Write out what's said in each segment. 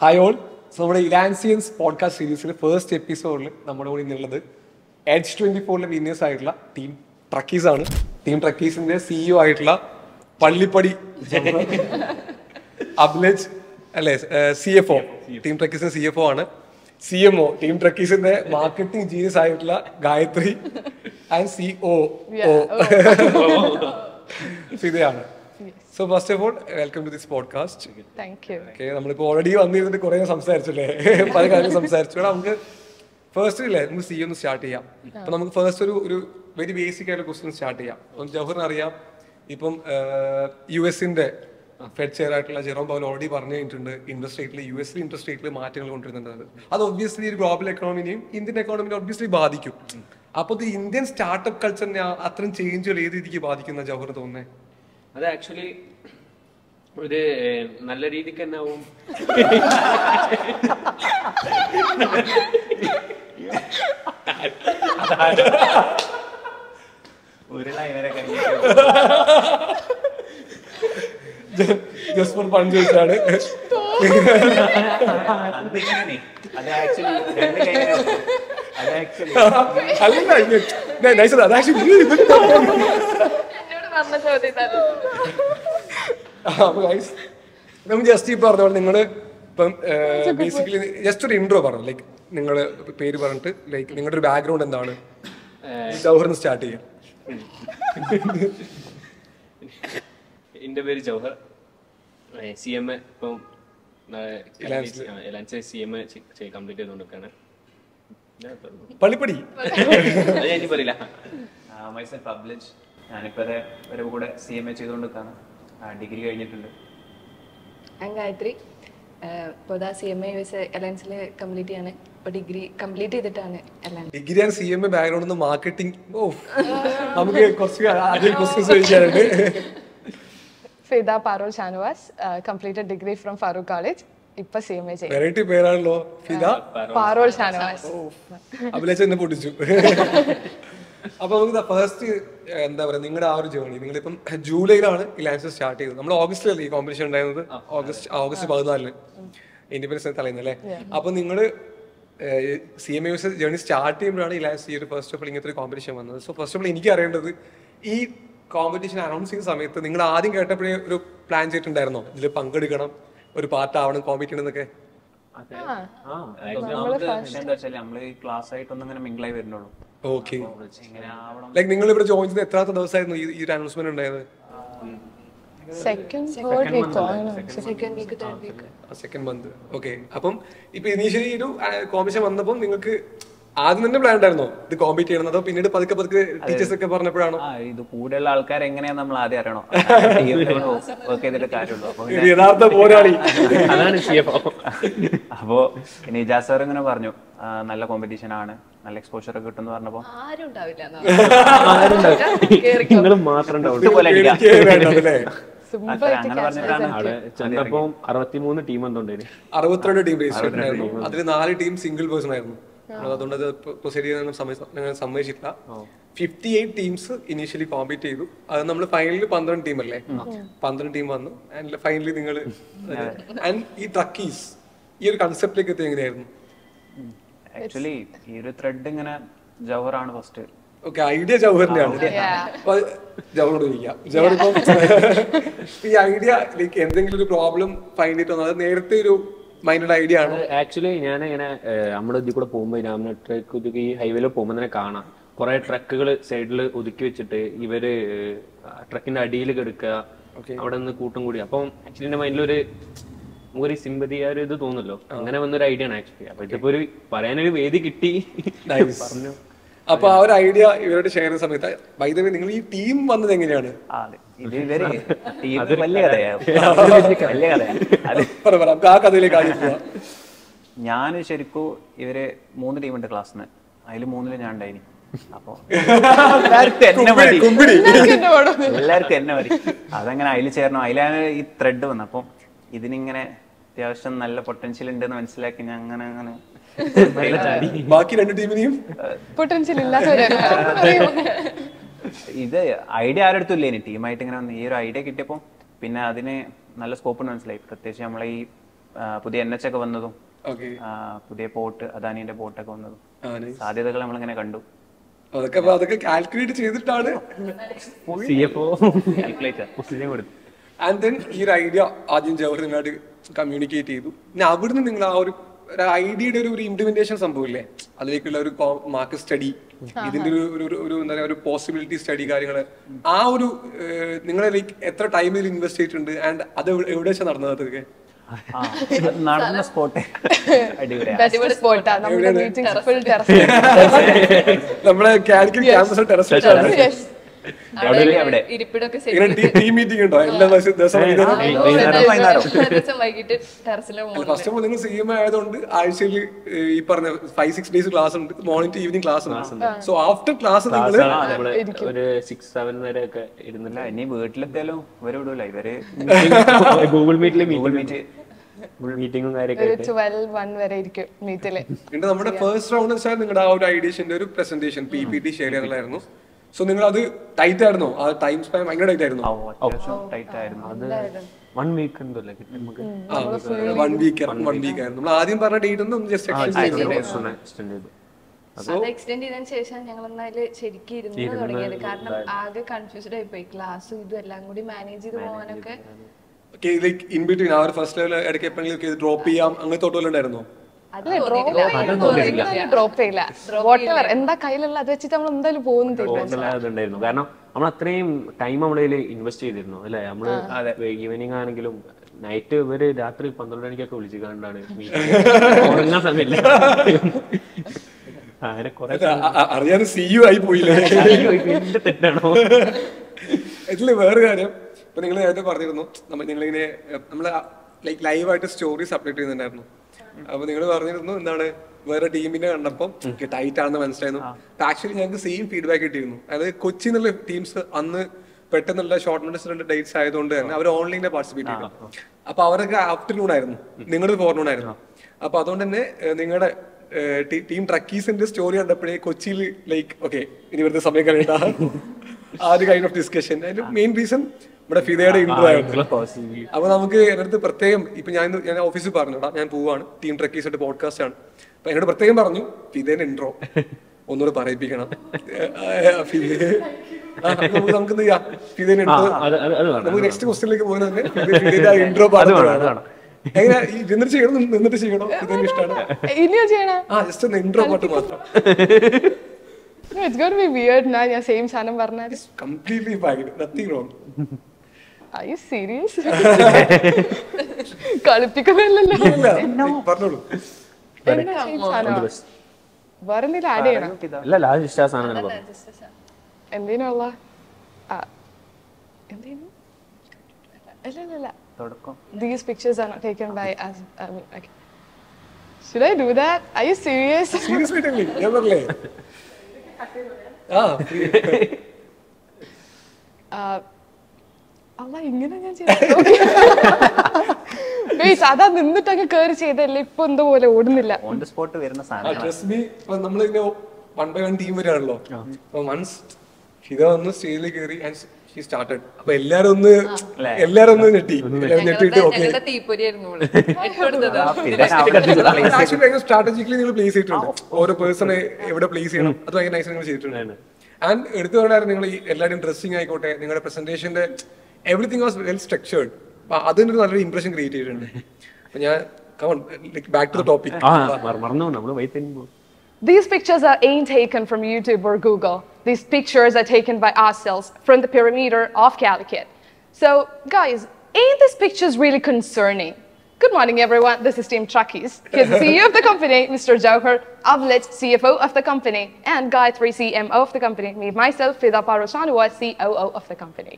Hi all so നമ്മുടെ ഇലാൻസിയൻസ് podcast സീരീസിൽ first എപ്പിസോഡിൽ നമ്മുടെ കൂടെ ഇന്നുള്ളത് എഡ്ജ് ട്വന്റി ഫോറിലെ വിന്നേഴ്സ് ആയിട്ടുള്ള ടീം ട്രക്കീസ് ആണ് ടീം ട്രക്കീസിന്റെ സിഇഒ ആയിട്ടുള്ള പള്ളിപ്പടി അബ്ലജ് അല്ലെ സി എഫ് ഒ ടീം ട്രക്കീസിന്റെ സി എഫ് ഒ ആണ് സി എം ഒ ടീം ട്രക്കീസിന്റെ മാർക്കറ്റിംഗ് ജീനിയസ് ആയിട്ടുള്ള Gayathri and C O O ഇതാണ് so first of all welcome to this podcast thank you okay നമ്മളിപ്പോ ഓൾറെഡി വന്നിരുന്നിട്ട് കുറെ സംസാരിച്ചല്ലേ പല കാര്യങ്ങൾ സംസാരിച്ചു എടാ നമുക്ക് ഫസ്റ്റ് ഇല്ലേ നമുക്ക് സി ഒന്ന് സ്റ്റാർട്ട് ചെയ്യാം അപ്പൊ നമുക്ക് ഫസ്റ്റ് ഒരു ഒരു വെരി ബേസിക് ആയിട്ടുള്ള ക്വസ്റ്റ്യൻ സ്റ്റാർട്ട് ചെയ്യാം അപ്പം ജവഹറിന് അറിയാം ഇപ്പം യു എസിന്റെ ഫെഡ് ചെയർ ആയിട്ടുള്ള ജെറോം പവൻ ഓൾറെഡി പറഞ്ഞു കഴിഞ്ഞിട്ടുണ്ട് ഇൻട്രസ്റ്റ് റേറ്റിൽ യു എസിൽ ഇൻട്രസ്റ്റ് റേറ്റിൽ മാറ്റങ്ങൾ കൊണ്ടുവരുന്നുണ്ട് അത് ഒബ്വിയസ്ലി ഒരു ഗ്ലോബൽ എക്കണോമിനെയും ഇന്ത്യൻ എക്കണോമിനെ ഒബ്വിയസ്ലി ബാധിക്കും അപ്പൊ ഇത് ഇന്ത്യൻ സ്റ്റാർട്ടപ്പ് കൾച്ചറിനെ അത്രയും ചേഞ്ചുകൾ ഏത് രീതിക്ക് ബാധിക്കുന്ന ജവഹർ തോന്നുന്നത് അത് ആക്ച്വലി ഒരു ഏഹ്, നല്ല രീതിക്ക് തന്നെ ആവും ഒരു ലൈനരെ ജസ്റ്റ് ഫോർ പൺ ചോദിച്ചാണ് അത് ആക്ച്വലി രണ്ട് കൈ അത് ആക്ച്വലി അല്ല നൈസ് അത് ആക്ച്വലി എന്നോട് പറഞ്ഞ ചോദ്യം അപ്പൊ guys, നമുക്ക് ജസ്റ്റ് ഈ പറഞ്ഞ പോലെ നിങ്ങള് ഇപ്പം ബേസിക്കലി ജസ്റ്റ് ഒരു ഇൻട്രോ പറഞ്ഞു ലൈക്ക് നിങ്ങൾ പേര് പറഞ്ഞിട്ട് ലൈക്ക് നിങ്ങളുടെ ഒരു ബാക്ക്ഗ്രൗണ്ട് എന്താണ് ജൗഹറിന് സ്റ്റാർട്ട് ചെയ്യാം എന്റെ പേര് ജൗഹർ സി എം എ ഇപ്പം Elance C M A complete ചെയ്തുകൊണ്ടിരിക്കുകയാണ് ഞാൻ പറഞ്ഞു. പള്ളിപ്പടി അത് ഞാൻ ഇനി പറയില്ല മൈസെൽഫ് അബ്ലജ് ഞാനിപ്പോ ദേ ഒരു കൂടെ സി എം എ ചെയ്തുകൊണ്ടിരിക്കാണ് ഡിഗ്രി കഴിഞ്ഞിട്ടുണ്ട് ഞാൻ ഗായത്രി ഇപ്പോൾ ഇതാ C M A U S അലയൻസിൽ കംപ്ലീറ്റ് ചെയ്യാണ് ഇപ്പോൾ ഡിഗ്രി കംപ്ലീറ്റ് ചെയ്തിട്ടാണ് alliance degree and C M A background marketing ഓ നമുക്ക് കുറച്ച് ആദ്യം ക്വസ്റ്റ്യൻസ് ചോദിക്കാനുണ്ട് Fida Parol Shanavas completed degree from Farook college ഇപ്പൊ സി എം എ ചെയ്യും വെറൈറ്റി പേരാണല്ലോ ഫിദ പാറോൾ ഷാനുവാസ് അഭിലാഷ് എന്നെ പൊട്ടിച്ചു അപ്പൊ നമുക്ക് ഫസ്റ്റ് എന്താ പറയാ നിങ്ങളുടെ ആ ഒരു ജേണി നിങ്ങളിപ്പം ജൂലൈയിലാണ് ഈ ലാൻസ് സ്റ്റാർട്ട് ചെയ്തത് നമ്മൾ ഓഗസ്റ്റിലല്ലേ ഈ കോമ്പറ്റീഷൻ ഉണ്ടായിരുന്നത് ഓഗസ്റ്റ് ഓഗസ്റ്റ് പതിനാലിന് ഇൻഡിപെൻഡൻസ് തലേന്ന് അല്ലേ അപ്പൊ നിങ്ങള് C M S journey start ചെയ്യുമ്പോഴാണ് ഈ ലാൻസ് ഈ ഒരു ഫസ്റ്റ് ഓഫ് ഓൾ ഇങ്ങനത്തെ ഒരു കോമ്പറ്റീഷൻ വന്നത് സോ ഫസ്റ്റ് ഓഫ് ഓൾ എനിക്ക് അറിയേണ്ടത് ഈ കോമ്പറ്റീഷൻ അനൗൺസ് ചെയ്യുന്ന സമയത്ത് നിങ്ങൾ ആദ്യം കേട്ടപ്പോഴേ ഒരു പ്ലാൻ ചെയ്തിട്ടുണ്ടായിരുന്നോ ഇതിൽ പങ്കെടുക്കണം ഒരു പാർട്ടാവണം കോമ്പറ്റ് ചെയ്യണമെന്നൊക്കെ ഒന്നാമത് വിഷയം എന്താ വെച്ചാൽ നമ്മള് ക്ലാസ് ആയിട്ടൊന്നും ഇങ്ങനെ മിങ്കിളായി വരുന്നുള്ളൂ ഓക്കെ ഇങ്ങനെ ആവണം ലൈക്ക് നിങ്ങൾ ഇവിടെ ജോയിൻ ചെയ്ത് എത്രാമത്തെ ദിവസമായിരുന്നു ഈ ഈ ഒരു അനൗൺസ്മെന്റ് ഉണ്ടായത് second third week second week third week second month okay അപ്പം ഇപ്പൊ ഇനീഷ്യലി ഒരു കോമ്പറ്റീഷൻ വന്നപ്പോൾ നിങ്ങൾക്ക് ആദ്യം തന്നെ പ്ലാൻ ഉണ്ടായിരുന്നോ ഇത് കോമ്പീറ്റ് ചെയ്യണം അതോ പിന്നീട് പതുക്കെ പതുക്കെ ടീച്ചേഴ്സ് ഒക്കെ പറഞ്ഞപ്പോഴാണോ ആ ഇത് കൂടെയുള്ള ആൾക്കാർ എങ്ങനെയാ നമ്മൾ ആദ്യം അറിയണോ വർക്ക് ചെയ്തിട്ട് കാര്യമുള്ളൂ അപ്പൊ ഒരു യഥാർത്ഥ പോരാളി അതാണ് സി എഫ് അപ്പോ പിന്നെ ഇജാസ് സാർ ഇങ്ങനെ പറഞ്ഞു ആ, നല്ല കോമ്പറ്റീഷൻ ആണ് നല്ല എക്സ്പോഷർ ഒക്കെ കിട്ടും എന്ന് പറഞ്ഞപ്പോ ആരും ഉണ്ടാവില്ല നിങ്ങൾ മാത്രം ഉണ്ടാവും ഇതുപോലെ അടിക്കാം. പേടിക്കേ വേണ്ട, അതല്ലേ? അത്ര അങ്ങനെ പറഞ്ഞിട്ടാണ് അവിടെ ചെന്നപ്പോ അറുപത്തിമൂന്ന് ടീം എന്തോണ്ടേന് അറുപത്തിരണ്ട് ടീം രജിസ്റ്റർ ആയിരുന്നു അതിൽ നാല് ടീം സിംഗിൾ പേഴ്സൺ ആയിരുന്നു നമ്മൾ അതുകൊണ്ട് അത് പ്രൊസീഡ് ചെയ്യാൻ ഞങ്ങൾ സമ്മതിച്ചിട്ടില്ല fifty eight teams initially compete ചെയ്തു അത് നമ്മൾ ഫൈനലിൽ പന്ത്രണ്ട് ടീം അല്ലേ പന്ത്രണ്ട് ടീം വന്നു ആൻഡ് ഫൈനലി നിങ്ങൾ ആൻഡ് ഈ ട്രക്കീസ് ഈ ഒരു കൺസെപ്റ്റിലേക്ക് എത്തി എങ്ങനെയായിരുന്നു ആക്ച്വലി ഈ ഒരു ത്രെഡ് ഇങ്ങനെ ജവഹറാണ് ഫസ്റ്റ് ഓക്കെ ഐഡിയ ജവഹറിന്റെ ആണ് അപ്പൊ ജവഹറോട് ചോദിക്കാം ജവഹർ ഇപ്പം ഈ ഐഡിയ ലൈക്ക് എന്തെങ്കിലും ഒരു പ്രോബ്ലം ഫൈൻഡ് ചെയ്തിട്ട് വന്നത് അത് നേരത്തെ ഒരു മൈൻഡ് ഐഡിയ ആണ് ആക്ച്വലി ഞാൻ ഇങ്ങനെ നമ്മുടെ ഇതിൽ കൂടെ പോകുമ്പോ രാമന ട്രക്ക് ഒതുക്കി ഈ ഹൈവേയിൽ പോകുമ്പോൾ തന്നെ കാണാം കുറെ ട്രക്കുകൾ സൈഡിൽ ഒതുക്കി വെച്ചിട്ട് ഇവര് ട്രക്കിന്റെ അടിയിൽ കിടക്കുക അവിടെ നിന്ന് കൂട്ടും കൂടി അപ്പം ആക്ച്വലി എന്റെ മൈൻഡിൽ ഒരു നമുക്കൊരു സിമ്പതി ആ ഒരു ഇത് തോന്നുമല്ലോ അങ്ങനെ വന്നൊരു ഐഡിയ ആണ് ആക്ച്വലി അപ്പൊ ഇതിപ്പോ ഒരു പറയാനൊരു വേദി കിട്ടി പറഞ്ഞു അപ്പൊ ആ ഒരു ഐഡിയ ഇവരോട് ഷെയർ ചെയ്യുന്ന സമയത്ത് വൈദ്യുതി നിങ്ങൾ ഈ ടീം വന്നത് എങ്ങനെയാണ് ആ അതെ ഇത് ഇവര് ടീം വലിയ കഥയാ വലിയ കഥയാ അത് പറ പറ നമുക്ക് ആ കഥയിലേക്ക് ആദ്യം പോവാം ഞാൻ ശരിക്കും ഇവര് മൂന്ന് ടീമുണ്ട് ക്ലാസ്സിന് അതിൽ മൂന്നില് ഞാൻ ഉണ്ടായിനി അപ്പൊ എല്ലാവർക്കും എന്നെ മതി കുമ്പിടി എല്ലാവർക്കും എന്നെ മതി അതങ്ങനെ അതിൽ ചേരണം അതിലാണ് ഈ ത്രെഡ് വന്നത് അപ്പം ഇതിനിങ്ങനെ അത്യാവശ്യം നല്ല പൊട്ടൻഷ്യൽ ഉണ്ടെന്ന് മനസ്സിലാക്കി ഞാൻ അങ്ങനെ അങ്ങനെ അതില് ചാടി. ബാക്കി രണ്ട് ടീമിനെയും പൊട്ടൻഷ്യൽ ഇല്ലാത്തവരാണ് ഇത് ഐഡിയ ആരുടെ ഇല്ല ടീമായിട്ട് ഇങ്ങനെ വന്ന് ഈ ഒരു ഐഡിയ കിട്ടിയപ്പോൾ പിന്നെ അതിന് നല്ല സ്കോപ്പ് ഉണ്ട് മനസ്സിലായി പ്രത്യേകിച്ച് നമ്മളെ ഈ ആ, പുതിയ എൻ എച്ച് ഒക്കെ വന്നതും ഓക്കെ ആ, പുതിയ പോർട്ട് അദാനിന്റെ പോർട്ടൊക്കെ വന്നതും ആ nice. സാധ്യതകൾ നമ്മളിങ്ങനെ കണ്ടു അതൊക്കെ അപ്പൊ അതൊക്കെ കാൽക്കുലേറ്റ് ചെയ്തിട്ടാണ് സി എഫ് ഒ കാൽക്കുലേറ്റർ കൊടുത്തു ആൻഡ് ദെൻ ഈ ഒരു ഐഡിയ ആദ്യം ജവഹർ നിങ്ങളായിട്ട് കമ്മ്യൂണിക്കേറ്റ് ചെയ്തു പിന്നെ അവിടുന്ന് നിങ്ങൾ ആ ഒരു ഒരു ഐഡിയയുടെ ഒരു ഒരു ഇംപ്ലിമെന്റേഷൻ സംഭവമില്ലേ അതിലേക്കുള്ള ഒരു മാർക്കറ്റ് സ്റ്റഡി ഇതിന്റെ ഒരു ഒരു- ഒരു ഒരു എന്താ പറയാ ഒരു പോസിബിലിറ്റി സ്റ്റഡി കാര്യങ്ങള് ആ ഒരു ഏഹ്, നിങ്ങളെ ലൈക്ക് എത്ര ടൈമിൽ ഇൻവെസ്റ്റ് ചെയ്തിട്ടുണ്ട് ആൻഡ് അത് എവിടെ- എവിടെ വെച്ചാണ് നടന്നത് അതൊക്കെ ആ അത് നടന്ന സ്പോട്ട് അടിപൊളിയാണ് ബെസ്റ്റ് സ്പോട്ടാണ് നമ്മുടെ മീറ്റിംഗ് ഫുൾ ടെറസ് നമ്മുടെ കാലിക്കറ്റ് ക്യാമ്പസ് ടെറസിലാണ് യെസ് അവിടെ അവിടെ ഇരിപ്പിടൊക്കെ ഇങ്ങനെ ടീം മീറ്റിംഗ് ഉണ്ടോ എല്ലാ ദിവസവും ദിവസം വൈകുന്നേരം ദിവസം വൈകിട്ട് ടെറസിലെ ഫസ്റ്റ് ഓഫ് ഓൾ നിങ്ങൾ സി എം ആയതുകൊണ്ട് ആഴ്ചയിൽ ഈ പറഞ്ഞ ഫൈവ് സിക്സ് ഡേയ്സ് ക്ലാസ് ഉണ്ട് മോർണിംഗ് ടു ഈവനിങ് ക്ലാസ് ഉണ്ട് സോ ആഫ്റ്റർ ക്ലാസ് നിങ്ങൾ നമ്മള് ഒരു സിക്സ് സെവൻ വരെ ഒക്കെ ഇരുന്നില്ല അല്ല ഇനി വീട്ടിലെത്തിയാലും ഇവരെ വിടൂല ഇവര് ഗൂഗിൾ മീറ്റില് ഗൂഗിൾ മീറ്റ് മീറ്റിംഗും കാര്യമൊക്കെ ഒരു ആയിട്ട് ട്വൽവ് വൺ വരെ ഇരിക്കും മീറ്റില് എന്നിട്ട് നമ്മുടെ ഫസ്റ്റ് റൗണ്ട് വെച്ചാൽ നിങ്ങളുടെ ആ ഒരു ഐഡിയസിന്റെ ഒരു presentation P P T share ചെയ്യാനുള്ളായിരുന്നു സോ നിങ്ങൾ അത് ടൈറ്റ് ആയിരുന്നോ ആ ടൈം സ്പാൻ ഭയങ്കര ടൈറ്റ് ആയിരുന്നു അത്യാവശ്യം ടൈറ്റ് ആയിരുന്നു അത് വൺ വീക്ക് ഉണ്ടല്ലേ കിട്ടി നമുക്ക് വൺ വീക്ക് വൺ വീക്ക് ആയിരുന്നു നമ്മൾ ആദ്യം പറഞ്ഞ ഡേറ്റ് ഒന്നും ജസ്റ്റ് എക്സ്റ്റെൻഡ് ചെയ്തു അത് എക്സ്റ്റെൻഡ് ചെയ്തതിനു ശേഷം ഞങ്ങൾ എന്നാല് ശരിക്കും ഇരുന്ന് തുടങ്ങിയത് കാരണം ആകെ കൺഫ്യൂസ്ഡ് ആയിപ്പോയി ക്ലാസ്സും ഇതും എല്ലാം കൂടി മാനേജ് ചെയ്ത് പോകാനൊക്കെ ലൈക്ക് ഇൻ ബിറ്റ്വീൻ ആ ഒരു ഫസ്റ്റ് ലെവൽ ഇടയ്ക്ക് എപ്പോഴെങ്കിലും ഡ്രോപ്പ് ചെയ്യാം അങ്ങനത്തെ തോട്ടം ഉണ്ടായിരുന്നോ അത് ഡ്രോപ്പ് ചെയ്യില്ല വാട്ട് എവർ എന്താ കയ്യിലുള്ള അത് വെച്ചിട്ട് നമ്മൾ എന്തായാലും പോകുന്നു തീരുമാനിച്ചു ഉണ്ടായിരുന്നു കാരണം നമ്മൾ അത്രയും ടൈം നമ്മുടെ കയ്യിൽ ഇൻവെസ്റ്റ് ചെയ്തിരുന്നു അല്ലെ നമ്മള് ഈവനിങ് ആണെങ്കിലും നൈറ്റ് ഇവര് രാത്രി പന്ത്രണ്ട് മണിക്കൊക്കെ വിളിച്ചു കണ്ടാണ് ഉറങ്ങാൻ സമയമില്ല അങ്ങനെ കുറെ അ- അ- അറിയാതെ സി യു ആയി പോയില്ലേ എന്റെ തെറ്റാണോ ഇതില് വേറെ കാര്യം ഇപ്പൊ നിങ്ങൾ നേരത്തെ പറഞ്ഞിരുന്നു നമ്മൾ നിങ്ങളിങ്ങനെ നമ്മൾ ലൈക്ക് ലൈവായിട്ട് സ്റ്റോറീസ് അപ്ഡേറ്റ് ചെയ്യുന്നുണ്ടായിരുന്നു അപ്പൊ നിങ്ങൾ പറഞ്ഞിരുന്നു എന്താണ് വേറെ ടീമിനെ കണ്ടപ്പം ടൈറ്റ് ആണെന്ന് മനസ്സിലായിരുന്നു ആക്ച്വലി ഞങ്ങൾക്ക് സെയിം ഫീഡ്ബാക്ക് കിട്ടിയിരുന്നു അതായത് കൊച്ചി എന്നുള്ള ടീംസ് അന്ന് പെട്ടെന്നുള്ള ഷോർട്ട് നോട്ടീസ് ഡേറ്റ്സ് ആയതുകൊണ്ട് തന്നെ അവർ ഓൺലൈനിൽ പാർട്ടിസിപ്പേറ്റ് ചെയ്തു അപ്പൊ അവരൊക്കെ ആഫ്റ്റർനൂൺ ആയിരുന്നു നിങ്ങളുടെ ഫോർനൂൺ ആയിരുന്നു അപ്പൊ അതുകൊണ്ട് തന്നെ നിങ്ങളുടെ ടീം ട്രക്കീസിന്റെ സ്റ്റോറി കണ്ടപ്പോഴേ കൊച്ചിയിൽ ലൈക്ക് ഓക്കെ ഇനി വെറുതെ സമയം കളയണ്ട ആ ഒരു കൈൻഡ് ഓഫ് ഡിസ്കഷൻ അതിന്റെ മെയിൻ റീസൺ നമ്മുടെ ഫിദയുടെ ഇൻട്രോ ആയിരുന്നു അപ്പൊ നമുക്ക് എന്റെ അടുത്ത് പ്രത്യേകം ഇപ്പൊ ഞാൻ ഇന്ന് ഞാൻ ഓഫീസിൽ പറഞ്ഞോടാ ഞാൻ പോവാണ് ടീം ട്രക്കീസ് ആയിട്ട് പോഡ്കാസ്റ്റ് ആണ് അപ്പൊ എന്നോട് പ്രത്യേകം പറഞ്ഞു ഫിദേന്റെ ഇൻട്രോ ഒന്നുകൂടെ പറയിപ്പിക്കണം ഫിദെ ആ, അപ്പൊ നമുക്ക് നമുക്ക് എന്ത് ചെയ്യാം ഫിദേന്റെ ഇൻട്രോ അത് അത് അത് വേണം നമുക്ക് നെക്സ്റ്റ് ക്വസ്റ്റിലേക്ക് പോകുന്നത് തന്നെ ഫിദയുടെ ഇൻട്രോ പാട്ട് എങ്ങനെ ഈ ഇരുന്നിട്ട് ചെയ്യണം നിന്നിട്ട് ചെയ്യണോ ഫിദേന് ഇഷ്ടമാണ് ഇനിയോ ചെയ്യണ ആ ജസ്റ്റ് ഒന്ന് ഇൻട്രോ പാട്ട് മാത്രം ഇറ്റ്സ് ഗോട്ട് ബി വിയർഡ് നാ ഞാൻ സെയിം സാധനം പറഞ്ഞാൽ completely fine nothing wrong I serious കളിപ്പിക്കുന്നില്ലല്ലോ ഇല്ല പറഞ്ഞോളൂ എന്താ same സാധനമാ? വേറെ എന്തെങ്കിലും ആഡ് ചെയ്യണം അല്ല ലാസ്റ്റ് ഇഷ്ട സാധനം തന്നെ പറഞ്ഞു എന്തേനുള്ള ആ എന്തേനു ഇല്ല ഇല്ല ഇല്ല തുടക്കം These pictures are not taken by us. I mean, okay. Should I do that? Are you serious? Serious ആയിട്ടല്ലേ ഞാൻ പറഞ്ഞേ ആ Uh, അല്ല ഇങ്ങനെ ഞാൻ വെയിറ്റ് അതാ നിന്നിട്ടൊക്കെ കേറി ചെയ്തല്ലേ ഇപ്പൊ എന്തോ പോലെ ഓടുന്നില്ല ഓൺ ദ സ്പോട്ട് വരുന്ന സാധനം ട്രസ്റ്റ് മീ ഇപ്പൊ നമ്മളിങ്ങനെ വൺ ബൈ വൺ ടീം വരികയാണല്ലോ അപ്പൊ വൺസ് ഹിത ഒന്ന് സ്റ്റേജിൽ കയറി ആൻഡ് ഷീ സ്റ്റാർട്ടഡ് അപ്പൊ എല്ലാരും ഒന്ന് എല്ലാരും ഒന്ന് ഞെട്ടി എല്ലാവരും ഞെട്ടിയിട്ട് ഓക്കെ ഞങ്ങളുടെ തീപ്പൊരിയായിരുന്നു ഇവള്. ഇട്ടുകൊടുത്തത്. ആക്ച്വലി ഭയങ്കര സ്ട്രാറ്റജിക്കലി നിങ്ങൾ പ്ലേസ് ചെയ്തിട്ടുണ്ട് ഓരോ പേഴ്സണെ എവിടെ പ്ലേസ് ചെയ്യണം അത് ഭയങ്കര നൈസ് നിങ്ങൾ ചെയ്തിട്ടുണ്ട് ആൻഡ് എടുത്തു കൊണ്ടായിരുന്നു നിങ്ങൾ ഈ എല്ലാവരും ഡ്രസ്സിംഗ് ആയിക്കോട്ടെ നിങ്ങളുടെ പ്രസന്റേഷന്റെ എവറിഥിങ് വാസ് വെൽ സ്ട്രക്ചേർഡ് അപ്പൊ അതിനൊരു നല്ലൊരു ഇംപ്രഷൻ ക്രിയേറ്റ് ചെയ്തിട്ടുണ്ട് അപ്പൊ ഞാൻ ബാക്ക് ടു ദ ടോപ്പിക് ആ മറ- മറന്നു നമ്മള് വൈ തരുമ്പോ These pictures are ain't taken from YouTube or Google. These pictures are taken by ourselves from the perimeter of Calicut. So, guys, ain't these pictures really concerning? Good morning, everyone. This is Team Truckies. Here's the CEO of the company, Mr. Jauhar Avlet, CFO of the company, and Gayatri, CMO of the company. Me, myself, Fida Paroshanwa, COO of the company.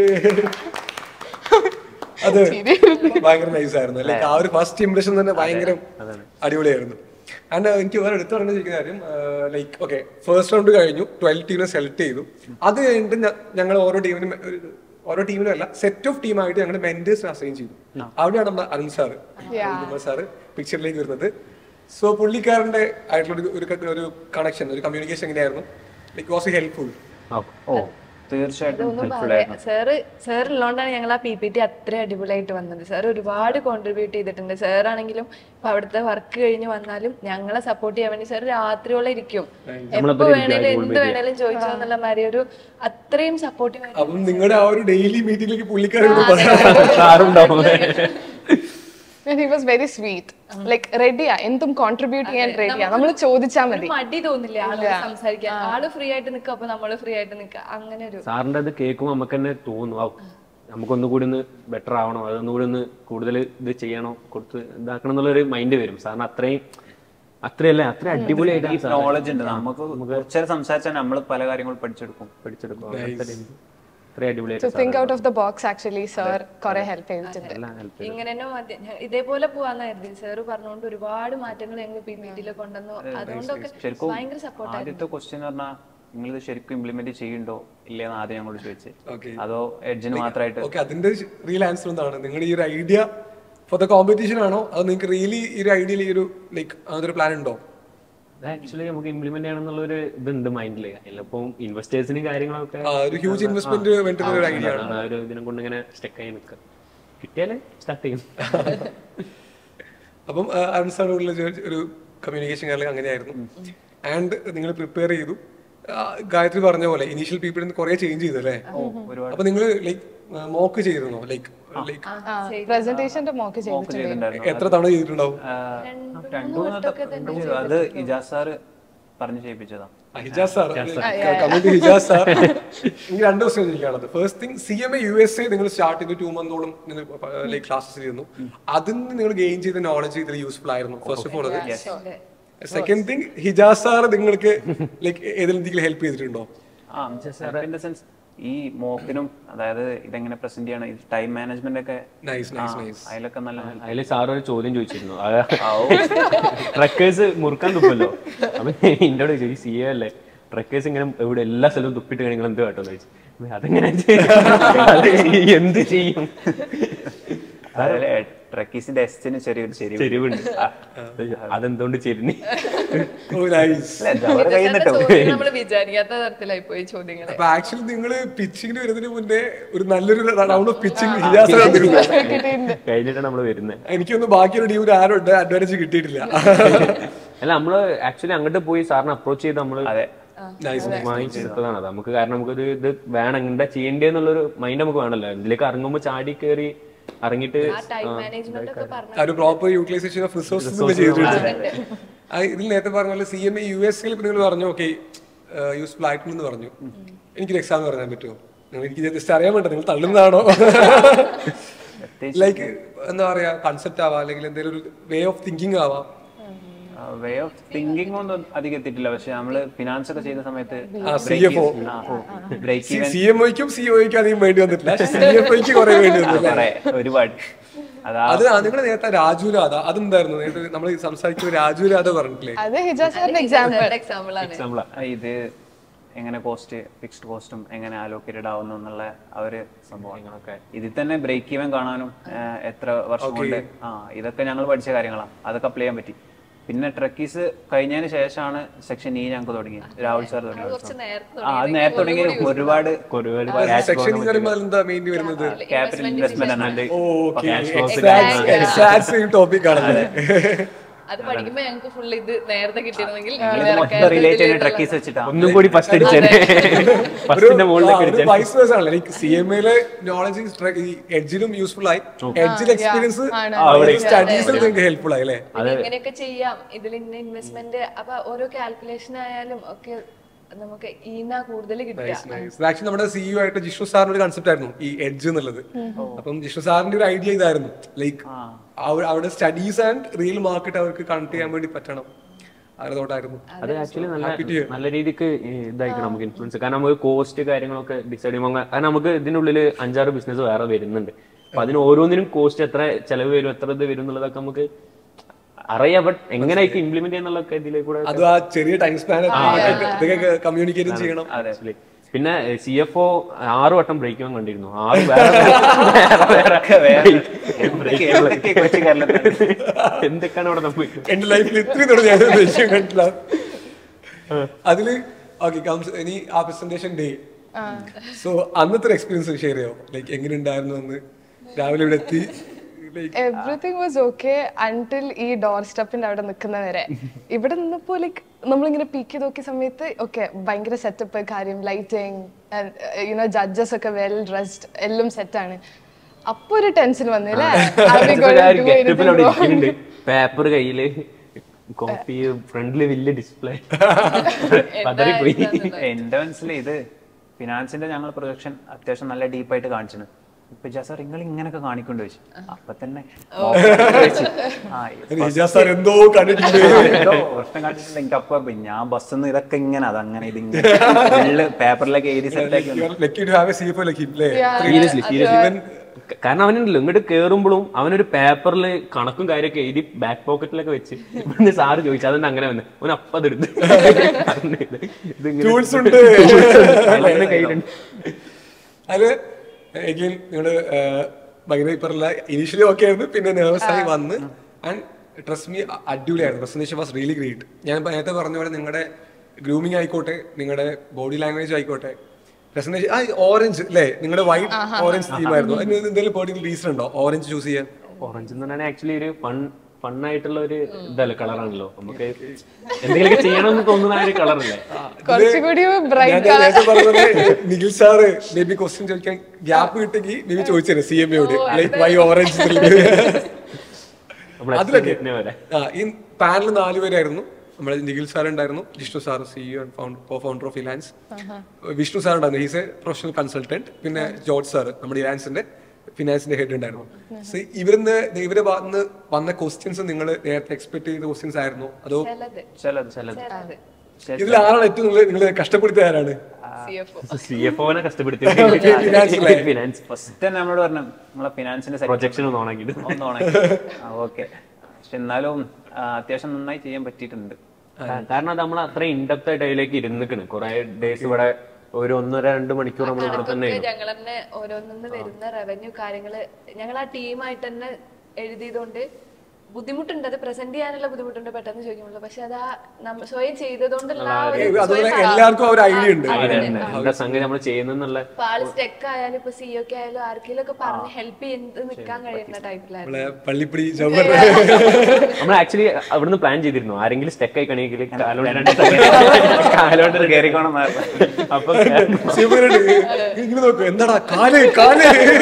അത് ഭയങ്കര nice ആയിരുന്നു like ആ ഒരു first impression തന്നെ ഭയങ്കര അടിപൊളിയായിരുന്നു and എനിക്ക് വേറെ എടുത്തു പറഞ്ഞിരിക്കുന്ന കാര്യം ലൈക്ക് ഓക്കെ ഫസ്റ്റ് റൗണ്ട് കഴിഞ്ഞു ട്വൽവ് ടീമിനെ സെലക്ട് ചെയ്തു അത് കഴിഞ്ഞിട്ട് ഞങ്ങൾ ഓരോ ടീമിനും ഒരു- ഓരോ ടീമിനും അല്ല സെറ്റ് ഓഫ് ടീമായിട്ട് ഞങ്ങൾ മെന്റേഴ്സിനെ അസൈൻ ചെയ്തു അവിടെയാണ് നമ്മുടെ അരുൺ സാറ് അരുൺ സാറ് പിക്ചറിലേക്ക് വരുന്നത് സോ പുള്ളിക്കാരന്റെ ആയിട്ടുള്ള ഒരു- ഒരു ഒരു കണക്ഷൻ ഒരു കമ്മ്യൂണിക്കേഷൻ എങ്ങനെയായിരുന്നു ലൈക്ക് വാസ് ഹെൽപ്ഫുൾ ഓ തീർച്ചയായിട്ടും അതൊന്നും ഹെൽപ്ഫുൾ പറയാ ആയിരുന്നു സാറ് സാർ ഉള്ളതുകൊണ്ടാണ് ഞങ്ങൾ ആ പി പി ടി അത്ര അടിപൊളിയായിട്ട് വന്നത് സാർ ഒരുപാട് കോൺട്രിബ്യൂട്ട് ചെയ്തിട്ടുണ്ട് സാർ ആണെങ്കിലും ഇപ്പൊ അവിടുത്തെ വർക്ക് കഴിഞ്ഞ് വന്നാലും ഞങ്ങളെ സപ്പോർട്ട് ചെയ്യാൻ വേണ്ടി സാർ രാത്രിയോളം ഇരിക്കും എപ്പോ വേണേലും എന്ത് വേണേലും ചോദിച്ചോ എന്നുള്ള മാതിരി ഒരു അത്രയും സപ്പോർട്ടീവ് ആയിട്ട് അപ്പം നിങ്ങളുടെ ആ ഒരു ഡെയിലി മീറ്റിംഗിലേക്ക് പുള്ളിക്കാരോട് പറയാം സാറുണ്ടാവും And he was very sweet. Like, റെഡിയാ എന്തും കോൺട്രിബ്യൂട്ട് ചെയ്യാൻ റെഡിയാ നമ്മൾ ചോദിച്ചാൽ ഒരു മതി മടി തോന്നില്ല ആള് സംസാരിക്കാൻ ആള് ഫ്രീ ആയിട്ട് നിൽക്കുക അപ്പൊ നമ്മള് ഫ്രീ ആയിട്ട് നിൽക്കുക അങ്ങനെ ഒരു സാറിന്റെ അത് കേൾക്കുമ്പോൾ നമുക്ക് തന്നെ തോന്നും ഔ നമുക്കൊന്നുകൂടി ഒന്ന് ബെറ്റർ ആവണം അതൊന്നുകൂടി ഒന്ന് കൂടുതൽ ഇത് ചെയ്യണോ കൊടുത്ത് ഇതാക്കണം എന്നുള്ളൊരു മൈൻഡ് വരും സാറിന് അത്രയും അത്രയല്ലേ അത്ര അടിപൊളിയായിട്ടാണ് സാർ നോളജ് ഉണ്ട് നമുക്ക് കുറച്ചേരം സംസാരിച്ചാൽ നമ്മൾ പല കാര്യങ്ങളും പഠിച്ചെടുക്കും പഠിച്ചെടുക്കും അത്രയും അടിപൊളിയായിട്ട് to think out of the box actually sir കുറെ ഹെൽപ്പ് ചെയ്തിട്ടുണ്ട് എല്ലാം ഹെൽപ്പ് ഇങ്ങനെ തന്നെ മതി ഞാൻ ഇതേപോലെ പോവാന്ന് കരുതി സാറ് പറഞ്ഞുകൊണ്ട് ഒരുപാട് മാറ്റങ്ങൾ ഞങ്ങൾ പി പി ടിയിൽ കൊണ്ടുവന്നു അതുകൊണ്ടൊക്കെ ശരിക്കും ഭയങ്കര സപ്പോർട്ട് ആദ്യത്തെ ക്വസ്റ്റ്യൻ പറഞ്ഞാൽ നിങ്ങൾ ഇത് ശരിക്കും ഇംപ്ലിമെന്റ് ചെയ്യണ്ടോ ഇല്ലേന്ന് ആദ്യം ഞങ്ങളോട് ചോദിച്ചത് Okay. അതോ എഡ്ജിന് മാത്രമായിട്ട് ഓക്കെ അതിന്റെ റിയൽ ആൻസർ എന്താണ് നിങ്ങൾ ഈ ഒരു ഐഡിയ ഫോർ ദ കോമ്പറ്റീഷൻ ആണോ അത് നിങ്ങൾക്ക് റിയലി ഈ ഒരു ഐഡിയയിൽ ഈ ഒരു ലൈക്ക് അതൊരു പ്ലാൻ ഉണ്ടോ ആക്ച്വലി നമുക്ക് ഇംപ്ലിമെന്റ് ചെയ്യണം എന്നുള്ളൊരു ഇതുണ്ട് മൈൻഡിൽ അതിലിപ്പം ഇൻവെസ്റ്റേഴ്സിന് കാര്യങ്ങളൊക്കെ ആ, ഒരു ഹ്യൂജ് ഇൻവെസ്റ്റ്മെന്റ് വേണ്ടിയിട്ടുള്ള ഒരു ഐഡിയ ആണ് അതാണ് ആ ഒരു ഇതിനെ കൊണ്ട് ഇങ്ങനെ സ്റ്റെക്ക് ആയി നിൽക്കുക കിട്ടിയാലേ സ്റ്റാർട്ട് ചെയ്യും അപ്പം അൻസാറുള്ള ഒരു കമ്മ്യൂണിക്കേഷൻ കാര്യം അങ്ങനെയായിരുന്നു ആൻഡ് നിങ്ങൾ പ്രിപ്പയർ ചെയ്തു ആ, ഗായത്രി പറഞ്ഞ പോലെ ഇനീഷ്യൽ പീപ്പിൾ കുറെ ചേഞ്ച് ചെയ്തു അല്ലേ അപ്പൊ നിങ്ങൾ ലൈക്ക് മോക്ക് ചെയ്തിരുന്നോ ലൈക്ക് ലൈക്ക് പ്രസന്റേഷന്റെ മോക്ക് ചെയ്തിട്ടുണ്ട് ചെയ്തിട്ടുണ്ടായിരുന്നു എത്ര തവണ ചെയ്തിട്ടുണ്ടാവും ആ, രണ്ടു മൂന്ന് തവണ ചെയ്തു. അത് ഇജാസ് സാറ് പറഞ്ഞു ചെയ്യിപ്പിച്ചതാ ആ, Hijas sir committee Hijas sir എനിക്ക് രണ്ട് ദിവസം ചോദിക്കാനുള്ളത് first thing C M A U S A നിങ്ങൾ സ്റ്റാർട്ട് ചെയ്ത് ടു മന്തോളം നിങ്ങൾ ലൈക്ക് ക്ലാസ്സസ് ചെയ്യുന്നു അതിൽ നിന്ന് നിങ്ങൾ ഗെയിൻ ചെയ്ത നോളജ് ഇതിൽ യൂസ്ഫുൾ ആയിരുന്നു ഫസ്റ്റ് ഓഫ് ഓൾ അത് സെക്കൻഡ് തിങ് ഹിജാസ് സാർ നിങ്ങൾക്ക് ലൈക്ക് ഏതെങ്കിലും ഹെൽപ്പ് ചെയ്തിട്ടുണ്ടോ ആ ഇൻ ദ സെൻസ് ഈ മോക്കിനും അതായത് ഇതെങ്ങനെ പ്രസന്റ് ചെയ്യണം ടൈം മാനേജ്മെന്റ് ഒക്കെ നൈസ് ആ, നൈസ് നൈസ് അതിലൊക്കെ നല്ല അതിൽ സാർ ഒരു ചോദ്യം ചോദിച്ചിരുന്നു ട്രക്കേഴ്സ് മുറുക്കാൻ തുപ്പല്ലോ അപ്പൊ എന്നോട് ചോദിച്ചു സി എ അല്ലേ ട്രക്കേഴ്സ് ഇങ്ങനെ ഇവിടെ എല്ലാ സ്ഥലവും തുപ്പിട്ട് നിങ്ങൾ എന്ത് കേട്ടോ ചോദിച്ചു അപ്പൊ അതെങ്ങനെ അത് എന്ത് ചെയ്യും ട്രക്കീസിന്റെ എസ്റ്റിന് ചെറിയൊരു ചെരിവ് ചെരിവുണ്ട് അതെന്തുകൊണ്ട് ചെരിഞ്ഞ് ഓ നൈസ് അല്ല, ജവഹർ കയ്യിന്നിട്ടോ നമ്മൾ വിചാരിക്കാത്ത തരത്തിലായി പോയി ചോദ്യങ്ങൾ അപ്പൊ ആക്ച്വലി നിങ്ങൾ പിച്ചിങ്ങിന് വരുന്നതിന് മുന്നേ ഒരു നല്ലൊരു round of pitching Hijas sir തന്നിരുന്നു കഴിഞ്ഞിട്ടാണ് നമ്മൾ വരുന്നത് എനിക്കൊന്ന് ബാക്കിയൊരു ടീമിൽ ആരുണ്ട് അഡ്വാൻറ്റേജ് കിട്ടിയിട്ടില്ല അല്ല നമ്മള് ആക്ച്വലി അങ്ങോട്ട് പോയി സാറിനെ അപ്രോച്ച് ചെയ്ത് നമ്മള് അതെ നൈസ് വാങ്ങിച്ചെടുത്തതാണ് അത് നമുക്ക് കാരണം നമുക്കൊരു ഇത് വേണം എന്താ ചെയ്യേണ്ടതെന്നുള്ളൊരു മൈൻഡ് നമുക്ക് വേണമല്ലോ ഇതിലേക്ക് ഇറങ്ങുമ്പോൾ ചാടി കയറി ഇറങ്ങിയിട്ട് ആ ടൈം മാനേജ്മെന്റ് ഒക്കെ പറഞ്ഞു ആ ഒരു പ്രോപ്പർ യൂട്ടിലൈസേഷൻ ഓഫ് റിസോഴ്സസ് നിങ്ങൾ ചെയ്തിട്ടുണ്ട് ആ, ഇതിൽ നേരത്തെ പറഞ്ഞ പോലെ C M A U S നിങ്ങൾ പറഞ്ഞു ഓക്കെ യൂസ്ഫുൾ ആയിട്ടുണ്ടെന്ന് പറഞ്ഞു എനിക്കൊരു എക്സാം പറയാൻ പറ്റുമോ നിങ്ങൾ എനിക്ക് ജസ്റ്റ് അറിയാൻ വേണ്ട നിങ്ങൾ തള്ളുന്നതാണോ ലൈക്ക് എന്താ പറയാ കൺസെപ്റ്റ് ആവാം അല്ലെങ്കിൽ എന്തെങ്കിലും ഒരു വേ ഓഫ് തിങ്കിങ് ആവാം വേ ഓഫ് തിങ്കിങ് ഒന്നും അധികം എത്തിയിട്ടില്ല പക്ഷെ നമ്മള് ഫിനാൻസ് ഒക്കെ ചെയ്ത സമയത്ത് C F O break even C M ഒയ്ക്കും സി ഒയ്ക്കും അധികം വേണ്ടി വന്നിട്ടില്ല സി എഫ് ഒയ്ക്ക് കുറെ വേണ്ടി വന്നില്ല കുറെ ഒരുപാട് അതാ അത് നിങ്ങൾ നേരത്തെ രാജു രാധ അതെന്തായിരുന്നു നേരത്തെ നമ്മൾ സംസാരിക്കുമ്പോൾ രാജു രാധ പറഞ്ഞിട്ടില്ലേ അത് ഹിജാസ് സാറിന്റെ എക്സാമ്പിൾ എക്സാമ്പിൾ ആണ് നമ്മളെ ഇത് എങ്ങനെ കോസ്റ്റ് ഫിക്സ്ഡ് കോസ്റ്റും എങ്ങനെ അലോക്കേറ്റഡ് ആവുന്നു എന്നുള്ള ആ ഒരു സംഭവങ്ങളൊക്കെ ഇതിൽ തന്നെ ബ്രേക്ക് ഈവൻ കാണാനും ആ, എത്ര വർഷം കൊണ്ട് ആ ഇതൊക്കെ ഞങ്ങൾ പഠിച്ച കാര്യങ്ങളാണ് അതൊക്കെ അപ്ലൈ ചെയ്യാൻ പറ്റി പിന്നെ ട്രക്കീസ് കഴിഞ്ഞതിന് ശേഷമാണ് സെക്ഷൻ ഇ ഞങ്ങൾക്ക് തുടങ്ങി രാഹുൽ സാർ തുടങ്ങി നേരത്തെ ആ അത് നേരത്തെ തുടങ്ങി ഒരുപാട് ഒരുപാട് സെക്ഷൻ എന്ന് പറയുമ്പോൾ അതിലെന്താ മെയിൻ വരുന്നത് capital investment okay Cash flows exact same topic ആണല്ലേ അത് പഠിക്കുമ്പോ ഞങ്ങൾക്ക് ഫുൾ ഇത് നേരത്തെ കിട്ടിയിരുന്നെങ്കിൽ മൊത്തം റിലേറ്റ് ചെയ്യുന്ന ട്രക്കീസ് വെച്ചിട്ടാണ് ഒന്നും കൂടി ഫസ്റ്റ് അടിച്ചേ ഫസ്റ്റിന്റെ മുകളിലേക്ക് അടിച്ചേ വൈസ് വേഴ്സ് ആണ് ലൈക്ക് സി എം എയിലെ നോളജ് ഈ എഡ്ജിലും യൂസ്ഫുൾ ആയി എഡ്ജിൽ എക്സ്പീരിയൻസ് സ്റ്റഡീസിൽ നിങ്ങൾക്ക് ഹെൽപ്ഫുൾ ആയി അല്ലേ പിന്നെ ഇങ്ങനെയൊക്കെ ചെയ്യാം ഇതിൽ ഇന്ന ഇൻവെസ്റ്റ്മെന്റ് അപ്പൊ ഓരോ കാൽക്കുലേഷൻ ആയാലും ഒക്കെ നമുക്ക് ഈന കൂടുതൽ കിട്ടുക ആക്ച്വലി നമ്മുടെ സിഇഒ ആയിട്ട് ജിഷ്ണു സാറിന്റെ ഒരു കൺസെപ്റ്റ് ആയിരുന്നു ഈ എഡ്ജ് എന്നുള്ളത് അപ്പം ജിഷ്ണു സാറിന്റെ ഒരു ഐഡിയ ഇതായിരുന്നു ലൈക്ക് അവിടെ സ്റ്റഡീസ് ആൻഡ് റിയൽ മാർക്കറ്റ് അവർക്ക് കണക്ട് ചെയ്യാൻ വേണ്ടി പറ്റണം അതുകൊണ്ടായിരുന്നു അത് ആക്ച്വലി നല്ല നല്ല രീതിക്ക് ഇതായിരിക്കും നമുക്ക് ഇൻഫ്ലുവൻസ് കാരണം നമുക്ക് കോസ്റ്റ് കാര്യങ്ങളൊക്കെ ഡിസൈഡ് ചെയ്യുമ്പോൾ കാരണം നമുക്ക് ഇതിനുള്ളിൽ അഞ്ചാറ് ബിസിനസ് വേറെ വരുന്നുണ്ട് അപ്പൊ അതിന് ഓരോന്നിനും കോസ്റ്റ് എത്ര ചെലവ് വരും എത്ര ഇത് വരും എന്നുള്ളതൊക്കെ നമുക്ക് അറിയാം ബട്ട് എങ്ങനെയൊക്കെ ഇംപ്ലിമെന്റ് ചെയ്യാന്നുള്ളതൊക്കെ ഇതിലേക്ക് കൂടെ അത് ആ ചെറിയ ടൈം സ്പാൻ ഇതൊക്കെ കമ്മ്യൂണിക്കേറ്റും ചെയ്യണം actually. പിന്നെ സി എഫ് ഒ ആറ് വട്ടം ബ്രേക്ക് ചെയ്യാൻ കണ്ടിരുന്നു ആറ് വേറെ വേറെ എന്തൊക്കെ കൊച്ചു കേരളത്തിൽ എന്തൊക്കെയാണ് ഇവിടെ സംഭവിക്കുന്നത് എന്റെ ലൈഫിൽ ഇത്രയും തുടങ്ങി ഞാൻ വിഷയം കണ്ടില്ല അതില് ഓക്കെ ഇനി ആ പ്രസന്റേഷൻ ഡേ സോ അന്നത്തെ ഒരു എക്സ്പീരിയൻസ് ഷെയർ ചെയ്യാമോ ലൈക്ക് എങ്ങനെ ഉണ്ടായിരുന്നു അന്ന് രാവിലെ ഇവിടെ എത്തി like everything was okay until ഈ ഡോർ സ്റ്റെപ്പിന്റെ അവിടെ നിൽക്കുന്നവരെ ഇവിടെ നിന്നപ്പോ ലൈക്ക് നമ്മളിങ്ങനെ പീക്ക് ചെയ്ത് നോക്കിയ സമയത്ത് ഓക്കെ ഭയങ്കര സെറ്റപ്പ് കാര്യം ലൈറ്റിങ് യുനോ ജഡ്ജസ് ഒക്കെ വെൽ ഡ്രസ്ഡ് എല്ലാം സെറ്റാണ് അപ്പൊ ഒരു ടെൻഷൻ വന്നില്ലേ ഗെറ്റപ്പിൽ അവിടെ ഇരിക്കുന്നുണ്ട് പേപ്പർ കയ്യില് കോപ്പി ഫ്രണ്ടില് വലിയ ഡിസ്പ്ലേ പതറിപ്പോയി എന്റെ മനസ്സിൽ ഇത് ഫിനാൻസിന്റെ ഞങ്ങൾ പ്രൊജക്ഷൻ അത്യാവശ്യം നല്ല ഡീപ്പായിട്ട് കാണിച്ചിന് ഇപ്പൊ ജാസാർ നിങ്ങൾ ഇങ്ങനൊക്കെ കാണിക്കൊണ്ട് വെച്ചു അപ്പൊ തന്നെ ആ, നിജാസ് സാർ എന്തോ കണ്ടിട്ടുണ്ട് എന്തോ പ്രശ്നം കാണിച്ചിട്ടില്ല എനിക്ക് അപ്പൊ ഞാൻ ബസ്സിന്ന് ഇതൊക്കെ ഇങ്ങനെ അതങ്ങനെ ഇതിങ്ങനെ ഫുള്ള് പേപ്പറിലൊക്കെ എഴുതി സെറ്റാക്കി lucky to have a C F lucky അല്ലേ സീരിയസ്ലി സീരിയസ്ലി കാരണം അവനുണ്ടല്ലോ ഇങ്ങോട്ട് കേറുമ്പോഴും അവനൊരു പേപ്പറിൽ കണക്കും കാര്യമൊക്കെ എഴുതി ബാക്ക് പോക്കറ്റിലൊക്കെ വെച്ച് ഇവിടുന്ന് സാറ് ചോദിച്ചു അതെന്താ അങ്ങനെ വന്ന് അവൻ അപ്പം അതെടുത്ത് Tools ഉണ്ട്. കയ്യിലുണ്ട് അത് എഗെയിൻ നിങ്ങള് ഭയങ്കര ഈ പറഞ്ഞ ഇനീഷ്യലി ഓക്കെ ആയിരുന്നു പിന്നെ നെർവസ് ആയി വന്ന് ആൻഡ് ട്രസ്റ്റ് മീ അടിപൊളിയായിരുന്നു പ്രസന്റേഷൻ വാസ് റിയലി ഗ്രേറ്റ് ഞാൻ നേരത്തെ പറഞ്ഞ പോലെ നിങ്ങളുടെ ഗ്രൂമിങ് ആയിക്കോട്ടെ നിങ്ങളുടെ ബോഡി ലാംഗ്വേജ് ആയിക്കോട്ടെ പ്രസന്റേഷൻ ആ ഓറഞ്ച് അല്ലേ നിങ്ങളുടെ വൈറ്റ് ഓറഞ്ച് തീം ആയിരുന്നു അതിന് എന്തെങ്കിലും പേർട്ടിക്കൽ റീസൺ ഉണ്ടോ ഓറഞ്ച് ചൂസ് ചെയ്യാൻ ഓറഞ്ച് എന്ന് പറഞ്ഞാൽ ആക്ച്വലി ഒരു ഫൺ ഫണ്ണായിട്ടുള്ള ഒരു ഇതല്ലേ കളറാണല്ലോ നമുക്ക് എന്തെങ്കിലുമൊക്കെ ചെയ്യണമെന്ന് തോന്നുന്ന ആ ഒരു കളറല്ലേ കുറച്ചുകൂടി ഞാൻ ബ്രൈറ്റ് നേരത്തെ പറഞ്ഞത് Nikhil sir may be question ചോദിക്കാൻ ഗ്യാപ്പ് കിട്ടെങ്കിൽ മേ ബി ചോദിച്ചേനെ സി എം എയോട് ലൈക്ക് വൈ ഓറഞ്ച് നമ്മൾ അതിലൊക്കെ explain വരെ ആ ഈ പാനൽ നാലുപേരായിരുന്നു നമ്മുടെ നിഖിൽ സാർ ഉണ്ടായിരുന്നു Jishnu sir CEO and co founder of Elance Vishnu sir ഉണ്ടായിരുന്നു ഹീസ് എ പ്രൊഫഷണൽ കൺസൾട്ടന്റ് പിന്നെ ജോർജ് സാർ നമ്മുടെ ഇലാൻസിന്റെ ഫിനാൻസിന്റെ ഹെഡ് ഉണ്ടായിരുന്നു സോ ഇവരിന്ന് ഇവരെ ഭാഗത്തുനിന്ന് വന്ന ക്വസ്റ്റ്യൻസ് നിങ്ങൾ നേരത്തെ എക്സ്പെക്ട് ചെയ്ത ക്വസ്റ്റ്യൻസ് ആയിരുന്നോ അതോ ചിലത് ചിലത് ചിലത് ഇതിൽ ആരാണ് ഏറ്റവും നിങ്ങൾ നിങ്ങൾ കഷ്ടപ്പെടുത്തിയ ആരാണ് C F O C F ഒനെ കഷ്ടപ്പെടുത്തി ഫിനാൻസ് ഫസ്റ്റ് തന്നെ നമ്മളോട് പറഞ്ഞു നമ്മളെ ഫിനാൻസിന്റെ പ്രൊജക്ഷൻ ഒന്ന് ഓണാക്കിയിട്ട് ഒന്നോണേ ഓക്കെ പക്ഷെ എന്നാലും ആ, അത്യാവശ്യം നന്നായി ചെയ്യാൻ പറ്റിയിട്ടുണ്ട് കാരണം അത് നമ്മൾ അത്ര ഇൻഡെപ്ത് ആയിട്ട് അതിലേക്ക് ഇരുന്നിക്കണ് കുറെ ഡേയ്സ് ഇവിടെ ഒരു ഒന്നര രണ്ട് മണിക്കൂർ നമ്മൾ ഇവിടെ തന്നെ കണക്കൊക്കെ ഞങ്ങൾ തന്നെ ഓരോന്നിന്ന് വരുന്ന റവന്യൂ കാര്യങ്ങള് ഞങ്ങൾ ആ ടീമായിട്ട് തന്നെ എഴുതിയതുകൊണ്ട് ബുദ്ധിമുട്ടുണ്ട് അത് പ്രസന്റ് ചെയ്യാനുള്ള ബുദ്ധിമുട്ടുണ്ട് പെട്ടെന്ന് ചോദിക്കുമ്പോൾ പക്ഷെ അത് ആ നമ്മ സ്വയം ചെയ്തതുകൊണ്ടുള്ള ആ ഒരു അതുപോലെ സ്വയം എല്ലാവർക്കും ആ ഒരു ഐഡിയ ഉണ്ട് എന്താ സംഗതി നമ്മൾ ചെയ്യുന്നുള്ള ഇപ്പൊ ആള് സ്റ്റെക്ക് ആയാലും ഇപ്പൊ സിഒ ഒക്കെ ആയാലും ആർക്കെങ്കിലും ഒക്കെ പറഞ്ഞ് ഹെൽപ്പ് ചെയ്ത് നിൽക്കാൻ കഴിയുന്ന ടൈപ്പിലായിരുന്നു നമ്മളെ പള്ളിപ്പിടി ജവഹർ നമ്മൾ ആക്ച്വലി അവിടുന്ന് പ്ലാൻ ചെയ്തിരുന്നു ആരെങ്കിലും സ്റ്റെക്ക് ആയി കണിയെങ്കിൽ കാലോണ്ട് കാലോണ്ട് കയറിക്കോണം അപ്പൊ ശിവനുണ്ട്. ഇങ്ങനെ നോക്കൂ എന്താടാ കാല് കാല്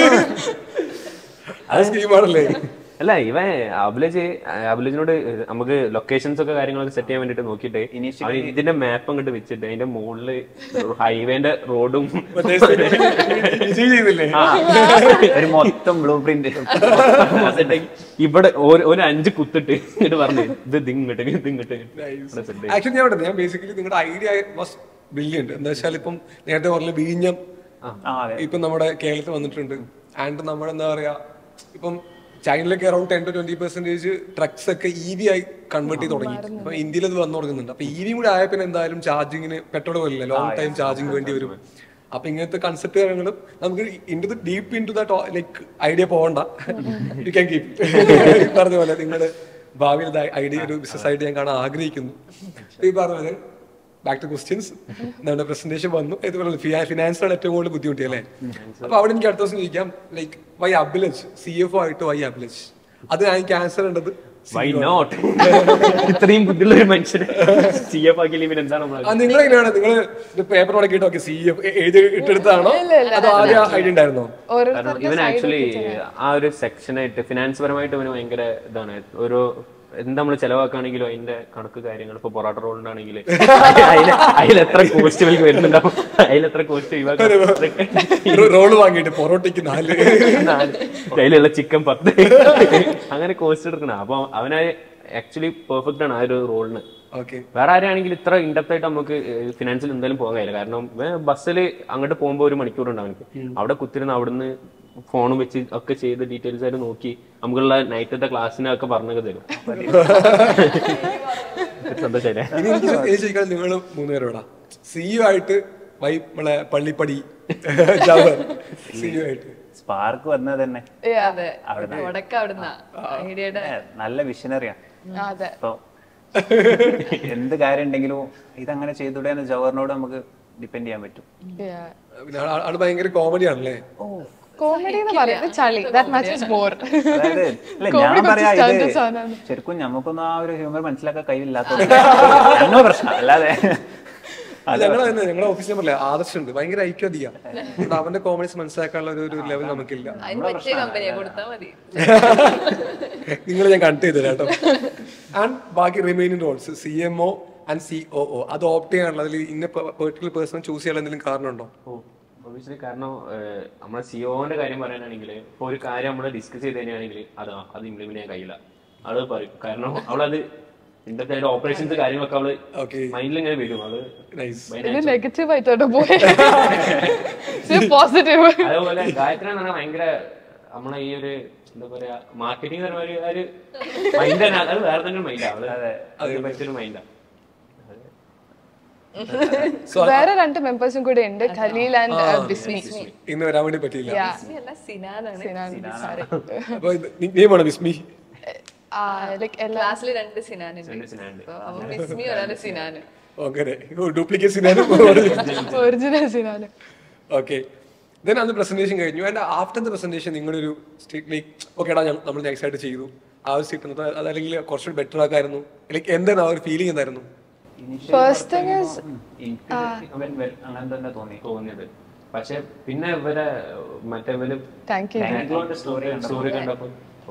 അത് സ്കീമാണല്ലേ അല്ല ഇവൻ അബുലജ് അബുലജിനോട് നമുക്ക് ലൊക്കേഷൻസ് ഒക്കെ കാര്യങ്ങളൊക്കെ സെറ്റ് ചെയ്യാൻ വേണ്ടിട്ട് നോക്കിയിട്ട് അവൻ ഇതിന്റെ മാപ്പ് അങ്ങോട്ട് വെച്ചിട്ട് അതിന്റെ മുകളില് ഹൈവേന്റെ റോഡും വിജയ് ചെയ്തില്ലേ ഒരു മൊത്തം ബ്ലൂ പ്രിന്റ് ഇവിടെ ഒരു- ഒരു അഞ്ച് കുത്തിട്ട് ഇങ്ങോട്ട് പറഞ്ഞു ഇത് ഇതിങ്ങോട്ട് ഇത് ഇങ്ങോട്ട് ആക്ച്വലി ഞാൻ ഇവിടെ ഞാൻ ബേസിക്കലി നിങ്ങളുടെ ഐഡിയ വാസ് ബ്രില്യൻറ്റ് എന്താ വെച്ചാൽ ഇപ്പം നേരത്തെ പറഞ്ഞ വീഞ്ഞം ആ അതെ ഇപ്പം നമ്മുടെ കേരളത്തിൽ വന്നിട്ടുണ്ട് ആൻഡ് നമ്മുടെ എന്താ പറയാ ഇപ്പം ചൈനയിലൊക്കെ around ten to twenty percentage trucks ഒക്കെ ഇ വി ആയി കൺവേർട്ട് ചെയ്ത് തുടങ്ങി അപ്പൊ ഇന്ത്യയിൽ അത് വന്നു തുടങ്ങുന്നുണ്ട് അപ്പൊ ഇ വി കൂടെ ആയ പിന്നെ എന്തായാലും ചാർജിങ്ങിന് പെട്രോൾ പോലില്ല ലോങ് ടൈം ചാർജിങ് വേണ്ടി വരും അപ്പൊ ഇങ്ങനത്തെ കൺസെപ്റ്റ് കാര്യങ്ങളും നമുക്ക് into deep into that like idea പോകണ്ട യു ക്യാൻ കീപ് പറഞ്ഞ പോലെ നിങ്ങളുടെ ഭാവിയിൽ ഐഡിയ ഒരു ബിസിനസ് ഐഡിയ ഞാൻ കാണാൻ ആഗ്രഹിക്കുന്നു ഈ പറഞ്ഞ പോലെ ബാക്ക് ടു ക്വസ്റ്റ്യൻസ് നമ്മുടെ പ്രസന്റേഷൻ വന്നു ഇതുപോലെ ഫിനാൻസിലാണ് ഏറ്റവും കൂടുതൽ ബുദ്ധിമുട്ടി അല്ലേ അപ്പൊ അവിടെ എനിക്ക് അടുത്ത ദിവസം ചോദിക്കാം ലൈക്ക് വൈ അബിലജ് സി എഫ് ആയിട്ട് വൈ അബിലജ് അത് എനിക്ക് ആൻസർ ഉണ്ടത് വൈ നോട്ട് ഇത്രയും ബുദ്ധിയുള്ള ഒരു മനുഷ്യനെ സി എഫ് ആക്കിയില്ല പിന്നെ എന്താണ് നമ്മള് ആ നിങ്ങൾ എങ്ങനെയാണ് നിങ്ങൾ പേപ്പർ ഉടക്കിയിട്ട് ഓക്കെ സി എഫ് എഴുതി ഇട്ടെടുത്താണോ അതോ ആദ്യം ഐഡിയ ഉണ്ടായിരുന്നോ കാരണം ഇവൻ ആക്ച്വലി ആ ഒരു സെക്ഷനായിട്ട് ഫിനാൻസ് പരമായിട്ട് ഇവന് ഭയങ്കര ഇതാണ് ഒരു എന്താ നമ്മൾ ചെലവാക്കുകയാണെങ്കിലും അതിന്റെ കണക്ക് കാര്യങ്ങൾ ഇപ്പൊ പൊറാട്ട റോളിനാണെങ്കിൽ അതിൽ എത്ര കോസ്റ്റ് ഇവർക്ക് വരുന്നുണ്ടാവും അതിൽ എത്ര കോസ്റ്റ് റോള് വാങ്ങിയിട്ട് പൊറോട്ടയ്ക്ക് നാല് അതിലുള്ള ചിക്കൻ പത്ത് അങ്ങനെ കോസ്റ്റ് എടുക്കണം അപ്പൊ അവന് ആക്ച്വലി പെർഫെക്റ്റ് ആണ് ആ ഒരു റോളിന് ഓക്കെ വേറെ ആരാണെങ്കിൽ ഇത്ര ഇൻഡെപ്ത് ആയിട്ട് നമുക്ക് ഫിനാൻസിൽ എന്തായാലും പോകാൻ കഴിയില്ല കാരണം ബസ്സിൽ അങ്ങോട്ട് പോകുമ്പോൾ ഒരു മണിക്കൂർ ഉണ്ട് അവനക്ക് അവിടെ കുത്തിരുന്ന് അവിടുന്ന് ഫോണും വെച്ച് ഒക്കെ ചെയ്ത് ഡീറ്റെയിൽസ് ആയിട്ട് നോക്കി നമുക്കുള്ള നൈറ്റത്തെ ക്ലാസ്സിനൊക്കെ പറഞ്ഞൊക്കെ തരും സന്തോഷല്ലേ ഇനി എനിക്ക് എനിക്ക് ചോദിക്കാൻ നിങ്ങൾ മൂന്നുപേരോടാ സി യു ആയിട്ട് വൈ നമ്മളെ പള്ളിപ്പടി ജവഹർ സി യു ആയിട്ട് സ്പാർക്ക് വന്നത് തന്നെ അതെ തുടക്കം അവിടുന്ന ഐഡിയയുടെ ഏ, നല്ല വിഷനറിയാ അതെ അപ്പൊ എന്ത് കാര്യം ഉണ്ടെങ്കിലും ഇതങ്ങനെ ചെയ്തൂടെ എന്ന് ജവഹറിനോട് നമുക്ക് ഡിപ്പെൻഡ് ചെയ്യാൻ പറ്റും Yeah. പിന്നെ ആള് ആള് ഭയങ്കര കോമഡി ആണല്ലേ കോമഡി എന്ന് പറയുന്നത് ചളി ദാറ്റ് മാച്ചസ് മോർ അതായത് ഇല്ല Comedy ഞാൻ കുറച്ച് പറയാ standard ഇത് സാധനമാണ്. ശരിക്കും നമുക്കൊന്നും ആ ഒരു ഹ്യൂമർ മനസ്സിലാക്കാൻ കഴിയില്ലാത്ത ഞങ്ങൾ പ്രശ്നം അല്ലാതെ ഞങ്ങളെ തന്നെ ഞങ്ങളുടെ ഓഫീസിൽ പറഞ്ഞില്ല ആദർശ് ഉണ്ട് ഭയങ്കര ഐക്യതയാ അതുകൊണ്ട് അവന്റെ കോമഡീസ് മനസ്സിലാക്കാനുള്ള ഒരു ഒരു ലെവൽ നമുക്കില്ല അതിന് പറ്റിയ കമ്പനിയെ കൊടുത്താൽ മതി നിങ്ങൾ ഞാൻ കണക്ട് ചെയ്തു കേട്ടോ ആൻഡ് ബാക്കി remaining roles C M O and C O O അത് ഓപ്റ്റ് ചെയ്യാനുള്ള അതിൽ ഇന്ന പെർട്ടിക്കുലർ പേഴ്സൺ ചൂസ് ചെയ്യാൻ എന്തെങ്കിലും കാരണമുണ്ടോ ഒബിയസ്ലി കാരണം ഏഹ്, നമ്മുടെ സിഒന്റെ കാര്യം പറയാനാണെങ്കിൽ ഇപ്പൊ ഒരു കാര്യം നമ്മൾ ഡിസ്കസ് ചെയ്ത് തന്നെയാണെങ്കിൽ അത് അത് ഇംപ്ലിമെന്റ് ചെയ്യാൻ കഴിയില്ല അത് പറയും കാരണം അവളത് ഇന്നത്തെ അതിന്റെ ഓപ്പറേഷൻസ് കാര്യങ്ങളൊക്കെ അവള് ഓക്കെ മൈൻഡിൽ ഇങ്ങനെ വരും അത് നൈസ് ഇത് നെഗറ്റീവ് ആയിട്ടോട്ട് പോയി പോസിറ്റീവ് അതേപോലെ ഗായത്രി എന്ന് പറഞ്ഞാൽ ഭയങ്കര നമ്മളെ ഈ ഒരു എന്താ പറയാ മാർക്കറ്റിംഗ് ഒരു ഒരു മൈൻഡ് തന്നെ അത് വേറെ തന്നെ മൈൻഡാ അത് അതിനെ പറ്റിയൊരു മൈൻഡാ വേറെ രണ്ട് മെമ്പേഴ്സും കൂടെ ഉണ്ട് ഖലീൽ ആൻഡ് ബിസ്മി ഇന്ന് വരാൻ വേണ്ടി പറ്റിയില്ല അല്ല സിനാനാണ് സോറി അപ്പൊ നെയ്മാണോ ബിസ്മി ലൈക്ക് എല്ലാ ക്ലാസ്സിൽ രണ്ട് സിനാനുണ്ട് സിനാനുണ്ട്. അപ്പൊ അവൻ ബിസ്മി ഒരാള് സിനാന് അങ്ങനെ ഡ്യൂപ്ലിക്കേറ്റ് സിനാനും ഒറിജിനൽ സിനാണ് ഓക്കെ ദെൻ അന്ന് പ്രസന്റേഷൻ കഴിഞ്ഞു ആൻഡ് ആഫ്റ്റർ ദ പ്രസന്റേഷൻ നിങ്ങളൊരു സ്റ്റേറ്റ് ലൈക്ക് ഓക്കെ എടാ ഞങ്ങൾ നമ്മൾ നെക്സ്റ്റ് ആയിട്ട് ചെയ്തു ആ ഒരു സ്റ്റേറ്റ് അതല്ലെങ്കിൽ കുറച്ചുകൂടി ബെറ്റർ ആക്കായിരുന്നു ലൈക്ക് എന്താണ് ആ ഒരു ഫീലിംഗ് എന്തായിരുന്നു ഫസ്റ്റ് തിങ് ഇസ് എനിക്ക് അവൻ വെ- അങ്ങനെ തന്നെ തോന്നി തോന്നിയത് പക്ഷെ പിന്നെ ഇവരെ മറ്റേ ഇവര് താങ്ക് യു സ്റ്റോറി സ്റ്റോറി കണ്ടപ്പോ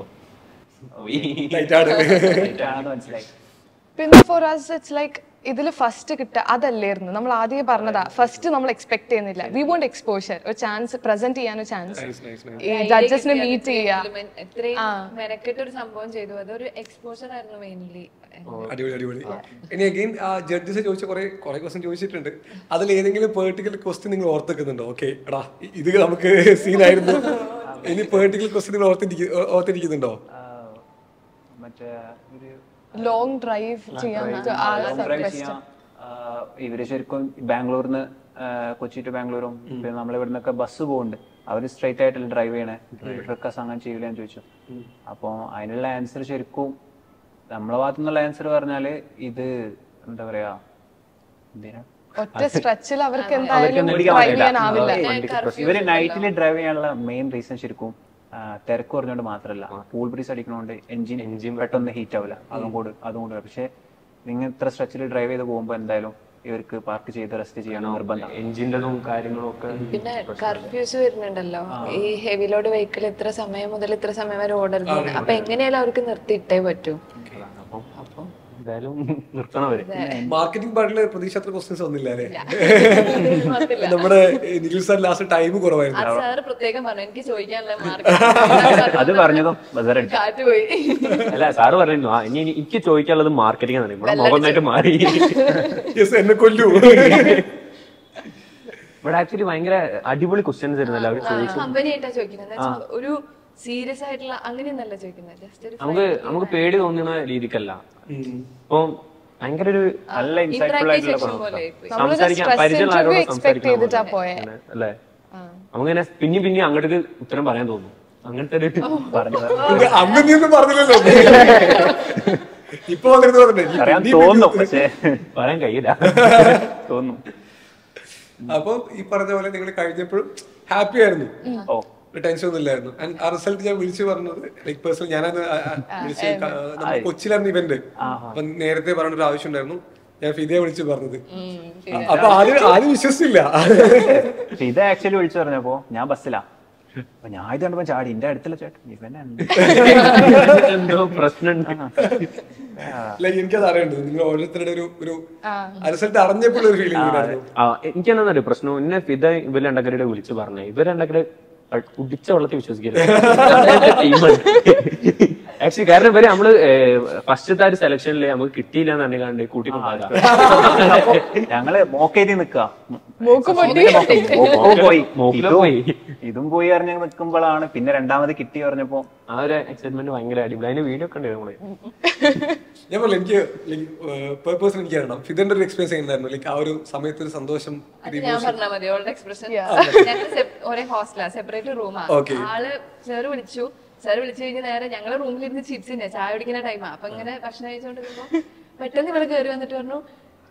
ഓ, ഈ ലൈറ്റാണ് ആണെന്ന് മനസ്സിലായി പിന്നെ ഫോർ അസ് ഇറ്റ്സ് ലൈക്ക് ഇതിൽ ഫസ്റ്റ് കിട്ടുക അതല്ലായിരുന്നു നമ്മൾ ആദ്യം പറഞ്ഞതാ ഫസ്റ്റ് നമ്മൾ എക്സ്പെക്ട് ചെയ്യുന്നില്ല വി വോണ്ട് എക്സ്പോഷർ ഒരു ചാൻസ് പ്രസന്റ് ചെയ്യാൻ ഒരു ചാൻസ് ഈ ജഡ്ജസിനെ മീറ്റ് ചെയ്യാ ഇത്രയും മെനക്കെട്ട് ഒരു സംഭവം ചെയ്തു അതൊരു എക്സ്പോഷർ ആയിരുന്നു മെയിൻലി അടിപൊളി അടിപൊളി ഇനി അഗെയിൻ ആ ജഡ്ജസ് ചോദിച്ച കുറെ കുറെ ക്വസ്റ്റ്യൻ ചോദിച്ചിട്ടുണ്ട് അതിൽ ഏതെങ്കിലും പെർട്ടിക്കുലർ ക്വസ്റ്റ്യൻ നിങ്ങൾ ഓർത്തെക്കുന്നുണ്ടോ ഓക്കെ എടാ ഇ- ഇത് നമുക്ക് സീനായിരുന്നു ഇനി പെർട്ടിക്കുലർ ക്വസ്റ്റ്യൻ നിങ്ങൾ ഓർത്തിരിക്ക ഓർത്തിരിക്കുന്നുണ്ടോ ആ, മറ്റേ ഒരു ലോങ് ഡ്രൈവ് ചെയ്യാൻ long drive ചെയ്യാം. ആ, ഇവര് ശരിക്കും ബാംഗ്ലൂരിന്ന് കൊച്ചി ടു ബാംഗ്ലൂരും പിന്നെ നമ്മളെ ഇവിടുന്നൊക്കെ ബസ് പോകുന്നുണ്ട് അവര് സ്ട്രൈറ്റ് ആയിട്ടല്ല ഡ്രൈവ് ചെയ്യണേ ട്രക്കസ് അങ്ങനെ ചെയ്യില്ല എന്ന് ചോദിച്ചു അപ്പൊ അതിനുള്ള ആൻസർ ശരിക്കും നമ്മളെ ഭാഗത്തു നിന്നുള്ള ആൻസർ പറഞ്ഞാല് ഇത് എന്താ പറയാ എന്തിനാ ഒറ്റ സ്ട്രെച്ചിൽ അവർക്ക് എന്തായാലും ഡ്രൈവ് ചെയ്യാനാവില്ല ഇവര് നൈറ്റിൽ ഡ്രൈവ് ചെയ്യാനുള്ള മെയിൻ റീസൺ ശരിക്കും ആ, തിരക്ക് കുറഞ്ഞുകൊണ്ട് മാത്രമല്ല കൂൾ ബ്രീസ് അടിക്കണോണ്ട് എഞ്ചിൻ എഞ്ചിൻ പെട്ടെന്ന് ഹീറ്റ് ആവില്ല അതും കൂടെ അതും കൂടെ പക്ഷെ നിങ്ങൾ ഇത്ര സ്ട്രെച്ചിൽ ഡ്രൈവ് ചെയ്ത് പോകുമ്പോൾ എന്തായാലും ഇവർക്ക് പാർക്ക് ചെയ്ത് റെസ്റ്റ് ചെയ്യണം നിർബന്ധം എഞ്ചിൻ്റെതും കാര്യങ്ങളും ഒക്കെ പിന്നെ കർഫ്യൂസ് വരുന്നുണ്ടല്ലോ ഈ ഹെവി ലോഡ് വെഹിക്കിൾ ഇത്ര സമയം മുതൽ ഇത്ര സമയം വരെ ഓടരുത് അപ്പൊ എങ്ങനെയാലും അവർക്ക് നിർത്തിയിട്ടേ പറ്റൂ അപ്പം അപ്പം എന്തായാലും നിർത്തണം അവര് മാർക്കറ്റിംഗ് പാർട്ടില് പ്രതീക്ഷ അത്ര ക്വസ്റ്റ്യൻസ് ഒന്നില്ല അല്ലേ നമ്മുടെ നിഖിൽ സാർ ലാസ്റ്റ് ടൈം കുറവായിരുന്നു അത് സാറ് പ്രത്യേകം പറഞ്ഞു എനിക്ക് ചോദിക്കാനുള്ള മാർക്ക് അത് പറഞ്ഞതും ബസർ അടിച്ചു കാറ്റ് പോയി അല്ല സാറ് പറയുന്നു ആ ഇനി ഇനി എനിക്ക് ചോദിക്കാനുള്ളത് മാർക്കറ്റിംഗ് ആണ് ഇവിടെ മുഖമായിട്ട് മാറി യെസ് എന്നെ കൊല്ലു ഇവിടെ ആക്ച്വലി ഭയങ്കര അടിപൊളി ക്വസ്റ്റ്യൻസ് ആയിരുന്നല്ലോ അവർ ചോദിച്ചു കമ്പനി ആയിട്ടാ ചോദിക്കുന്നത് എന്ന് വെച്ചാ ഒരു സീരിയസ് ആയിട്ടുള്ള അങ്ങനെയൊന്നല്ല ചോദിക്കുന്നത് ജസ്റ്റ് ഒരു നമുക്ക് നമുക്ക് പേടി തോന്നുന്ന രീതിക്കല്ല ഇപ്പൊ ഭയങ്കര ഒരു നല്ല ഇൻസൈറ്റ്ഫുൾ ആയിട്ടുള്ള interaction പോലെ ആയിപ്പോയി. നമ്മളൊരു സംസാരിക്കാൻ stress പരിചയമുള്ള interview ആരോടും expect സംസാരിക്കാൻ ചെയ്തിട്ടാ പോലെ. പോയെ. അങ്ങനെ, അല്ലേ നമുക്കിങ്ങനെ പിന്നെയും പിന്നെയും അങ്ങോട്ട് ഉത്തരം പറയാൻ തോന്നും അങ്ങനത്തെ ഒരു പറഞ്ഞത് അന്ന് നീ ഒന്നും പറഞ്ഞില്ലല്ലോ ഇപ്പൊ വന്നിരുന്നു പറഞ്ഞേ അറിയാൻ തോന്നും പക്ഷേ പറയാൻ കഴിയില്ല തോന്നും അപ്പൊ ഈ പറഞ്ഞ പോലെ നിങ്ങൾ കഴിഞ്ഞപ്പോഴും ഹാപ്പി ആയിരുന്നു ഓ ഒരു ടെൻഷൻ ഒന്നും ഇല്ലായിരുന്നു And ആ റിസൾട്ട് ഞാൻ വിളിച്ചു പറഞ്ഞത് ലൈക് പേഴ്സണൽ ഞാനത് വിളിച്ച് നമ്മുടെ കൊച്ചിയിലായിരുന്നു ഇവന്റ് അപ്പൊ നേരത്തെ പറഞ്ഞൊരു ആവശ്യം ഉണ്ടായിരുന്നു ഞാൻ ഫിദിയെ വിളിച്ച് പറഞ്ഞത് അപ്പൊ ആദ്യം ആദ്യം വിശ്വസിച്ചില്ല പക്ഷെ ഇത് ആക്ച്വലി വിളിച്ചു പറഞ്ഞപ്പോ ഞാൻ ബസ്സിലാ അപ്പൊ ഞാൻ ഇത് കണ്ടപ്പോ ചാടി എന്റെ അടുത്തുള്ള ചേട്ടൻ ഇവനെ എന്തോ പ്രശ്നം ലൈക്ക് എനിക്കത് അറിയണ്ടത് നിങ്ങൾ ഓരോരുത്തരുടെ ഒരു ഒരു റിസൾട്ട് അറിഞ്ഞപ്പോൾ ഒരു ഫീലിംഗ് ഉണ്ടായിരുന്നു എനിക്കെന്താ അറിയോ പ്രശ്നം എന്നെ ഫിദ ഇവർ രണ്ടക്കരയുടെ വിളിച്ചു പറഞ്ഞേ ഇവർ രണ്ടക്കര കുടിച്ച വെള്ളത്തിൽ വിശ്വസിക്കരുത് ആക്ച്വലി കാരണം ഇവര് നമ്മള് ഫസ്റ്റത്തെ ആ ഒരു സെലക്ഷനിൽ നമുക്ക് കിട്ടിയില്ല എന്ന് കണ്ട് കൂട്ടിക്കൊണ്ടാകാം ഞങ്ങള് മോക്കേരി നിക്ക മൂക്ക് പൊട്ടി പോയി മോക്കില് ഇതും- പോയി. ഇതും പോയി അറിഞ്ഞ നിൽക്കുമ്പോഴാണ് പിന്നെ രണ്ടാമത് കിട്ടി പറഞ്ഞപ്പോ ആ ഒരു എക്സൈറ്റ്മെന്റ് ഭയങ്കര അടിപൊളി അതിന്റെ വീഡിയോ ഒക്കെ ഉണ്ട് നമ്മള് ഞാൻ പറഞ്ഞു എനിക്ക് പേഴ്സൺ എനിക്ക് അറിയണം ഫിദന്റെ ഒരു എക്സ്പീരിയൻസ് എങ്ങനെയായിരുന്നു ലൈക്ക് ആ ഒരു സമയത്ത് ഒരു സന്തോഷം അത് ഞാൻ പറഞ്ഞാൽ മതി ഓളുടെ എക്സ്പ്രഷൻ ഞങ്ങൾ ഒരേ ഹോസ്റ്റലാ സെപ്പറേറ്റ് റൂമാ Okay. ആള് സാറ് വിളിച്ചു സാറ് വിളിച്ചു കഴിഞ്ഞ് നേരെ ഞങ്ങളെ റൂമിലിരുന്ന് ചിപ്സ് തന്നെ ചായ കുടിക്കുന്ന ടൈമാ അപ്പൊ ഇങ്ങനെ ഭക്ഷണം കഴിച്ചുകൊണ്ടിരുമ്പോ പെട്ടെന്ന് ഇവിടെ കയറി വന്നിട്ട് പറഞ്ഞു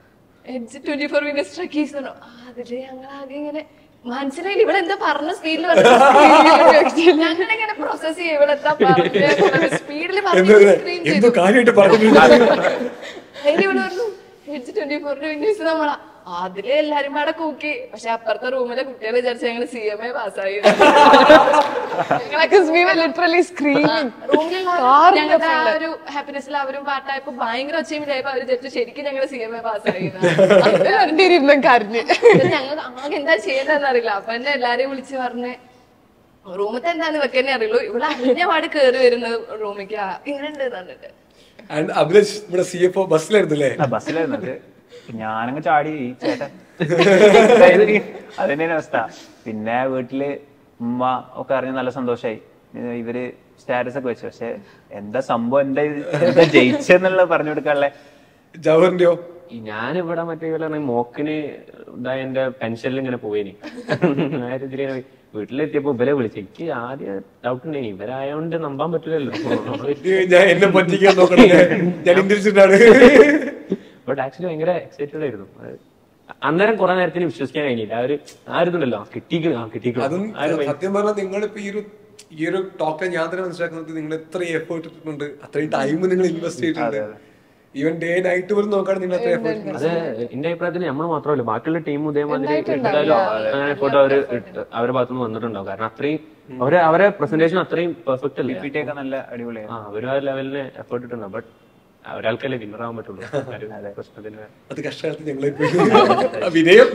Edge twenty four minutes Truckies അതില് ഞങ്ങൾ ആകെ ഇങ്ങനെ മനസ്സിലായില്ല ഇവിടെ എന്താ പറഞ്ഞ സ്പീഡിൽ ഞങ്ങളിങ്ങനെ പ്രോസസ് ചെയ്യും ഇവിടെ എന്താ പറഞ്ഞ സ്പീഡിൽ എന്തോ എന്തോ കാര്യമായിട്ട് പറഞ്ഞിട്ടുണ്ട് അതിന് ഇവിടെ പറഞ്ഞു എഡ്ജ് ട്വന്റി ഫോറിന്റെ വിന്നേഴ്സ് നമ്മളാ അതില് എല്ലാരും പാടെ കൂക്കി പക്ഷെ അപ്പുറത്തെ റൂമിലെ കുട്ടികൾ വിചാരിച്ച ഞങ്ങള് സി എം എ പാസ്സായി Because we were literally screaming. റൂമിലുള്ള ഞങ്ങളുടെ ആ ഒരു ഹാപ്പിനെസ്സിൽ അവരും പാട്ടായപ്പോ ഭയങ്കര ഒച്ചയും ഇതായപ്പോ അവര് വിചാരിച്ചു ശരിക്കും ഞങ്ങള് സി എം എ പാസ്സായി രണ്ടുപേരും കരഞ്ഞ് ഞങ്ങൾ ആകെ എന്താ ചെയ്യേണ്ടതെന്ന് അറിയില്ല അപ്പൊ എന്നെ എല്ലാരെയും വിളിച്ച് പറഞ്ഞ് റൂമത്തെ എന്താന്ന് വെക്കന്നെ അറിയുള്ളൂ ഇവിടെ അറിഞ്ഞ പാട് കേറി വരുന്നത് റൂമിക്ക് ഇങ്ങനെ ഉണ്ട് പറഞ്ഞിട്ട് ആൻഡ് അഭിലാഷ് ഇവിടെ സി എഫ് ഒ ബസ്സിലായിരുന്നല്ലേ ആ, ബസ്സിലായിരുന്നു അത് ഞാനങ്ങ് ചാടി ഈ ചേട്ടൻ അതായത് അതന്നെ അവസ്ഥ പിന്നെ വീട്ടില് ഉമ്മ ഒക്കെ അറിഞ്ഞ് നല്ല സന്തോഷായി ഏഹ് ഇവര് സ്റ്റാറ്റസ് ഒക്കെ വെച്ചു പക്ഷെ എന്താ സംഭവം എന്താ ഇത്? എന്താ ജയിച്ചെന്നുള്ള പറഞ്ഞു കൊടുക്കാനുള്ള ജവഹറിന്റെയോ ഞാൻ ഇവിടെ മറ്റേ പോലെ പറഞ്ഞ മോക്കിന് ഇതായ എന്റെ പെൻഷനിൽ ഇങ്ങനെ പോയിനി ഇതിലിങ്ങനെ വീട്ടിലെത്തിയപ്പോ ഇവരെ വിളിച്ചു എനിക്ക് ആദ്യം ഡൗട്ട് ഉണ്ടായി ഇവരായോണ്ട് നമ്പാൻ പറ്റില്ലല്ലോ ഇത് ഞാൻ എന്നെ പറ്റിക്കാൻ നോക്കണം ഞാൻ ഇന്റലിജന്റ് ആണ് ബട്ട് ആക്ച്വലി ഭയങ്കര എക്സൈറ്റഡ് ആയിരുന്നു അത് അന്നേരം കുറെ നേരത്തിന് വിശ്വസിക്കാൻ കഴിഞ്ഞില്ല ആ ഒരു ആ ഒരു ഇതുണ്ടല്ലോ കിട്ടിക്കണം ആ കിട്ടിക്കണം അതും ആ ഒരു സത്യം പറഞ്ഞാൽ നിങ്ങളിപ്പോ ഈ ഒരു ഈ ഒരു ടോക്ക് ഞാൻ തന്നെ മനസ്സിലാക്കുന്നത് നിങ്ങൾ എത്രയും എഫേർട്ട് ഇട്ടിട്ടുണ്ട് അത്രയും ടൈം നിങ്ങൾ ഇൻവെസ്റ്റ് ചെയ്തിട്ടുണ്ട് ഈവൻ ഡേ നൈറ്റ് പോലും നോക്കാണ് നിങ്ങൾ അത്ര എഫേർട്ട് അത് എന്റെ അഭിപ്രായത്തിൽ നമ്മൾ മാത്രമല്ല ബാക്കിയുള്ള ടീം ഇതേമാതിരി ഇട്ടാലോ അങ്ങനെ ഫോട്ടോ അവര് ഇട്ട് അവരുടെ ഭാഗത്തുനിന്ന് വന്നിട്ടുണ്ടാവും കാരണം അത്രയും അവരെ അവരെ പ്രസന്റേഷൻ അത്രയും പെർഫെക്റ്റ് അല്ലേ PPT ഒക്കെ നല്ല അടിപൊളിയായിരുന്നു ആ അവര് ആ ലെവലിന് എഫേർട്ട് ഇട്ടുണ്ടാവും ബട്ട് ഒരാൾക്കല്ലേ വിന്നർ ആവാൻ പറ്റുള്ളൂ ആ ഒരു പ്രശ്നത്തിന് അത് കഷ്ടകാലത്ത് ഞങ്ങളെ പോയി വിനയം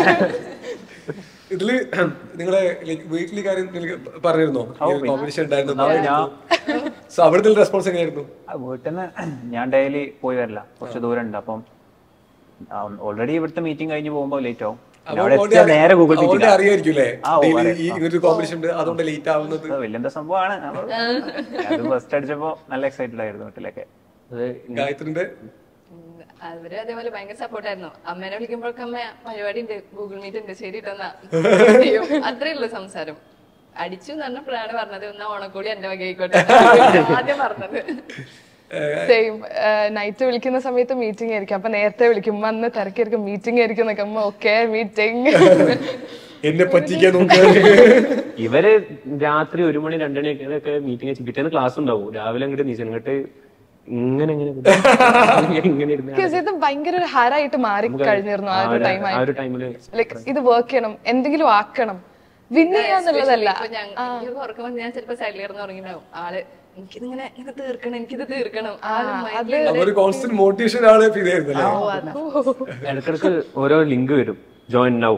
ഇതില് നിങ്ങളെ വീട്ടിലെ കാര്യം നിങ്ങൾക്ക് പറഞ്ഞിരുന്നോ കോമ്പറ്റീഷൻ ഉണ്ടായിരുന്നു സോ അവിടുത്തെ റെസ്പോൺസ് എങ്ങനെയായിരുന്നു ആ, വീട്ടിൽ നിന്ന് ഞാൻ ഡെയിലി പോയി വരില്ല കുറച്ച് ദൂരം ഉണ്ട് അപ്പം ഓൾറെഡി ഇവിടുത്തെ മീറ്റിംഗ് കഴിഞ്ഞ് പോകുമ്പോൾ ലേറ്റ് ആവും പിന്നെ അവിടെ already എത്തിയാൽ നേരെ ഗൂഗിൾ already മീറ്റിംഗ് അറിയായിരിക്കും അല്ലേ ആ, ഓ, ഡെയിലി അറിയാം. ഈ ഇങ്ങനൊരു കോമ്പറ്റീഷൻ ഉണ്ട് അതുകൊണ്ട് ലേറ്റ് ആവുന്നത് വലിയ സംഭവമാണ് അത് ഫസ്റ്റ് അടിച്ചപ്പോ നല്ല എക്സൈറ്റഡ് ആയിരുന്നു വീട്ടിലൊക്കെ അത് ഗായത്രിന്റെ അവര് അതേപോലെ ഭയങ്കര സപ്പോർട്ടായിരുന്നു അമ്മേനെ വിളിക്കുമ്പോഴൊക്കെ അമ്മ പരിപാടി ഉണ്ട് ഗൂഗിൾ മീറ്റ് ഉണ്ട് ശരി ഇട്ടെന്നാ അത്രേ ഉള്ളൂ സംസാരം അടിച്ചു എന്ന് പറഞ്ഞപ്പോഴാണ് പറഞ്ഞത് എന്നാ ഓണക്കോടി എന്റെ വക ആയിക്കോട്ടെ ആദ്യം പറഞ്ഞത് സെയിം നൈറ്റ് വിളിക്കുന്ന സമയത്ത് മീറ്റിംഗ് ആയിരിക്കും അപ്പൊ നേരത്തെ വിളിക്കും ഉമ്മ അന്ന് തിരക്കായിരിക്കും മീറ്റിംഗ് ആയിരിക്കും എന്നൊക്കെ അമ്മ ഓക്കെ മീറ്റിംഗ് എന്നെ പറ്റിക്കാൻ നോക്കുക ഇവര് രാത്രി ഒരു മണി രണ്ടു മണിയൊക്കെ മീറ്റിംഗ് വെച്ച് പിറ്റേന്ന് ക്ലാസ് ഉണ്ടാവും രാവിലെ അങ്ങോട്ട് നീച്ചു അങ്ങോട്ട് ഇങ്ങനെ ഇങ്ങനെ ഇങ്ങനെ ഇരുന്ന് ബിക്കോസ് ഇത് ഭയങ്കര ഒരു ഹരായിട്ട് മാറി കഴിഞ്ഞിരുന്നു ആ ഒരു ടൈം ആ ഒരു ടൈമില് ലൈക്ക് ഇത് വർക്ക് ചെയ്യണം എന്തെങ്കിലും ആക്കണം വിൻ ചെയ്യാന്നുള്ളതല്ല ഇപ്പൊ ഞങ്ങൾ ഉറക്കം വന്ന് ഞാൻ ചിലപ്പോ സൈഡിൽ ഇറന്ന് ഉറങ്ങിണ്ടാവും ആള് എനിക്കിതിങ്ങനെ ഇത് തീർക്കണം എനിക്കിത് തീർക്കണം ആ ഒരു mind ല് അപ്പൊ ഒരു കോൺസ്റ്റന്റ് മോട്ടിവേഷൻ ആണ് ഇതായിരുന്നല്ലേ ഇടക്കിടക്ക് ഓരോ ലിങ്ക് വരും ജോയിൻ നൗ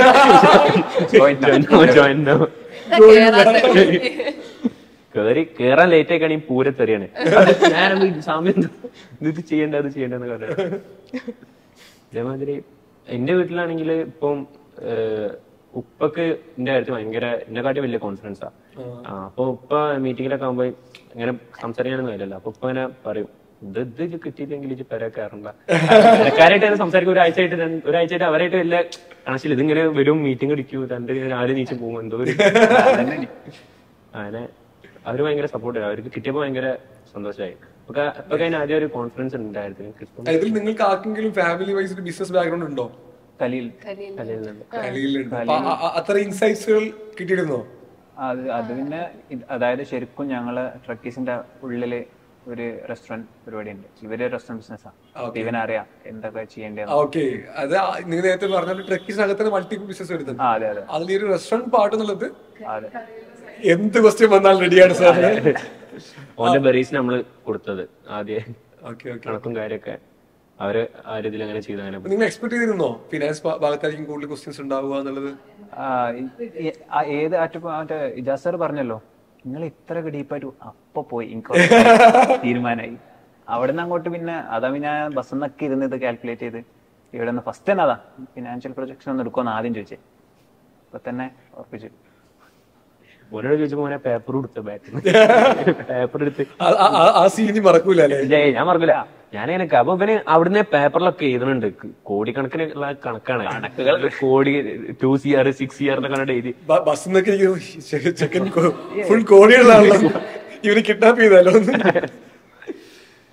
ജോയിൻ നൗ ഇതാ കേറാത്ത കേറി കേറാൻ ലേറ്റ് ആയിക്കാണെങ്കിൽ പൂരത്തെറിയാണ് ഞാനത് സമയം ഇത് ചെയ്യണ്ട അത് ചെയ്യണ്ടെന്ന് പറയാം അതേമാതിരി എന്റെ വീട്ടിലാണെങ്കിൽ ഇപ്പം ഏഹ്, ഉപ്പക്ക് എന്റെ കാര്യത്തിൽ ഭയങ്കര എന്നെ കാട്ടി വലിയ കോൺഫിഡൻസാ അപ്പൊ ഉപ്പ മീറ്റിങ്ങിലൊക്കെ ആകുമ്പോ ഇങ്ങനെ സംസാരിക്കാനൊന്നും കഴിയില്ലല്ലോ അപ്പൊ ഉപ്പ ഇങ്ങനെ പറയും ഇത് ഇത് ഇജ്ജ് കിട്ടിയില്ലെങ്കിൽ ഇജ്ജ് പെര കയറണ്ട കാര്യമായിട്ട് സംസാരിക്കും ഒരാഴ്ചയായിട്ട് രണ്ട്- ഒരാഴ്ചയായിട്ട് അവരായിട്ട് വലിയ കണക്ഷൻ ഇതിങ്ങനെ വരും മീറ്റിംഗ് അടിക്കൂ രണ്ട് രാവിലെ നീച്ച് പോകും എന്തോ ഒരു അങ്ങനെ അവര് ഭയങ്കര സപ്പോർട്ട് ചെയ്യും അവർക്ക് കിട്ടിയപ്പോ ഭയങ്കര സന്തോഷമായി ഒക്കെ അപ്പൊ അതിന് ആദ്യം ഒരു കോൺഫിഡൻസ് ഉണ്ടായിരുന്നു എനിക്ക് ഇപ്പം ഇതിൽ നിങ്ങൾക്ക് ആർക്കെങ്കിലും ഫാമിലി വൈസ് ഒരു ബിസിനസ് ബാക്ക്ഗ്രൗണ്ട് ഉണ്ടോ കലിയിൽ കലയിലുണ്ട്. കലയിലുണ്ട് അപ്പൊ അ- അ- അത്ര ഇൻസൈറ്റ്സുകൾ കിട്ടിയിരുന്നോ അത് അത് പിന്നെ ഇത് അതായത് ശരിക്കും ഞങ്ങള് ട്രക്കീസിന്റെ ഉള്ളില് ഒരു റെസ്റ്റോറന്റ് പരിപാടി ഉണ്ട് ഇവര് റെസ്റ്റോറന്റ് ബിസിനസ്സാണ് ഇവനറിയാം എന്തൊക്കെ ചെയ്യേണ്ടത് ഓക്കെ അത് ആ- നിങ്ങൾ നേരത്തെ പറഞ്ഞ ട്രക്കീസിനകത്ത് മൾട്ടി ബിസിനസ് വരുന്നുണ്ട് ആ അതെ അതെ അതിൽ ഒരു റെസ്റ്റോറന്റ് പാട്ട് എന്നുള്ളത് അതെ എന്ത് ക്വസ്റ്റ്യൻ വന്നാലും റെഡിയാണ് സാർ ഓന്റെ ബെറീസ് നമ്മള് കൊടുത്തത് ആദ്യം ഓക്കെ ഓക്കെ കണക്കും കാര്യമൊക്കെ അവര് ആ രീതിയിൽ അങ്ങനെ ചെയ്ത് അങ്ങനെ നിങ്ങൾ എക്സ്പെക്ട് ചെയ്തിരുന്നോ ഫിനാൻസ് ഭാഗത്തായിരിക്കും കൂടുതൽ ക്വസ്റ്റ്യൻസ് ഉണ്ടാവുക എന്നുള്ളത് ആ, ഈ- ഈ- ആ ഏത് അറ്റ മറ്റേ ഇജാസ് സാർ പറഞ്ഞല്ലോ നിങ്ങൾ ഇത്ര ഡീപ്പായിട്ട് അപ്പൊ പോയി എനിക്ക് തീരുമാനമായി അവിടെ നിന്ന് അങ്ങോട്ട് പിന്നെ അതാ പിന്നെ ബസ് നിന്നൊക്കെ ഇരുന്ന് ഇത് കാൽക്കുലേറ്റ് ചെയ്ത് ഇവിടെ നിന്ന് ഫസ്റ്റ് തന്നെ അതാ ഫിനാൻഷ്യൽ പ്രൊജക്ഷൻ ഒന്ന് എടുക്കുമെന്ന് ആദ്യം ചോദിച്ചേ ഇപ്പൊ തന്നെ ഉറപ്പിച്ചു ഓനോട് ചോദിച്ചപ്പോ ഓനെ പേപ്പർ കൊടുത്ത ബാറ്റ് പേപ്പർ എടുത്ത് ആ- ആ- ആ- ആ സീനി മറക്കൂല അല്ലേ ഇല്ല, ഏയ് ഞാൻ മറക്കില്ല ഞാനിങ്ങനെ അപ്പൊ ഇവന് അവിടുന്ന് പേപ്പറിലൊക്കെ എഴുതുന്നുണ്ട് കോടിക്കണക്കിന് ഉള്ള കണക്കാണ് കണക്കുകൾ കോടി two C R six C R എന്നൊക്കെ കണ്ടിട്ട് എഴുതി ബ- ബസ് എന്നൊക്കെ എനിക്ക് ചെക്കൻ ഫുൾ കോടികളാണല്ലോ ഇവര് കിഡ്നാപ്പ് ചെയ്താലോ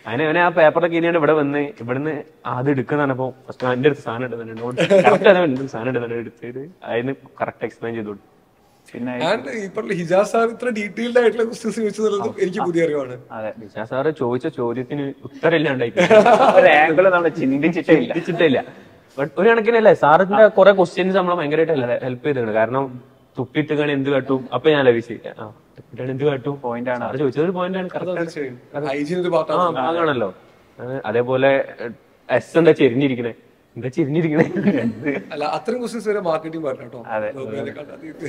അതിന് അവനെ ആ പേപ്പറൊക്കെ ഇനിയാണ് ഇവിടെ വന്ന് ഇവിടുന്ന് അത് എടുക്കുന്നപ്പോ ഫസ്റ്റ് എന്റെ അടുത്ത് സാധനം എടുക്കുന്നുണ്ട് നോട്ട് കറക്റ്റ് അതെ ഉണ്ട് സാധനം എടുക്കുന്നുണ്ട് എടുത്തിട്ട് അതിന് കറക്റ്റ് എക്സ്പ്ലെയിൻ ചെയ്തു കൊടുത്തു പിന്നെ ആൻഡ് ഈ പറഞ്ഞ ഹിജാസ് സാർ ഇത്ര ഡീറ്റെയിൽഡ് ആയിട്ടുള്ള ക്വസ്റ്റ്യൻസ് ചോദിച്ചതുള്ളത് എനിക്ക് പുതിയ അറിവാണ് അതെ നിശാ സാറ് ചോദിച്ച ചോദ്യത്തിന് ഉത്തരം ഇല്ലാണ്ടായി ഒരു ആംഗിൾ നമ്മൾ ചിന്തിച്ചിട്ടേ ഇല്ല ചിന്തിച്ചിട്ടില്ല ബട്ട് ഒരു കണക്കിനല്ലേ സാറിന്റെ കുറെ ക്വസ്റ്റ്യൻസ് നമ്മളെ ഭയങ്കരമായിട്ട് ഹെൽപ്പ് ചെയ്തിട്ടുണ്ട് കാരണം തുപ്പിട്ട് കാണി എന്ത് കാട്ടും അപ്പൊ ഞാൻ ലഭിച്ചു ആ തുപ്പിട്ടാണ് എന്ത് കാട്ടും Point ആണ്. സാറ് ചോദിച്ചത് ഒരു പോയിന്റ് ആണ് കറക്റ്റ് ഹൈജീൻ ഒരു ആ പാർട്ടാണ് ഭാഗമാണല്ലോ അത് അതേപോലെ എസ് എന്താ ചെരിഞ്ഞിരിക്കണേ എന്താ ചെരിഞ്ഞിരിക്കണേ എന്ത്? അല്ല അത്രയും ക്വസ്റ്റ്യൻസ് വരെ മാർക്കറ്റിംഗ് പാർട്ട് കേട്ടോ അതെ. ലോകോയിനെക്കാൾ അതീത്.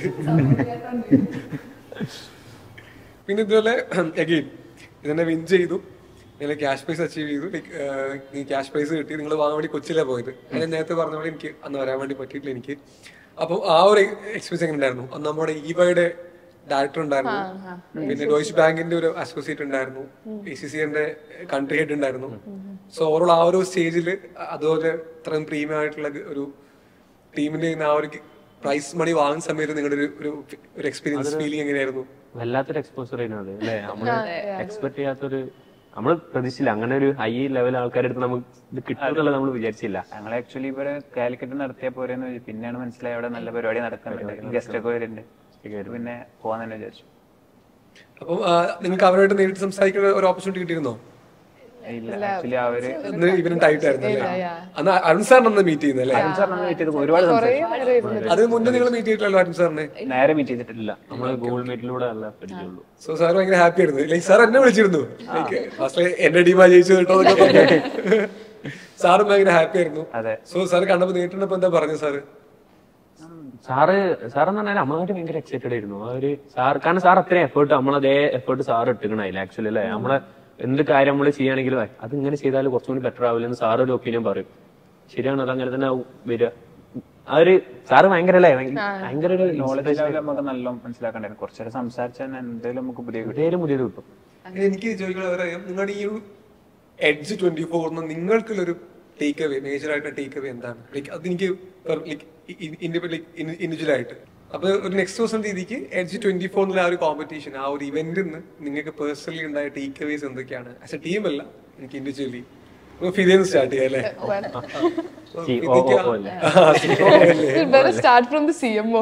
പിന്നെ ഇതുപോലെ അഗെയിൻ ഇതെന്നെ വിൻ ചെയ്തു നിങ്ങൾ ക്യാഷ് പ്രൈസ് അച്ചീവ് ചെയ്തു ഈ ക്യാഷ് പ്രൈസ് കിട്ടി നിങ്ങൾ വാങ്ങാൻ വേണ്ടി കൊച്ചിയിലാണ് പോയത് ഞാൻ നേരത്തെ പറഞ്ഞ പോലെ എനിക്ക് അന്ന് വരാൻ വേണ്ടി പറ്റിയിട്ടില്ല എനിക്ക് അപ്പോൾ ആ ഒരു എക്സ്പീരിയൻസ് എങ്ങനെ ഉണ്ടായിരുന്നു അന്ന് നമ്മുടെ ഇബയുടെ ഡയറക്ടർ ഉണ്ടായിരുന്നു പിന്നെ ഡോയ്ച്ച് ബാങ്കിന്റെ ഒരു അസോസിയേറ്റ് ഉണ്ടായിരുന്നു എ സി സിന്റെ കൺട്രി ഹെഡ് ഉണ്ടായിരുന്നു സോ ഓവറോൾ ആ ഒരു സ്റ്റേജിൽ അതുപോലെ ഇത്രയും പ്രീമിയം ആയിട്ടുള്ള ഒരു ടീമിന്റെ ആ ഒരു പ്രൈസ് മണി വാങ്ങുന്ന സമയത്ത് നിങ്ങളുടെ ഒരു ഒരു ഒരു എക്സ്പീരിയൻസ് ഫീലിംഗ് എങ്ങനെയായിരുന്നു വല്ലാത്തൊരു എക്സ്പോസർ ആയിരുന്നു അത് അല്ലേ നമ്മള് എക്സ്പെക്ട് ചെയ്യാത്തൊരു നമ്മള് പ്രതീക്ഷിച്ചില്ല അങ്ങനെ ഒരു ഹൈ ലെവൽ ആൾക്കാരുടെ അടുത്ത് നമുക്ക് ഇത് കിട്ടുമെന്നുള്ളത് നമ്മൾ വിചാരിച്ചില്ല ഞങ്ങൾ ആക്ച്വലി ഇവിടെ കാലിക്കറ്റ് നടത്തിയ പോരെന്ന് ചോദിച്ചു പിന്നെയാണ് മനസ്സിലായി അവിടെ നല്ല പരിപാടി നടക്കുന്നുണ്ട് ഗസ്റ്റ് ഒക്കെ വരുന്നുണ്ട് പിന്നെ പോവാൻ തന്നെ വിചാരിച്ചു അപ്പം ആ, നിങ്ങൾക്ക് അവരുമായിട്ട് നേരിട്ട് സംസാരിക്കുന്ന ഒരു ഓപ്പർച്യൂണിറ്റി കിട്ടിയിരുന്നോ ഇല്ല ആക്ച്വലി അവര് അന്ന് ഇവനും ടൈറ്റ് ആയിരുന്നു അല്ലേ അന്ന് അരുൺ സാറിനെ മീറ്റ് ചെയ്യുന്നത് അല്ലേ സാർ നമ്മൾ മീറ്റ് ചെയ്ത് ഒരുപാട് സംസാരിച്ചു അത് മുന്നേ നിങ്ങൾ മീറ്റ് ചെയ്തിട്ടില്ലല്ലോ അരുൺ സാറിനെ നേരെ മീറ്റ് ചെയ്തിട്ടില്ല നമ്മള് ഗൂഗിൾ മീറ്റിലൂടെ അല്ല പരിചയമുള്ളൂ സോ സാർ ഭയങ്കര ഹാപ്പി ആയിരുന്നു ലൈക്ക് സാർ എന്നെ വിളിച്ചിരുന്നു ലൈക്ക് ഫസ്റ്റ് എന്റെ ടീമാ ജയിച്ചു കേട്ടോ എന്നൊക്കെ പറഞ്ഞു സാറും ഭയങ്കര ഹാപ്പി ആയിരുന്നു അതെ. സോ സാർ കണ്ടപ്പോ നേരിട്ടപ്പോ എന്താ പറഞ്ഞു സാറ് സാറ് സാറെന്ന് പറഞ്ഞാൽ നമ്മളായിട്ട് ഭയങ്കര എക്സൈറ്റഡ് ആയിരുന്നു ആ ഒരു സാർ കാരണം സാർ അത്രയും എഫേർട്ട് നമ്മളതേ എഫേർട്ട് സാർ ഇട്ടിക്കണായില്ല ആക്ച്വലി അല്ലേ നമ്മളെ എന്ത് കാര്യം നമ്മൾ ചെയ്യുകയാണെങ്കിലും "ഏയ്, അത് ഇങ്ങനെ ചെയ്താൽ കുറച്ചും കൂടി ബെറ്റർ ആവില്ല എന്ന് സാർ ഒരു ഒപ്പീനിയൻ പറയും ശരിയാണ് അത് അങ്ങനെ തന്നെ ആവും വരിക ആ ഒരു സാറ് ഭയങ്കര അല്ലേ ഭയങ്കര ഒരു നോളജ് ലെവൽ നമുക്ക് നല്ല മനസ്സിലാക്കണ്ടായിരുന്നു കുറച്ചേരം സംസാരിച്ചാൽ എന്തെങ്കിലും നമുക്ക് പുതിയ കിട്ടും എവിടെയും പുതിയത് കിട്ടും എനിക്ക് ചോദിക്കുന്നത് അറിയാം നിങ്ങളുടെ ഈ ഒരു എഡ്ജ് ട്വന്റി ഫോറിന് നിങ്ങൾക്കുള്ളൊരു ടേക്ക് അവേ മേജർ ആയിട്ട് ടേക്ക് അവേ എന്താണ് ലൈക്ക് അതെനിക്ക് ഇൻഡിവിജ്വൽ ആയിട്ട് അപ്പൊ ഒരു നെക്സ്റ്റ് ദിവസം രീതിക്ക് എഡ്ജ് ട്വന്റി ഫോറിനുള്ള ആ ഒരു കോമ്പറ്റീഷൻ ആ ഒരു ഇവന്റിൽ നിന്ന് നിങ്ങൾക്ക് പേഴ്സണലി ഉണ്ടായ ടേക്ക് അവേസ് എന്തൊക്കെയാണ് ആസ് എ ടീം അല്ല എനിക്ക് ഇൻഡിവിജ്വലി ഫിലിന്ന് സ്റ്റാർട്ട് ചെയ്യാം അല്ലേ സി- ഓ- ഓ- ഓ അല്ലേ? ആ, COO അല്ലേ? You better start from the CMO.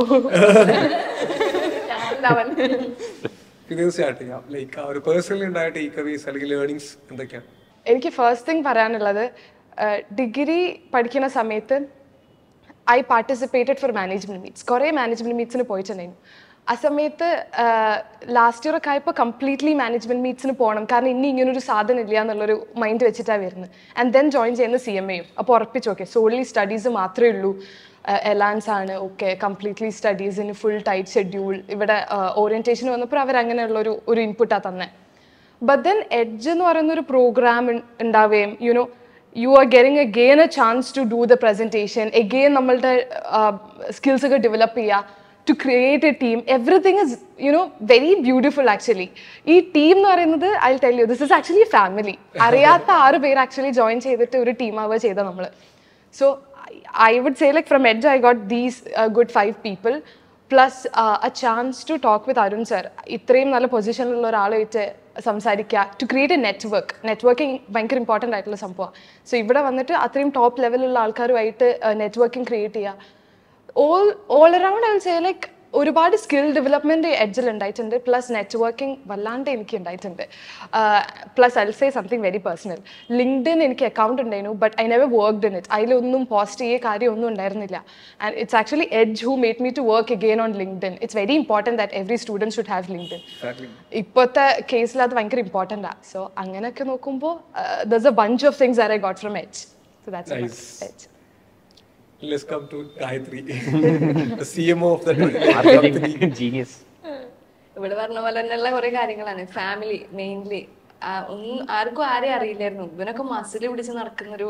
ഫിലിന്ന് സ്റ്റാർട്ട് ചെയ്യാം ലൈക്ക് ആ ഒരു പേഴ്സണലി ഉണ്ടായ ടേക്ക് അവേസ് അല്ലെങ്കിൽ ലേണിംഗ്സ് എന്തൊക്കെയാണ് എനിക്ക് ഫസ്റ്റ് തിങ് പറയാനുള്ളത് ഡിഗ്രി പഠിക്കുന്ന സമയത്ത് I participated for management meets കുറേ മാനേജ്മെന്റ് മീറ്റ്സിന് പോയിട്ടുണ്ടായിരുന്നു ആ സമയത്ത് ലാസ്റ്റ് ഇയർ ഒക്കെ ആയപ്പോൾ കംപ്ലീറ്റ്ലി മാനേജ്മെന്റ് മീറ്റ്സിന് പോകണം കാരണം ഇനി ഇങ്ങനൊരു സാധനം ഇല്ല എന്നുള്ളൊരു മൈൻഡ് വെച്ചിട്ടാണ് വരുന്നത് ആൻഡ് ദെൻ ജോയിൻ ചെയ്യുന്ന സി എം എയും അപ്പോൾ ഉറപ്പിച്ചു ഓക്കെ സോൺലി സ്റ്റഡീസ് മാത്രമേ ഉള്ളൂ എലാൻസ് ആണ് ഓക്കെ കംപ്ലീറ്റ്ലി സ്റ്റഡീസിന് ഫുൾ ടൈറ്റ് ഷെഡ്യൂൾ ഇവിടെ ഓറിയന്റേഷൻ വന്നപ്പോൾ അവർ അങ്ങനെയുള്ളൊരു ഒരു ഇൻപുട്ടാണ് തന്നെ ബട്ട് ദെൻ എഡ്ജ് എന്ന് പറയുന്ന ഒരു പ്രോഗ്രാം ഉണ്ടാവുകയും you know you are getting again a chance to do the presentation again നമ്മളുടെ സ്കിൽസ് ഒക്കെ ഡെവലപ്പ് ചെയ്യുക to create a team everything is you know very beautiful actually ഈ ടീം എന്ന് പറയുന്നത് I tell you this is actually family അറിയാത്ത ആറ് പേര് actually join ചെയ്തിട്ട് ഒരു ടീം ആവുക ചെയ്ത നമ്മൾ so I would say like from Edge I got these good five people plus a chance to talk with Arun sir ഇത്രയും നല്ല പൊസിഷനിലുള്ള ഒരാളായിട്ട് സംസാരിക്കുക to create a network networking ഭയങ്കര ഇമ്പോർട്ടൻ്റ് ആയിട്ടുള്ള സംഭവമാണ് സോ ഇവിടെ വന്നിട്ട് അത്രയും ടോപ്പ് ലെവലുള്ള ആൾക്കാരുമായിട്ട് നെറ്റ്വർക്കിംഗ് ക്രിയേറ്റ് ചെയ്യുക all all around I will say like ഒരുപാട് സ്കിൽ ഡെവലപ്മെന്റ് എഡ്ജിൽ ഉണ്ടായിട്ടുണ്ട് പ്ലസ് നെറ്റ്വർക്കിംഗ് വല്ലാണ്ട് എനിക്ക് ഉണ്ടായിട്ടുണ്ട് plus I say something very personal LinkedIn എനിക്ക് അക്കൗണ്ട് ഉണ്ടായിരുന്നു but I never worked in it അതിലൊന്നും പോസ്റ്റ് ചെയ്യ കാര്യമൊന്നും ഉണ്ടായിരുന്നില്ല and it's actually Edge who made me to work again on LinkedIn it's very important that every student should have LinkedIn ഇപ്പോഴത്തെ കേസിൽ അത് ഭയങ്കര ഇമ്പോർട്ടൻ്റ് ആണ് സോ അങ്ങനെയൊക്കെ നോക്കുമ്പോൾ thus a bunch of things are I got from Edge so that's Nice. Edge Let's come to Gayatri, the CMO of the company. Genius ഇവിടെ പറഞ്ഞ പോലെ തന്നെയുള്ള കുറെ കാര്യങ്ങളാണ് ഫാമിലി മെയിൻലി ഒന്നും ആർക്കും ആരെയും അറിയില്ലായിരുന്നു ഇവനൊക്കെ മസിൽ പിടിച്ച് നടക്കുന്നൊരു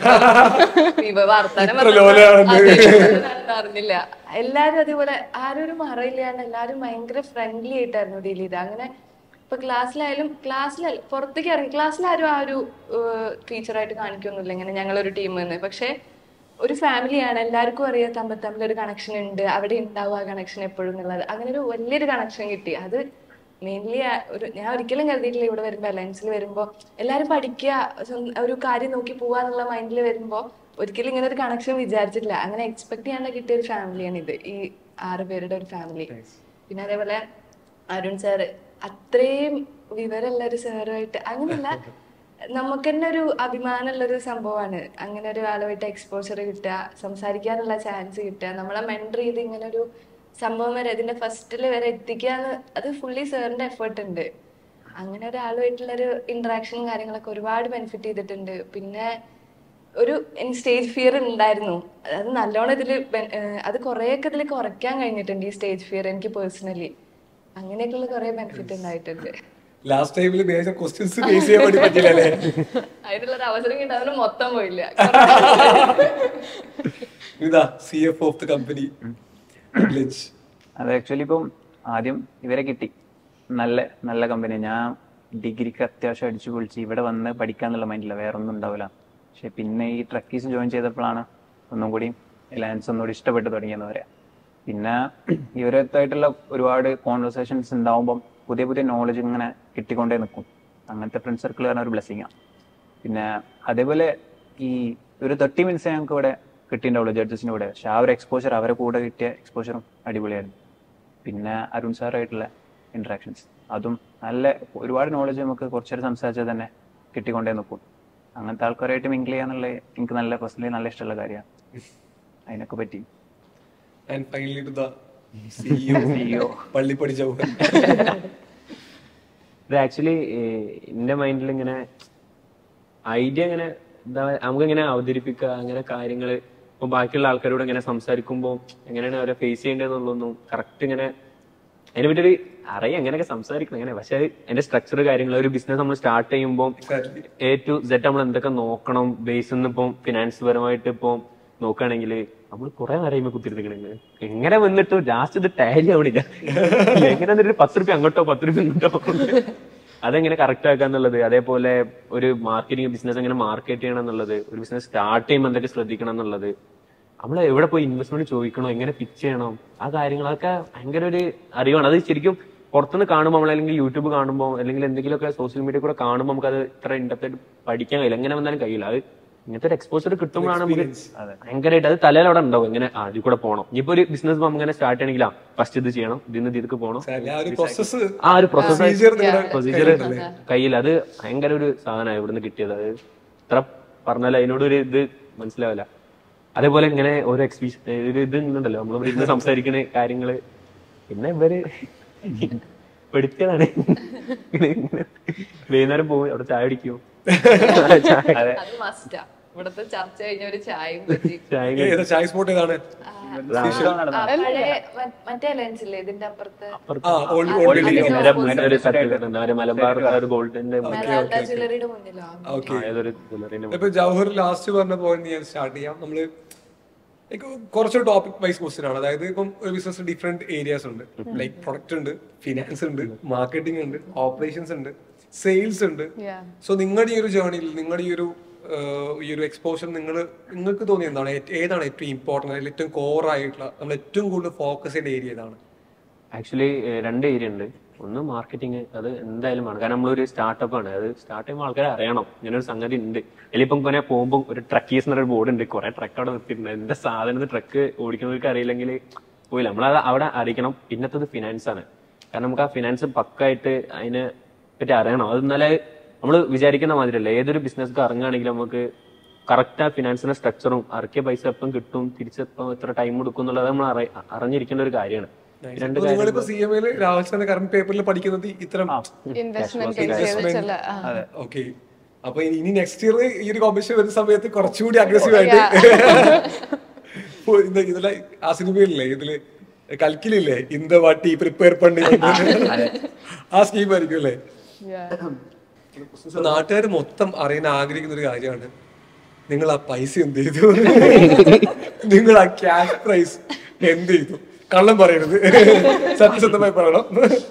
ഇവ വർത്താനം ഇത്ര ലോലയാണെന്ന്. അതെ, ഇവനാണെന്ന് അറിഞ്ഞില്ല എല്ലാരും അതേപോലെ ആരും ഒരു മറയില്ലാണ്ട് എല്ലാരും ഭയങ്കര ഫ്രണ്ട്ലി ആയിട്ടായിരുന്നു ഡീൽ ചെയ്തത് അങ്ങനെ ഇപ്പൊ ക്ലാസ്സിലായാലും ക്ലാസ്സിലല്ല പുറത്തേക്ക് ഇറങ്ങി ക്ലാസ്സിലാരും ആ ഒരു ടീച്ചറായിട്ട് കാണിക്കൊന്നുമില്ല ഇങ്ങനെ ഞങ്ങളൊരു ടീം എന്ന് പക്ഷെ ഒരു ഫാമിലിയാണ് എല്ലാവർക്കും അറിയാം തമ്മിൽ തമ്മിൽ ഒരു കണക്ഷൻ ഉണ്ട് അവിടെ ഉണ്ടാവും ആ കണക്ഷൻ എപ്പോഴും എന്നുള്ളത് അങ്ങനെ ഒരു വലിയൊരു കണക്ഷൻ കിട്ടി അത് മെയിൻലി ഒരു ഞാൻ ഒരിക്കലും കരുതിയിട്ടില്ല ഇവിടെ വരുമ്പോ അലയൻസിൽ വരുമ്പോ എല്ലാരും പഠിക്കുക സ്വന്തം ഒരു കാര്യം നോക്കി പോവാന്നുള്ള മൈൻഡിൽ വരുമ്പോ ഒരിക്കലും ഇങ്ങനെ ഒരു കണക്ഷൻ വിചാരിച്ചിട്ടില്ല അങ്ങനെ എക്സ്പെക്ട് ചെയ്യാണ്ട് കിട്ടിയ ഒരു ഫാമിലിയാണ് ഇത് ഈ ആറ് പേരുടെ ഒരു ഫാമിലി പിന്നെ അതേപോലെ അരുൺ സാറ് അത്രയും വിവരമുള്ള ഒരു സാറുമായിട്ട് അങ്ങനെയല്ല നമുക്ക് തന്നെ ഒരു അഭിമാനമുള്ള ഒരു സംഭവമാണ് അങ്ങനെ ഒരു ആളുമായിട്ട് എക്സ്പോഷർ കിട്ടുക സംസാരിക്കാനുള്ള ചാൻസ് കിട്ടുക നമ്മളെ മെൻറ്റർ ചെയ്ത് ഇങ്ങനെ ഒരു സംഭവം വരെ ഇതിന്റെ ഫസ്റ്റിൽ വരെ എത്തിക്കാന്ന് അത് ഫുള്ളി സാറിന്റെ എഫേർട്ട് ഉണ്ട് അങ്ങനെ ഒരാളുമായിട്ടുള്ള ഒരു ഇന്ററാക്ഷനും കാര്യങ്ങളൊക്കെ ഒരുപാട് ബെനിഫിറ്റ് ചെയ്തിട്ടുണ്ട് പിന്നെ ഒരു സ്റ്റേജ് ഫിയർ ഉണ്ടായിരുന്നു അത് നല്ലോണം ഇതിൽ അത് കുറേയൊക്കെ ഇതിൽ കുറയ്ക്കാൻ കഴിഞ്ഞിട്ടുണ്ട് ഈ സ്റ്റേജ് ഫിയർ എനിക്ക് പേഴ്സണലി അങ്ങനെയൊക്കെയുള്ള കുറെ ബെനിഫിറ്റ് ഉണ്ടായിട്ടുണ്ട് ലാസ്റ്റ് ടൈമിൽ മേജർ ക്വസ്റ്റ്യൻസ് ഫേസ് ചെയ്യാൻ വേണ്ടി പറ്റില്ല അല്ലേ അതിനുള്ള ഒരു അവസരം കിട്ടാൻ മൊത്തം പോയില്ല ഇതാ C F of the company അത് ആക്ച്വലി ഇപ്പം ആദ്യം ഇവരെ കിട്ടി നല്ല നല്ല കമ്പനി ഞാൻ ഡിഗ്രിക്ക് അത്യാവശ്യം അടിച്ചു പൊളിച്ച് ഇവിടെ വന്ന് പഠിക്കാന്നുള്ള മൈൻഡില്ല വേറെ ഒന്നും ഉണ്ടാവില്ല പക്ഷെ പിന്നെ ഈ ട്രക്കീസ് ജോയിൻ ചെയ്തപ്പോഴാണ് ഒന്നും കൂടി ലാൻസ് ഒന്നുകൂടി ഇഷ്ടപ്പെട്ട് തുടങ്ങിയെന്ന് പറയാം പിന്നെ ഇവരത്തായിട്ടുള്ള ഒരുപാട് കോൺവെർസേഷൻസ് ഉണ്ടാവുമ്പം പുതിയ പുതിയ നോളജ് ഇങ്ങനെ കിട്ടിക്കൊണ്ടേ നിൽക്കും അങ്ങനത്തെ ഫ്രണ്ട് സർക്കിൾ പറഞ്ഞ ഒരു ബ്ലെസ്സിങ് ആണ് പിന്നെ അതേപോലെ ഈ ഒരു തേർട്ടി മിനിറ്റ്സ് ഞങ്ങൾക്ക് ഇവിടെ കിട്ടിയിട്ടുണ്ടാവുള്ളൂ ജഡ്ജസിന്റെ കൂടെ പക്ഷെ ആ ഒരു എക്സ്പോഷർ അവരെ കൂടെ കിട്ടിയ എക്സ്പോഷറും അടിപൊളിയായിരുന്നു പിന്നെ അരുൺ സാറായിട്ടുള്ള ഇന്ററാക്ഷൻസ് അതും നല്ല ഒരുപാട് നോളജ് നമുക്ക് കുറച്ചേരം സംസാരിച്ചാൽ തന്നെ കിട്ടിക്കൊണ്ടേ നിൽക്കും അങ്ങനത്തെ ആൾക്കാരായിട്ട് മിങ്കിൾ ചെയ്യാന്നുള്ളത് എനിക്ക് നല്ല പേഴ്സണലി നല്ല ഇഷ്ടമുള്ള കാര്യമാണ് അതിനൊക്കെ പറ്റി and finally to the CEO CEO. പള്ളി പഠിച്ച ഇത് ആക്ച്വലി എന്റെ മൈൻഡിൽ ഇങ്ങനെ ഐഡിയ ഇങ്ങനെ എന്താ നമുക്ക് ഇങ്ങനെ അവതരിപ്പിക്കുക അങ്ങനെ കാര്യങ്ങൾ ഇപ്പൊ ബാക്കിയുള്ള ആൾക്കാരോട് ഇങ്ങനെ സംസാരിക്കുമ്പോൾ എങ്ങനെയാണ് അവരെ ഫേസ് ചെയ്യേണ്ടതെന്നുള്ളതൊന്നും കറക്റ്റ് ഇങ്ങനെ അതിനെ പറ്റി ഒരു അറിയാം എങ്ങനെയൊക്കെ സംസാരിക്കണം എങ്ങനെ പക്ഷെ അതിന്റെ സ്ട്രക്ചർ കാര്യങ്ങൾ ഒരു ബിസിനസ് നമ്മൾ സ്റ്റാർട്ട് ചെയ്യുമ്പോൾ എ ടു സെറ്റ് നമ്മൾ എന്തൊക്കെ നോക്കണം ബേസ് ഇപ്പം ഫിനാൻസ് പരമായിട്ട് ഇപ്പം നോക്കുകയാണെങ്കിൽ നമ്മൾ കുറെ നേരം കഴിയുമ്പോൾ കുത്തിരുത്തിക്കണെങ്കിൽ എങ്ങനെ വന്നിട്ടോ ലാസ്റ്റ് ഇത് ടാലി ആവണില്ല എങ്ങനെ എന്നിട്ട് പത്ത് റുപ്യ അങ്ങോട്ടോ പത്ത് റുപ്യ ഇങ്ങോട്ടോ അതെങ്ങനെ കറക്റ്റ് ആക്കുക എന്നുള്ളത് അതേപോലെ ഒരു മാർക്കറ്റിംഗ് ബിസിനസ് എങ്ങനെ മാർക്കറ്റ് ചെയ്യണം എന്നുള്ളത് ഒരു ബിസിനസ് സ്റ്റാർട്ട് ചെയ്യുമ്പോൾ എന്തൊക്കെ ശ്രദ്ധിക്കണം എന്നുള്ളത് നമ്മൾ എവിടെ പോയി ഇൻവെസ്റ്റ്മെന്റ് ചോദിക്കണോ എങ്ങനെ പിച്ച് ചെയ്യണം ആ കാര്യങ്ങളൊക്കെ ഭയങ്കര ഒരു അറിവാണ് അത് ശരിക്കും പുറത്തുനിന്ന് കാണുമ്പോൾ നമ്മൾ അല്ലെങ്കിൽ യൂട്യൂബ് കാണുമ്പോൾ അല്ലെങ്കിൽ എന്തെങ്കിലുമൊക്കെ സോഷ്യൽ മീഡിയ കൂടെ കാണുമ്പോൾ നമുക്ക് അത് ഇത്ര ഇൻഡെപ്റ്റ് ആയിട്ട് പഠിക്കാൻ കഴിയില്ല എങ്ങനെ വന്നാലും കഴിയില്ല അത് ഇങ്ങനത്തെ ഒരു എക്സ്പോസർ കിട്ടുമ്പോഴാണ് നമുക്ക് ഭയങ്കരമായിട്ട് അത് തലയിൽ അവിടെ ഉണ്ടാവും ഇങ്ങനെ ആ ഇതിൽ കൂടെ പോകണം ഇനിയിപ്പോ ഒരു ബിസിനസ് അങ്ങനെ സ്റ്റാർട്ട് ചെയ്യണമെങ്കിൽ ആ ഫസ്റ്റ് ഇത് ചെയ്യണം ഇതിന്ന് ഇതിലേക്ക് പോകണം ആ ഒരു പ്രോസസ് ആ ഒരു പ്രോസസ് Procedure നിങ്ങളുടെ പ്രൊസീജിയർ കയ്യിൽ അത് ഭയങ്കര ഒരു സാധനമാണ് ഇവിടുന്ന് കിട്ടിയത് അത് ഇത്ര പറഞ്ഞാൽ അതിനോട് ഒരു ഇത് മനസ്സിലാവില്ല അതേപോലെ ഇങ്ങനെ ഓരോ എക്സ്പീരിയൻ ഒരു ഇത് ഉണ്ടല്ലോ നമ്മൾ ഇരുന്ന് സംസാരിക്കുന്ന കാര്യങ്ങള് പിന്നെ ഇവര് പെടുത്തിയതാണ് വൈകുന്നേരം പോകും അവിടെ ചായ കുടിക്കും അതെ അത് മസ്റ്റാ ഇവിടുത്തെ ചർച്ച കഴിഞ്ഞ ഒരു ചായയും പറ്റി ചായ ഏതാ ചായ സ്പോട്ട് ഏതാണ് ആ, പഴയ മ- മറ്റേ ലെൻസ് ഇല്ലേ ഇതിന്റെ അപ്പുറത്ത് ആ ഓൾഡ് ഓൾഡ് നേരെ ഒരു സ്ഥലത്ത് വരുന്നുണ്ട്. അവര് മലബാർ ആ ഒരു ഗോൾഡിന്റെ മെറാൾഡ ജ്വല്ലറിയുടെ മുന്നിലോ ഓക്കെ ഏതൊരു ജ്വല്ലറിന്റെ ഇപ്പൊ ജവഹർ ലാസ്റ്റ് പറഞ്ഞ പോയിന്റ് ഞാൻ സ്റ്റാർട്ട് ചെയ്യാം നമ്മള് like കുറച്ചൊരു ടോപ്പിക് വൈസ് ക്വസ്റ്റ്യൻ ആണ് അതായത് ഇപ്പം ഒരു ബിസിനസ് ഡിഫറെന്റ് ഏരിയാസ് ഉണ്ട് ലൈക്ക് പ്രൊഡക്റ്റ് ഉണ്ട് ഫിനാൻസ് ഉണ്ട് മാർക്കറ്റിംഗ് ഉണ്ട് ഓപ്പറേഷൻസ് ഉണ്ട് സെയിൽസ് ഉണ്ട് Yeah. സോ നിങ്ങളുടെ ഈ ഒരു ജേർണിയിൽ നിങ്ങളുടെ ഈ ഒരു ആഹ്, ഈ ഒരു എക്സ്പോഷർ നിങ്ങൾ നിങ്ങൾക്ക് തോന്നിയ എന്താണ് ഏറ്റ്- ഏതാണ് ഏറ്റവും ഇമ്പോർട്ടന്റ് അല്ലെങ്കിൽ ഏറ്റവും കോർ ആയിട്ടുള്ള നമ്മൾ ഏറ്റവും കൂടുതൽ ഫോക്കസ് ചെയ്യേണ്ട ഏരിയ ഏതാണ് ആക്ച്വലി രണ്ട് ഏരിയ ഉണ്ട് ഒന്ന് മാർക്കറ്റിംഗ് അത് എന്തായാലും വേണം കാരണം നമ്മളൊരു സ്റ്റാർട്ടപ്പ് ആണ് അത് സ്റ്റാർട്ട് ചെയ്യുമ്പോൾ ആൾക്കാരെ അറിയണം ഇങ്ങനെ ഒരു സംഗതി ഉണ്ട് അല്ലെങ്കിൽ ഇപ്പം ഇങ്ങനെ പോകുമ്പോൾ ഒരു ട്രക്കീസ് എന്നൊരു ബോർഡ് ഉണ്ട് കുറെ ട്രക്ക് അവിടെ നിർത്തിയിട്ടുണ്ട് എന്താ സാധനം ട്രക്ക് ഓടിക്കുന്നവർക്ക് അറിയില്ലെങ്കിൽ പോയില്ല നമ്മളത് അവിടെ അറിയിക്കണം പിന്നത്തത് ഫിനാൻസ് ആണ് കാരണം നമുക്ക് ആ ഫിനാൻസ് പക്കായിട്ട് അതിനെ പറ്റി അറിയണം അത് എന്നാലേ നമ്മൾ വിചാരിക്കുന്ന മാതിരിയല്ല ഏതൊരു ബിസിനസ്ക്ക് ഇറങ്ങുകയാണെങ്കിലും നമുക്ക് കറക്റ്റ് ആ ഫിനാൻസിന്റെ സ്ട്രക്ചറും ഇറക്കിയ പൈസ എപ്പം കിട്ടും തിരിച്ചെപ്പം എത്ര ടൈം എടുക്കും എന്നുള്ളത് നമ്മൾ അറി- അറിഞ്ഞിരിക്കേണ്ട ഒരു കാര്യമാണ് രണ്ട് ഇപ്പൊ നിങ്ങളിപ്പോ സി എം എയില് രാഹുൽ സാറിന്റെ കറണ്ട് പേപ്പറിൽ പഠിക്കുന്നത് ഇത്തരം ഇൻവെസ്റ്റ്മെന്റ് കേസ് വെച്ചുള്ള ആ. ഓക്കെ അപ്പൊ ഇനി- ഇനി നെക്സ്റ്റ് ഇയർ ഈ ഒരു കോമ്പറ്റീഷൻ വരുന്ന സമയത്ത് കുറച്ചുകൂടി അഗ്രസീവ് ആയിട്ട് ഓ, ഇത് ഇതിലെ ആ സിനിമയില്ലേ ഇതില് കൽക്കിലില്ലേ ഇന്ത വാട്ടി പ്രിപ്പയർ പണി ആ സ്കീം ആയിരിക്കും അല്ലേ Yeah. നാട്ടുകാർ മൊത്തം അറിയാൻ ആഗ്രഹിക്കുന്ന ഒരു കാര്യമാണ് നിങ്ങൾ ആ പൈസ എന്ത് ചെയ്തു നിങ്ങൾ ആ ക്യാഷ് പ്രൈസ് എന്ത് ചെയ്തു കള്ളം പറയരുത് സത്യസന്ധമായി പറയണം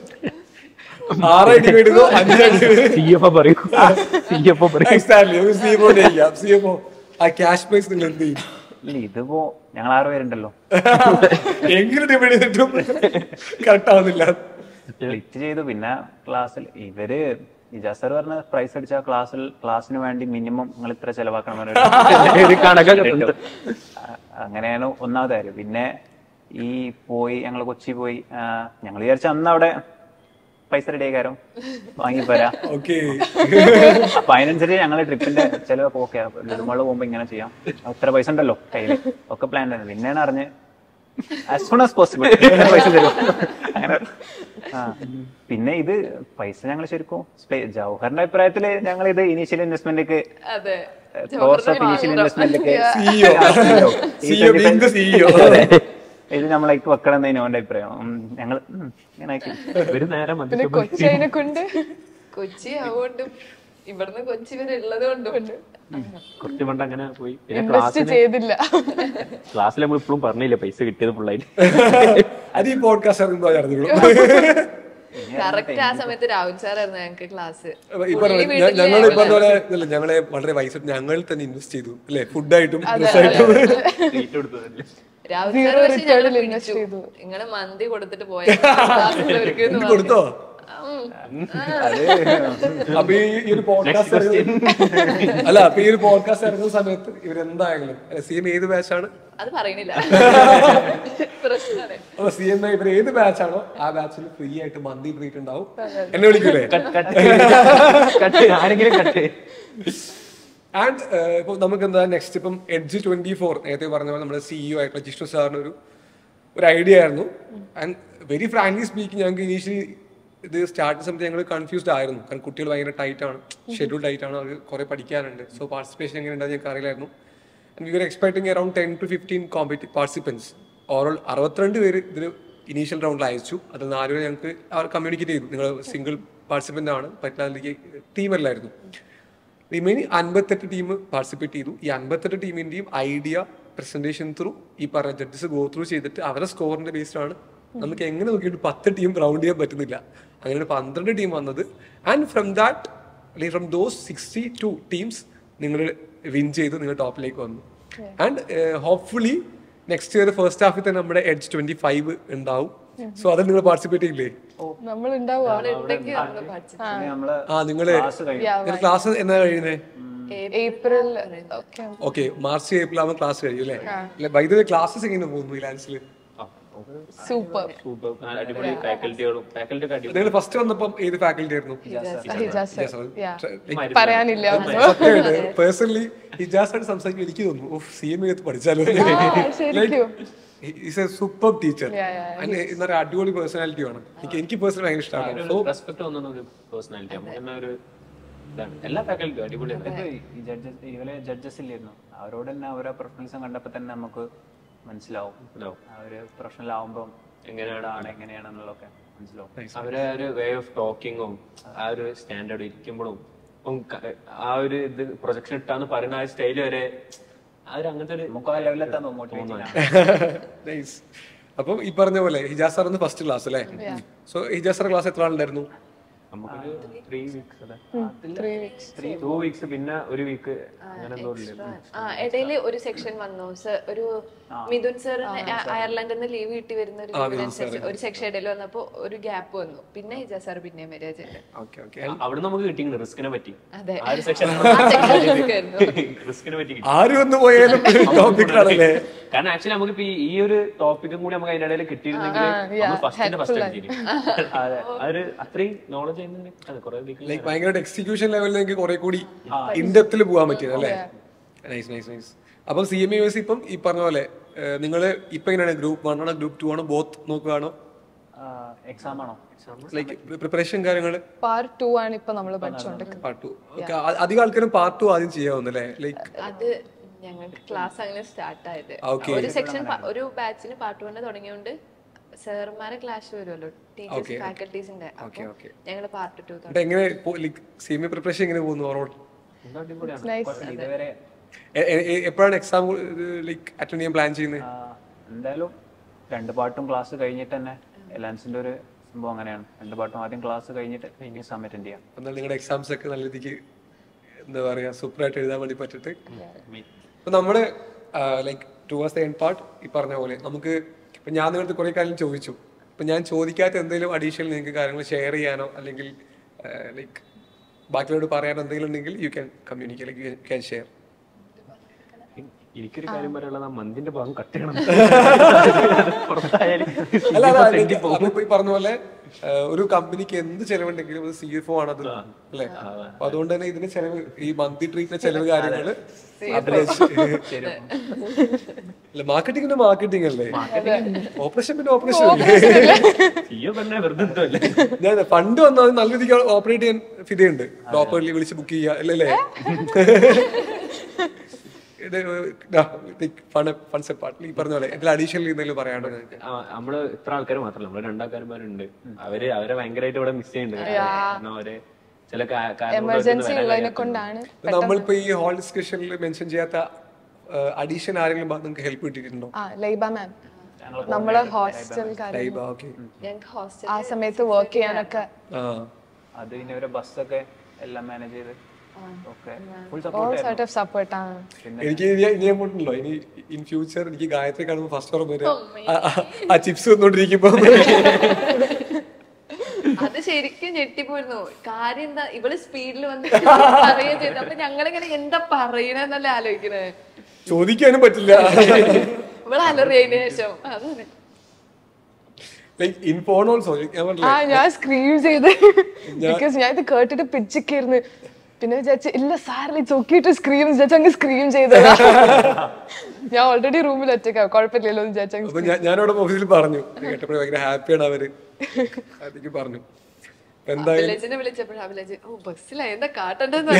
ആറടി വീടുന്നോ അഞ്ചടി സി എഫ് പറയും സി എഫ് പറയും എക്സാക്ട്ലി ഒരു സി എം ചെയ്യാം സി എം ആ ക്യാഷ് പ്രൈസ് നിങ്ങൾ എന്ത് ചെയ്യും ഇല്ല ഇതിപ്പോ ഞങ്ങൾ ആറ് പേരുണ്ടല്ലോ എങ്ങനെ ഡിവൈഡ് ചെയ്തിട്ടും കറക്റ്റ് ആവുന്നില്ല സ്പ്ലിറ്റ് ചെയ്തു പിന്നെ ക്ലാസ്സിൽ ഇവര് ഇജാസ് സർ പറഞ്ഞ പ്രൈസ് അടിച്ച ക്ലാസ്സിൽ ക്ലാസ്സിന് വേണ്ടി മിനിമം നിങ്ങൾ ഇത്ര ചെലവാക്കണം എന്ന് പറഞ്ഞിട്ട് ഒരു കണക്കൊക്കെ ഇട്ടു. അ- അങ്ങനെയാണ് ഒന്നാമത്തെ കാര്യം പിന്നെ ഈ പോയി ഞങ്ങൾ കൊച്ചി പോയി ഞങ്ങൾ വിചാരിച്ച അന്ന് അവിടെ പൈസ റെഡി ആയിക്കാരം വാങ്ങി പോരാ ഓക്കെ അപ്പൊ അതിനനുസരിച്ച് ഞങ്ങൾ ട്രിപ്പിന്റെ ചിലവൊക്കെ ഓക്കെ ലുലുമാള് പോകുമ്പോ ഇങ്ങനെ ചെയ്യാം ഇത്ര പൈസ ഉണ്ടല്ലോ കയ്യില് ഒക്കെ പ്ലാൻ തന്നെ പിന്നെയാണ് അറിഞ്ഞ് ആസ് സൂൺ ആസ് പോസിബിൾ പൈസ തരും അങ്ങനെ ആ പിന്നെ ഇത് പൈസ ഞങ്ങൾ ശരിക്കും സ്പെ- ജൗഹറിന്റെ അഭിപ്രായത്തില് ഞങ്ങൾ ഇത് ഇനീഷ്യൽ ഇൻവെസ്റ്റ്മെന്റ് അതെ course of initial investment CEO CEO being the CEO ഇത് നമ്മളേക്ക് വെക്കണം എന്നതിന് അവന്റെ അഭിപ്രായം ഉം, ഞങ്ങൾ ഉം, ഇങ്ങനെ ആക്കി ഒരു നേരം പിന്നെ മതി കൊച്ചി അതിനെ കൊണ്ട് കൊച്ചി അതുകൊണ്ടും ഇവിടുന്ന് കൊച്ചി വരെ ഉള്ളത് കൊണ്ടും കുറച്ച് പണ്ട് അങ്ങനെ പോയി പിന്നെ ഇൻവെസ്റ്റ് ക്ലാസ്സിൽ ചെയ്തില്ല ക്ലാസ്സിൽ നമ്മൾ ഇപ്പോഴും പറഞ്ഞില്ല പൈസ കിട്ടിയത് ഫുള്ളായിട്ട് അത് ഈ പോഡ്കാസ്റ്റ് ഇറങ്ങുമ്പോൾ അറിഞ്ഞോളൂ കറക്റ്റ് ആ സമയത്ത് രാഹുൽ സാറായിരുന്നു ഞങ്ങൾക്ക് ക്ലാസ് ഈ പറഞ്ഞ പോലെ ഞങ്ങൾ ഈ പറഞ്ഞ പോലെ ഇതല്ല, ഞങ്ങളെ വളരെ വയസ്സ് ഞങ്ങൾ തന്നെ ഇൻവെസ്റ്റ് ചെയ്തു അല്ലെ ഫുഡായിട്ടും ഡ്രസ്സായിട്ടും ട്രീറ്റ് കൊടുത്തതല്ലേ രാഹുൽ Zero സാർ പക്ഷെ return ഞങ്ങളെ ൽ invest പിടിച്ചു. ചെയ്തു. ഇങ്ങള് മന്തി കൊടുത്തിട്ട് പോയ ക്ലാസ്സിലുള്ളവർക്ക് എന്ന് പറഞ്ഞു. കൊടുത്തോ ഉം. അപ്പൊ ഈ ഈ ഒരു പോഡ്കാസ്റ്റ് അല്ല അപ്പൊ ഈ ഒരു പോഡ്കാസ്റ്റ് ഇറങ്ങുന്ന സമയത്ത് ഇവരെന്തായാലും സി എം ഏത് ബാച്ചാണ് അത് പറയണില്ല പ്രശ്നമാണ് അപ്പൊ സി എം ഇവർ ഏത് ബാച്ചാണോ ആ ബാച്ചിൽ ഫ്രീ ആയിട്ട് മന്തി ട്രീറ്റ് ഉണ്ടാവും എന്നെ വിളിക്കൂലേ കട്ട് ആരെങ്കിലും കട്ട് ആൻഡ് ഇപ്പൊ നമുക്ക് എന്താ നെക്സ്റ്റ് ഇപ്പം എഡ്ജ് ട്വന്റി ഫോർ നേരത്തെ പറഞ്ഞ പോലെ നമ്മുടെ സിഇഒ ആയിട്ടുള്ള ജിഷ്ണു സാറിന് ഒരു ഒരു ഐഡിയ ആയിരുന്നു ആൻഡ് വെരി ഫ്രാങ്ക്ലി സ്പീക്കിംഗ് ഞങ്ങൾക്ക് ഇനീഷ്യലി ഇത് സ്റ്റാർട്ട് സമയത്ത് ഞങ്ങൾ കൺഫ്യൂസ്ഡ് ആയിരുന്നു കാരണം കുട്ടികൾ ഭയങ്കര ടൈറ്റ് ആണ് ഷെഡ്യൂൾ ടൈറ്റ് ആണ് അവർ കുറെ പഠിക്കാനുണ്ട് സോ പാർട്ടിസിപ്പേഷൻ എങ്ങനെ ഉണ്ടാകും ഞങ്ങൾക്ക് അറിയില്ലായിരുന്നു and we are expecting around ten to fifteen കോമ്പറ്റി പാർട്ടിസിപ്പൻസ് ഓവറോൾ അറുപത്തിരണ്ട് പേര് ഇതിൽ ഇനീഷ്യൽ റൗണ്ടിൽ അയച്ചു അത് നാലുപേരെ ഞങ്ങൾക്ക് അവർ കമ്മ്യൂണിക്കേറ്റ് ചെയ്തു നിങ്ങൾ സിംഗിൾ പാർട്ടിസിപ്പൻ്റ് ആണ് പറ്റില്ല ടീമല്ലായിരുന്നു റിമൈനിങ് അൻപത്തെട്ട് ടീം പാർട്ടിസിപ്പേറ്റ് ചെയ്തു ഈ അൻപത്തെട്ട് ടീമിന്റെയും ഐഡിയ പ്രസന്റേഷൻ ത്രൂ ഈ പറഞ്ഞ ജഡ്ജസ് ഗോ ത്രൂ ചെയ്തിട്ട് അവരുടെ സ്കോറിന്റെ ബേസ്ഡാണ് നമുക്ക് എങ്ങനെ നോക്കിയിട്ട് പത്ത് ടീം റൗണ്ട് ചെയ്യാൻ പറ്റുന്നില്ല അങ്ങനെ പന്ത്രണ്ട് ടീം വന്നത് ആൻഡ് ഫ്രം ദാറ്റ് അല്ലെങ്കിൽ from those sixty two teams നിങ്ങൾ വിൻ ചെയ്ത് നിങ്ങൾ ടോപ്പിലേക്ക് വന്നു and hopefully next year first ഹാഫിൽ തന്നെ നമ്മുടെ എഡ്ജ് ട്വന്റി ഫൈവ് ഉണ്ടാവും സോ അതിൽ നിങ്ങൾ പാർട്ടിസിപ്പേറ്റ് ചെയ്യില്ലേ നമ്മൾ ഉണ്ടാവുക ഉണ്ടെങ്കിൽ നമ്മള് പഠിച്ചു പിന്നെ നമ്മള് ആ നിങ്ങള് ക്ലാസ് കഴിഞ്ഞു ക്ലാസ് എന്നാ കഴിയുന്നത് April okay okay March April ആവുമ്പോൾ ക്ലാസ് കഴിയും അല്ലേ അല്ലെ വൈദ്യുതി ക്ലാസ്സസ് എങ്ങനെ പോകുന്നു ഈ ലാൻസിൽ സൂപ്പർ സൂപ്പർ അടിപൊളി ഫാക്കൽറ്റികളും ഫാക്കൽറ്റി ഒക്കെ അടിപൊളി നിങ്ങൾ ഫസ്റ്റ് വന്നപ്പം ഏത് ഫാക്കൽറ്റി ആയിരുന്നു പറയാനില്ല പേഴ്സണലി ഇജാസ് ആയിട്ട് സംസാരിക്കും എനിക്ക് തോന്നുന്നു ഓഫ് സി എം എടുത്ത് പഠിച്ചാലോ ശരിക്കും ഈസ് എ സൂപ്പർ ടീച്ചർ എന്താ പറയുക അടിപൊളി പേഴ്സണാലിറ്റി ആണ് എനിക്ക് എനിക്ക് പേഴ്സണൽ ഭയങ്കര ഇഷ്ടമാണ് സോ റെസ്പെക്ട് തോന്നുന്ന ഒരു പേഴ്സണാലിറ്റി നമുക്ക് തന്നെ ഒരു ഇതാണ് എല്ലാ ഫാക്കൽറ്റിയും അടിപൊളിയാണ് ഈ ജഡ്ജസ് ഇവരെ ജഡ്ജസ് ഇല്ലായിരുന്നു അവരോട് തന്നെ അവരെ പ്രൊഫഷണൽസും കണ്ടപ്പോ തന്നെ നമുക്ക് മനസ്സിലാവും അവര് പ്രൊഫഷണൽ ആവുമ്പം എങ്ങനെയാണ് എങ്ങനെയാണെന്നുള്ളതൊക്കെ മനസ്സിലാവും അവരെ ഒരു വേ ഓഫ് ടോക്കിങ്ങും ആ ഒരു സ്റ്റാൻഡേർഡ് ഇരിക്കുമ്പോഴും ഇപ്പം ക- ആ ഒരു ഇത് പ്രൊജക്ഷൻ ഇട്ടാന്ന് പറയുന്ന ആ സ്റ്റൈൽ വരെ ആ ഒരു അങ്ങനത്തെ ഒരു നമുക്ക് ആ ലെവലിലെത്താൻ മോട്ടിവേറ്റ് നൈസ് അപ്പം ഈ പറഞ്ഞ പോലെ ഹിജാസ് സാർ ഫസ്റ്റ് ക്ലാസ് അല്ലേ സോ ഹിജാസ് സാർ ക്ലാസ് എത്ര ആളുണ്ടായിരുന്നു നമുക്കൊരു ത്രീ വീക്സ് അല്ലേ three weeks three two weeks പിന്നെ ഒരു വീക്ക് അങ്ങനെ എന്തോ ഇല്ലേ ആ ഇടയില് ഒരു സെക്ഷൻ വന്നു സർ ഒരു മിഥുൻ സാറിന് അയർലൻഡിൽ നിന്ന് ലീവ് കിട്ടി വരുന്ന ഒരു leave അനുസരിച്ച് ഒരു സെക്ഷൻ ഇടയിൽ വന്നപ്പോ ഒരു ഗ്യാപ്പ് വന്നു പിന്നെ ഹിജാ സാർ പിന്നെയും വരിക ചെയ്തത് ഓക്കെ ഓക്കെ അവിടെ നമുക്ക് കിട്ടിയിട്ടുണ്ട് റിസ്കിനെ പറ്റി അതെ. ആ ഒരു സെക്ഷൻ ആ section risk ആയിരുന്നു. റിസ്കിനെ പറ്റി കിട്ടി ആര് വന്ന് പോയാലും ടോപ്പിക് ആണല്ലേ കാരണം ആക്ച്വലി നമുക്ക് ഇപ്പൊ ഈ ഒരു ടോപ്പിക്കും കൂടി നമുക്ക് അതിന്റെ ഇടയിൽ കിട്ടിയിരുന്നെങ്കിൽ നമ്മൾ ഫസ്റ്റിന്റെ ഫസ്റ്റ് അടിച്ചിരിക്കും അതൊരു അത്രയും നോളജ് ചെയ്യുന്നുണ്ട് അതെ കുറെ ലൈക്ക് ഭയങ്കരമായിട്ട് എക്സിക്യൂഷൻ ലെവലിൽ നിങ്ങൾക്ക് കുറെ കൂടി ഇൻഡെപ്തിൽ പോകാൻ പറ്റിയത് അല്ലേ നൈസ് നൈസ് നൈസ് അപ്പം സി എം യു ഇപ്പം ഈ പറഞ്ഞ പോലെ നിങ്ങൾ ഇപ്പൊ എങ്ങനെയാണ് ഗ്രൂപ്പ് വൺ ആണോ ഗ്രൂപ്പ് ടു ആണോ ബോത്ത് നോക്കുകയാണോ എക്സാം ആണോ ലൈക്ക് പ്രിപ്പറേഷൻ കാര്യങ്ങൾ പാർട്ട് ടു ആണ് ഇപ്പൊ നമ്മൾ പഠിച്ചോണ്ടിരിക്കുന്നത് പാർട്ട് ടു ഓക്കെ അധികം ആൾക്കാരും പാർട്ട് ടു ആദ്യം ചെയ്യാവുന്നല്ലേ ലൈക്ക് അത് ഞങ്ങൾക്ക് ക്ലാസ് അങ്ങനെ സ്റ്റാർട്ട് ആയത് Okay. ഒരു സെക്ഷൻ ഒരു ബാച്ചിന് പാർട്ട് വണ് തുടങ്ങിയോണ്ട് സാറുമാരെ ക്ലാസ് വരുമല്ലോ ടീച്ചേഴ്സ് ഫാക്കൽറ്റീസിന്റെ ഓക്കെ ഓക്കെ ഞങ്ങൾ പാർട്ട് ടു എന്നിട്ട് എങ്ങനെ like C M A preparation എങ്ങനെ പോകുന്നു ഓവറോൾ നൈസ് ഇതുവരെ എപ്പോഴാണ് എക്സാം ലൈക്ക് അറ്റൻഡ് ചെയ്യാൻ പ്ലാൻ ചെയ്യുന്നത് ആ, എന്തായാലും രണ്ട് പാട്ടും ക്ലാസ് കഴിഞ്ഞിട്ട് തന്നെ എലാൻസിന്റെ ഒരു സംഭവം അങ്ങനെയാണ് രണ്ട് പാട്ടും ആദ്യം ക്ലാസ് കഴിഞ്ഞിട്ട് ഇനി എക്സാം അറ്റൻഡ് ചെയ്യാം എന്നാൽ നിങ്ങളുടെ എക്സാംസ് ഒക്കെ നല്ല രീതിക്ക് എന്താ പറയാ സൂപ്പറായിട്ട് എഴുതാൻ വേണ്ടി പറ്റട്ടെ അപ്പൊ നമ്മുടെ like towards the end part ഈ പറഞ്ഞ പോലെ നമുക്ക് ഇപ്പൊ ഞാൻ നിങ്ങളുടെ കുറെ കാര്യം ചോദിച്ചു ഇപ്പൊ ഞാൻ ചോദിക്കാത്ത എന്തെങ്കിലും അഡീഷണൽ നിങ്ങൾക്ക് കാര്യങ്ങൾ ഷെയർ ചെയ്യാനോ അല്ലെങ്കിൽ ലൈക്ക് ബാക്കിയോട് പറയാനോ എന്തെങ്കിലും ഉണ്ടെങ്കിൽ you can communicate you can share എനിക്കൊരു കാര്യം പറയാനുള്ളത് ആ മന്തിന്റെ ഭാഗം കട്ട് ചെയ്യണം പുറത്തായാലും അല്ല അല്ല അല്ലെങ്കിൽ അതിപ്പോ ഈ പറഞ്ഞ പോലെ ആ, ഒരു കമ്പനിക്ക് എന്ത് ചെലവുണ്ടെങ്കിലും അത് സി എഫ് ഒ ആണത് അല്ലെ അപ്പൊ അതുകൊണ്ട് തന്നെ ഇതിന് ചെലവ് ഈ മന്തി ട്രീറ്റിന്റെ ചെലവ് കാര്യങ്ങള് അല്ല മാർക്കറ്റിംഗിന്റെ മാർക്കറ്റിംഗ് അല്ലേ ഓപ്പറേഷൻ പിന്നെ ഓപ്പറേഷൻ അല്ലേ സിയോ പറഞ്ഞാൽ വെറുതെ എന്തോ അല്ലേ ഞാൻ ഫണ്ട് വന്നാൽ നല്ല രീതിക്ക് ഓപ്പറേറ്റ് ചെയ്യാൻ ഫിതയുണ്ട് പ്രോപ്പർലി വിളിച്ച് ബുക്ക് ചെയ്യുക അല്ലല്ലേ ഇത് ഫണ്ട്സ് പാർട്ടിൽ ഈ പറഞ്ഞ പോലെ ഇതിൽ അഡീഷണൽ എന്തെങ്കിലും പറയാണ്ടോ നിങ്ങൾക്ക് ആ, നമ്മള് ഇത്ര ആൾക്കാർ മാത്രമല്ല നമ്മള് രണ്ടാൾക്കാരുമാരുണ്ട് അവര് അവരെ ഭയങ്കരമായിട്ട് ഇവിടെ മിസ് ചെയ്യുന്നുണ്ട് കാരണം അവര് ചില കാ- കാരണങ്ങൾ കൊണ്ട് എമർജൻസി വരാൻ ഉള്ളതിനെ കഴിയാത്തതുകൊണ്ട്. കൊണ്ടാണ് ഇപ്പൊ നമ്മളിപ്പോ ഈ ഹോൾ ഡിസ്കഷനിൽ മെൻഷൻ ചെയ്യാത്ത അഡീഷൻ ആരെങ്കിലും നിങ്ങൾക്ക് ഹെൽപ്പ് കിട്ടിയിട്ടുണ്ടോ ആ ലൈബ മാം നമ്മള് ഹോസ്റ്റൽ കാര്യം ലൈബ ഓക്കെ ഞങ്ങൾക്ക് ഹോസ്റ്റൽ ആ സമയത്ത് വർക്ക് ചെയ്യാനൊക്കെ ആ അത് പിന്നെ ഇവരെ ബസ്സൊക്കെ എല്ലാം മാനേജ് ചെയ്ത് ഒക്കെ full all support sort of സപ്പോർട്ടാണ് എനിക്ക് ഇനി ഇനി അങ്ങോട്ടുണ്ടല്ലോ ഇനി ഇൻ ഫ്യൂച്ചർ എനിക്ക് ഗായത്രി കാണുമ്പോൾ ഫസ്റ്റ് ഓർമ്മ വരിക ആ- ആ- ആ ചിപ്സ് വന്നോണ്ടിരിക്കുമ്പോ അത് ശരിക്കും ഞെട്ടിപ്പോയിരുന്നു കാര്യം എന്താ ഇവള് സ്പീഡിൽ വന്ന് പറയുകയും ചെയ്തു അപ്പൊ ഞങ്ങളിങ്ങനെ എന്താ പറയണെന്നല്ലേ ആലോചിക്കണേ ചോദിക്കാനും പറ്റില്ല ഇവള് അലറിയതിന് ശേഷം അതാണ് ലൈക്ക് ഇൻ ഫോൺ ഓൾസോ ഞാൻ ആ പറഞ്ഞില്ലേ ഞാൻ സ്ക്രീം ചെയ്ത് ബിക്കോസ് ഞാൻ ഇത് കേട്ടിട്ട് പിച്ചിക്കായിരുന്നു പിന്നെ വിചാരിച്ചു ഇല്ല സാറിൽ ചൊക്കിയിട്ട് സ്ക്രീം വിചാരിച്ചു അങ്ങ് സ്ക്രീം ചെയ്തതാ ഞാൻ ഓൾറെഡി റൂമിൽ ഒറ്റയ്ക്കാ കുഴപ്പമില്ലല്ലോ എന്ന് വിചാരിച്ചു അങ്ങ് അപ്പൊ ഞാൻ ഞാനവിടെ ഓഫീസിൽ പറഞ്ഞു കേട്ടപ്പോൾ ഭയങ്കര ഹാപ്പിയാണ് അവര് അതിക്ക് പറഞ്ഞു അപ്പൊ എന്തായാലും അഭിലജിനെ വിളിച്ചപ്പോഴാ അഭിലജ് ഓ ബസ്സിലാ എന്താ കാട്ടണ്ടെന്ന്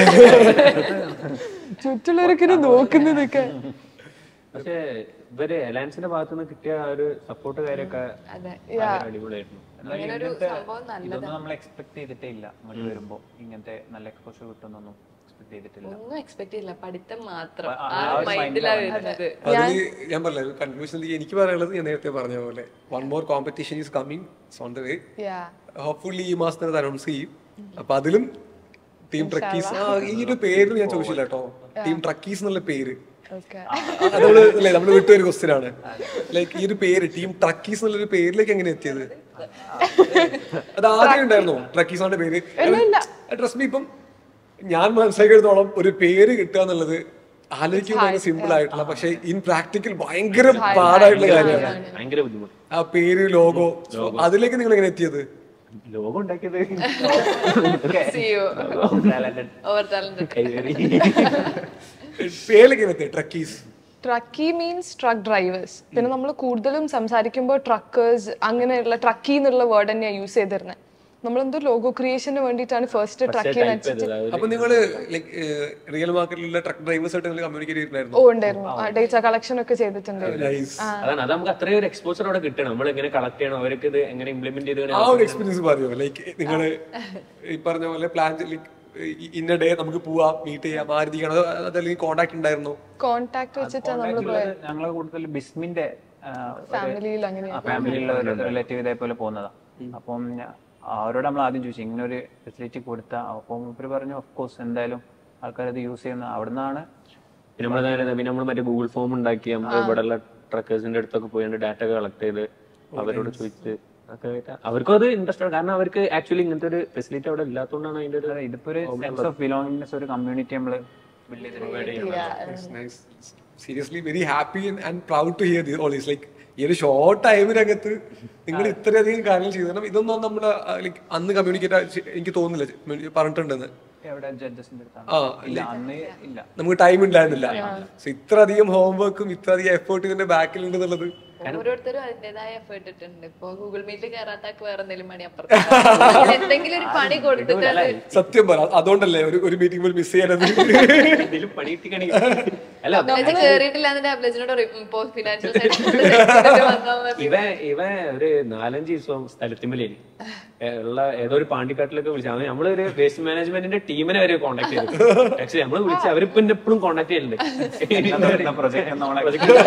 ചുറ്റുള്ളവരൊക്കെ ഇങ്ങനെ നോക്കുന്നതൊക്കെ പക്ഷേ ഇവര് അലയൻസിന്റെ ഭാഗത്തു നിന്ന് കിട്ടിയ ആ ഒരു സപ്പോർട്ട് കാര്യമൊക്കെ അതെ ഭയങ്കര അടിപൊളിയായിരുന്നു അങ്ങനെ ഒരു സംഭവം നല്ല ഇതൊന്നും നമ്മൾ എക്സ്പെക്ട് ചെയ്തിട്ടേ ഇല്ല ഇങ്ങോട്ട് വരുമ്പോ ഇങ്ങനത്തെ നല്ല എക്സ്പോഷർ കിട്ടുന്നൊന്നും എക്സ്പെക്ട് ചെയ്തിട്ടില്ല ഒന്നും എക്സ്പെക്ട് ചെയ്യില്ല പഠിത്തം മാത്രം ആ, ആ ആ ഒരു മൈൻഡിലാ mind ലാ വരുന്നത് അതില് ഞാൻ പറഞ്ഞില്ല കൺക്ലൂഷൻ എനിക്ക് പറയാനുള്ളത് ഞാൻ നേരത്തെ പറഞ്ഞ പോലെ one more competition is coming on the way yeah hopefully ഈ മാസം തന്നെ അനൗൺസ് ചെയ്യും അപ്പൊ അതിലും ടീം ട്രക്കീസ് ആ ഈ ഒരു പേര് ഞാൻ ചോദിച്ചില്ല കേട്ടോ ടീം ട്രക്കീസ് എന്നുള്ള പേര് ഓക്കെ അത് നമ്മള് അല്ലേ നമ്മള് വിട്ടൊരു ക്വസ്റ്റ്യൻ ആണ് ലൈക്ക് ഈ ഒരു പേര് ടീം ട്രക്കീസ് എന്നുള്ള ഒരു പേരിലേക്ക് എങ്ങനെ എത്തിയത് അത് ആദ്യം ഉണ്ടായിരുന്നോ ട്രക്കീസ് എന്ന പേര് ട്രസ്റ്റ് മീ ഇപ്പം ഞാൻ മനസ്സിലാക്കിയെടുത്തോളം ഒരു പേര് കിട്ടുക എന്നുള്ളത് ആലോചിക്കുമ്പോൾ ഭയങ്കര സിമ്പിൾ ആയിട്ടുള്ള പക്ഷെ ഇൻ പ്രാക്ടിക്കൽ ഭയങ്കര പാടായിട്ടുള്ള കാര്യമാണ് ഭയങ്കര ബുദ്ധിമുട്ട് ആ പേര് ലോഗോ അതിലേക്ക് നിങ്ങൾ എങ്ങനെ എത്തിയത് ലോകം ഉണ്ടാക്കിയത് സിഒ ഓവർ ടാലന്റഡ് കൈവേറി പേരിലേക്ക് എങ്ങനെ എത്തിയത് Truckies truckie means truck drivers പിന്നെ നമ്മൾ കൂടുതലും സംസാരിക്കുമ്പോൾ ട്രക്കേഴ്സ് അങ്ങനെയുള്ള ട്രക്കി എന്നുള്ള വേർഡ് തന്നെയാണ് യൂസ് ചെയ്തിരുന്നത് നമ്മളെന്തോ ലോഗോ ക്രിയേഷന് വേണ്ടിയിട്ടാണ് ഫസ്റ്റ് ട്രക്കി അപ്പൊ നിങ്ങള് ലൈക്ക് റിയൽ മാർക്കറ്റിലുള്ള ട്രക്ക് ഡ്രൈവേഴ്സ് ആയിട്ട് നിങ്ങൾ കമ്മ്യൂണിക്കേറ്റ് ചെയ്തിട്ടുണ്ടായിരുന്നു ഓ ഉണ്ടായിരുന്നു ഡേറ്റ കളക്ഷൻ ഒക്കെ ചെയ്തിട്ടുണ്ട് നൈസ് അതാണ് അത് നമുക്ക് അത്രയും ഒരു എക്സ്പോസർ അവിടെ കിട്ടണം നമ്മൾ എങ്ങനെ കളക്ട് ചെയ്യണം അവർക്ക് ഇത് എങ്ങനെ ഇംപ്ലിമെന്റ് ചെയ്ത് ആ ഒരു എക്സ്പീരിയൻസ് പറയോ ലൈക്ക് നിങ്ങള് ഈ പറഞ്ഞ പോലെ പ്ലാൻ ലൈക്ക് ഇന്ന ഡേ നമുക്ക് പോവാം മീറ്റ് ചെയ്യാം ആ രീതിക്കാണ് അത് അതല്ലെങ്കിൽ കോണ്ടാക്ട് ഉണ്ടായിരുന്നു കോണ്ടാക്ട് വെച്ചിട്ടാണ് നമ്മൾ പോയത് ഞങ്ങളെ കൂടുതൽ ബിസ്മിന്റെ ഫാമിലിയിൽ അങ്ങനെ ഫാമിലിയിലുള്ള ഒരു റിലേറ്റീവ് ഇതേപോലെ പോകുന്നതാ അപ്പം ഞാ- അവരോട് നമ്മൾ ആദ്യം ചോദിച്ചു ഇങ്ങനെ ഒരു ഫെസിലിറ്റി കൊടുത്ത അപ്പം ഇവര് പറഞ്ഞു ഓഫ് കോഴ്സ് എന്തായാലും ആൾക്കാർ അത് യൂസ് ചെയ്യുന്ന അവിടുന്നാണ് പിന്നെ നമ്മൾ പിന്നെ നമ്മൾ മറ്റേ ഗൂഗിൾ ഫോം ഉണ്ടാക്കി നമ്മൾ ഇവിടെ ഉള്ള ട്രക്കേഴ്സിന്റെ അടുത്തൊക്കെ പോയി ഡാറ്റ ഒക്കെ കളക്ട് ചെയ്ത് അവരോട് ചോദിച്ച് ഒക്കെ ആയിട്ട് അവർക്കും അത് ഇൻട്രസ്റ്റ് ആണ് കാരണം അവർക്ക് ആക്ച്വലി ഇങ്ങനത്തെ ഒരു ഫെസിലിറ്റി അവിടെ ഇല്ലാത്തതുകൊണ്ടാണ് അതിന്റെ ഒരു ഇതിപ്പോ ഒരു സെൻസ് ഓഫ് ബിലോങ്ങിങ്നെസ് ഒരു കമ്മ്യൂണിറ്റി നമ്മൾ ബിൽഡ് ചെയ്ത് seriously very happy and proud to hear all is like ഈ ഒരു ഷോർട്ട് ടൈമിനകത്ത് നിങ്ങൾ ഇത്രയധികം കാര്യങ്ങൾ ചെയ്തു കാരണം ഇതൊന്നും നമ്മൾ ലൈക്ക് അന്ന് കമ്മ്യൂണിക്കേറ്റ് എനിക്ക് തോന്നുന്നില്ല പറഞ്ഞിട്ടുണ്ടെന്ന് എവിടെ ജഡ്ജസിന്റെ അടുത്താണ് ആ ഇല്ല അന്ന് ഇല്ല നമുക്ക് ടൈം ഉണ്ടായിരുന്നില്ല സോ ഇത്രയധികം ഹോംവർക്കും ഇത്രയധികം എഫേർട്ട് ഇതിന്റെ ബാക്കിൽ ഉണ്ട് എന്നുള്ളത് ഓരോരുത്തരും അതിന്റേതായ എഫേർട്ട് ഇട്ടിട്ടുണ്ട് ഇപ്പൊ ഗൂഗിൾ മീറ്റിൽ കയറാത്താക്ക് വേറെ എന്തെങ്കിലും പണി അപ്പുറത്ത് എന്തെങ്കിലും ഒരു പണി കൊടുത്തിട്ട് അത് സത്യം പറ അതുകൊണ്ടല്ലേ ഒരു ഒരു മീറ്റിംഗ് പോലും മിസ് ചെയ്യാനത് എന്തെങ്കിലും പണി കിട്ടിക്കണെങ്കിൽ അല്ല അഭിലജ് കേറിയിട്ടില്ല എന്നിട്ട് അഭിലജിനോട് പറയും ഇപ്പൊ ഫിനാൻഷ്യൽ സൈഡ് വന്നാൽ മതി ഇവ ഇവ ഒരു നാലഞ്ച് ദിവസം സ്ഥലത്തിമലേനി ഉള്ള ഏതോ ഒരു പാണ്ടിക്കാട്ടിലൊക്കെ വിളിച്ചു അവൻ നമ്മളൊരു വേസ്റ്റ് മാനേജ്മെന്റിന്റെ ടീമിനെ വരെ കോൺടാക്ട് ചെയ്തു ആക്ച്വലി നമ്മള് വിളിച്ച് അവരിപ്പോ എന്നെ എപ്പോഴും കോൺടാക്ട് ചെയ്യുന്നുണ്ട് പ്രൊജക്ട് നമ്മളെ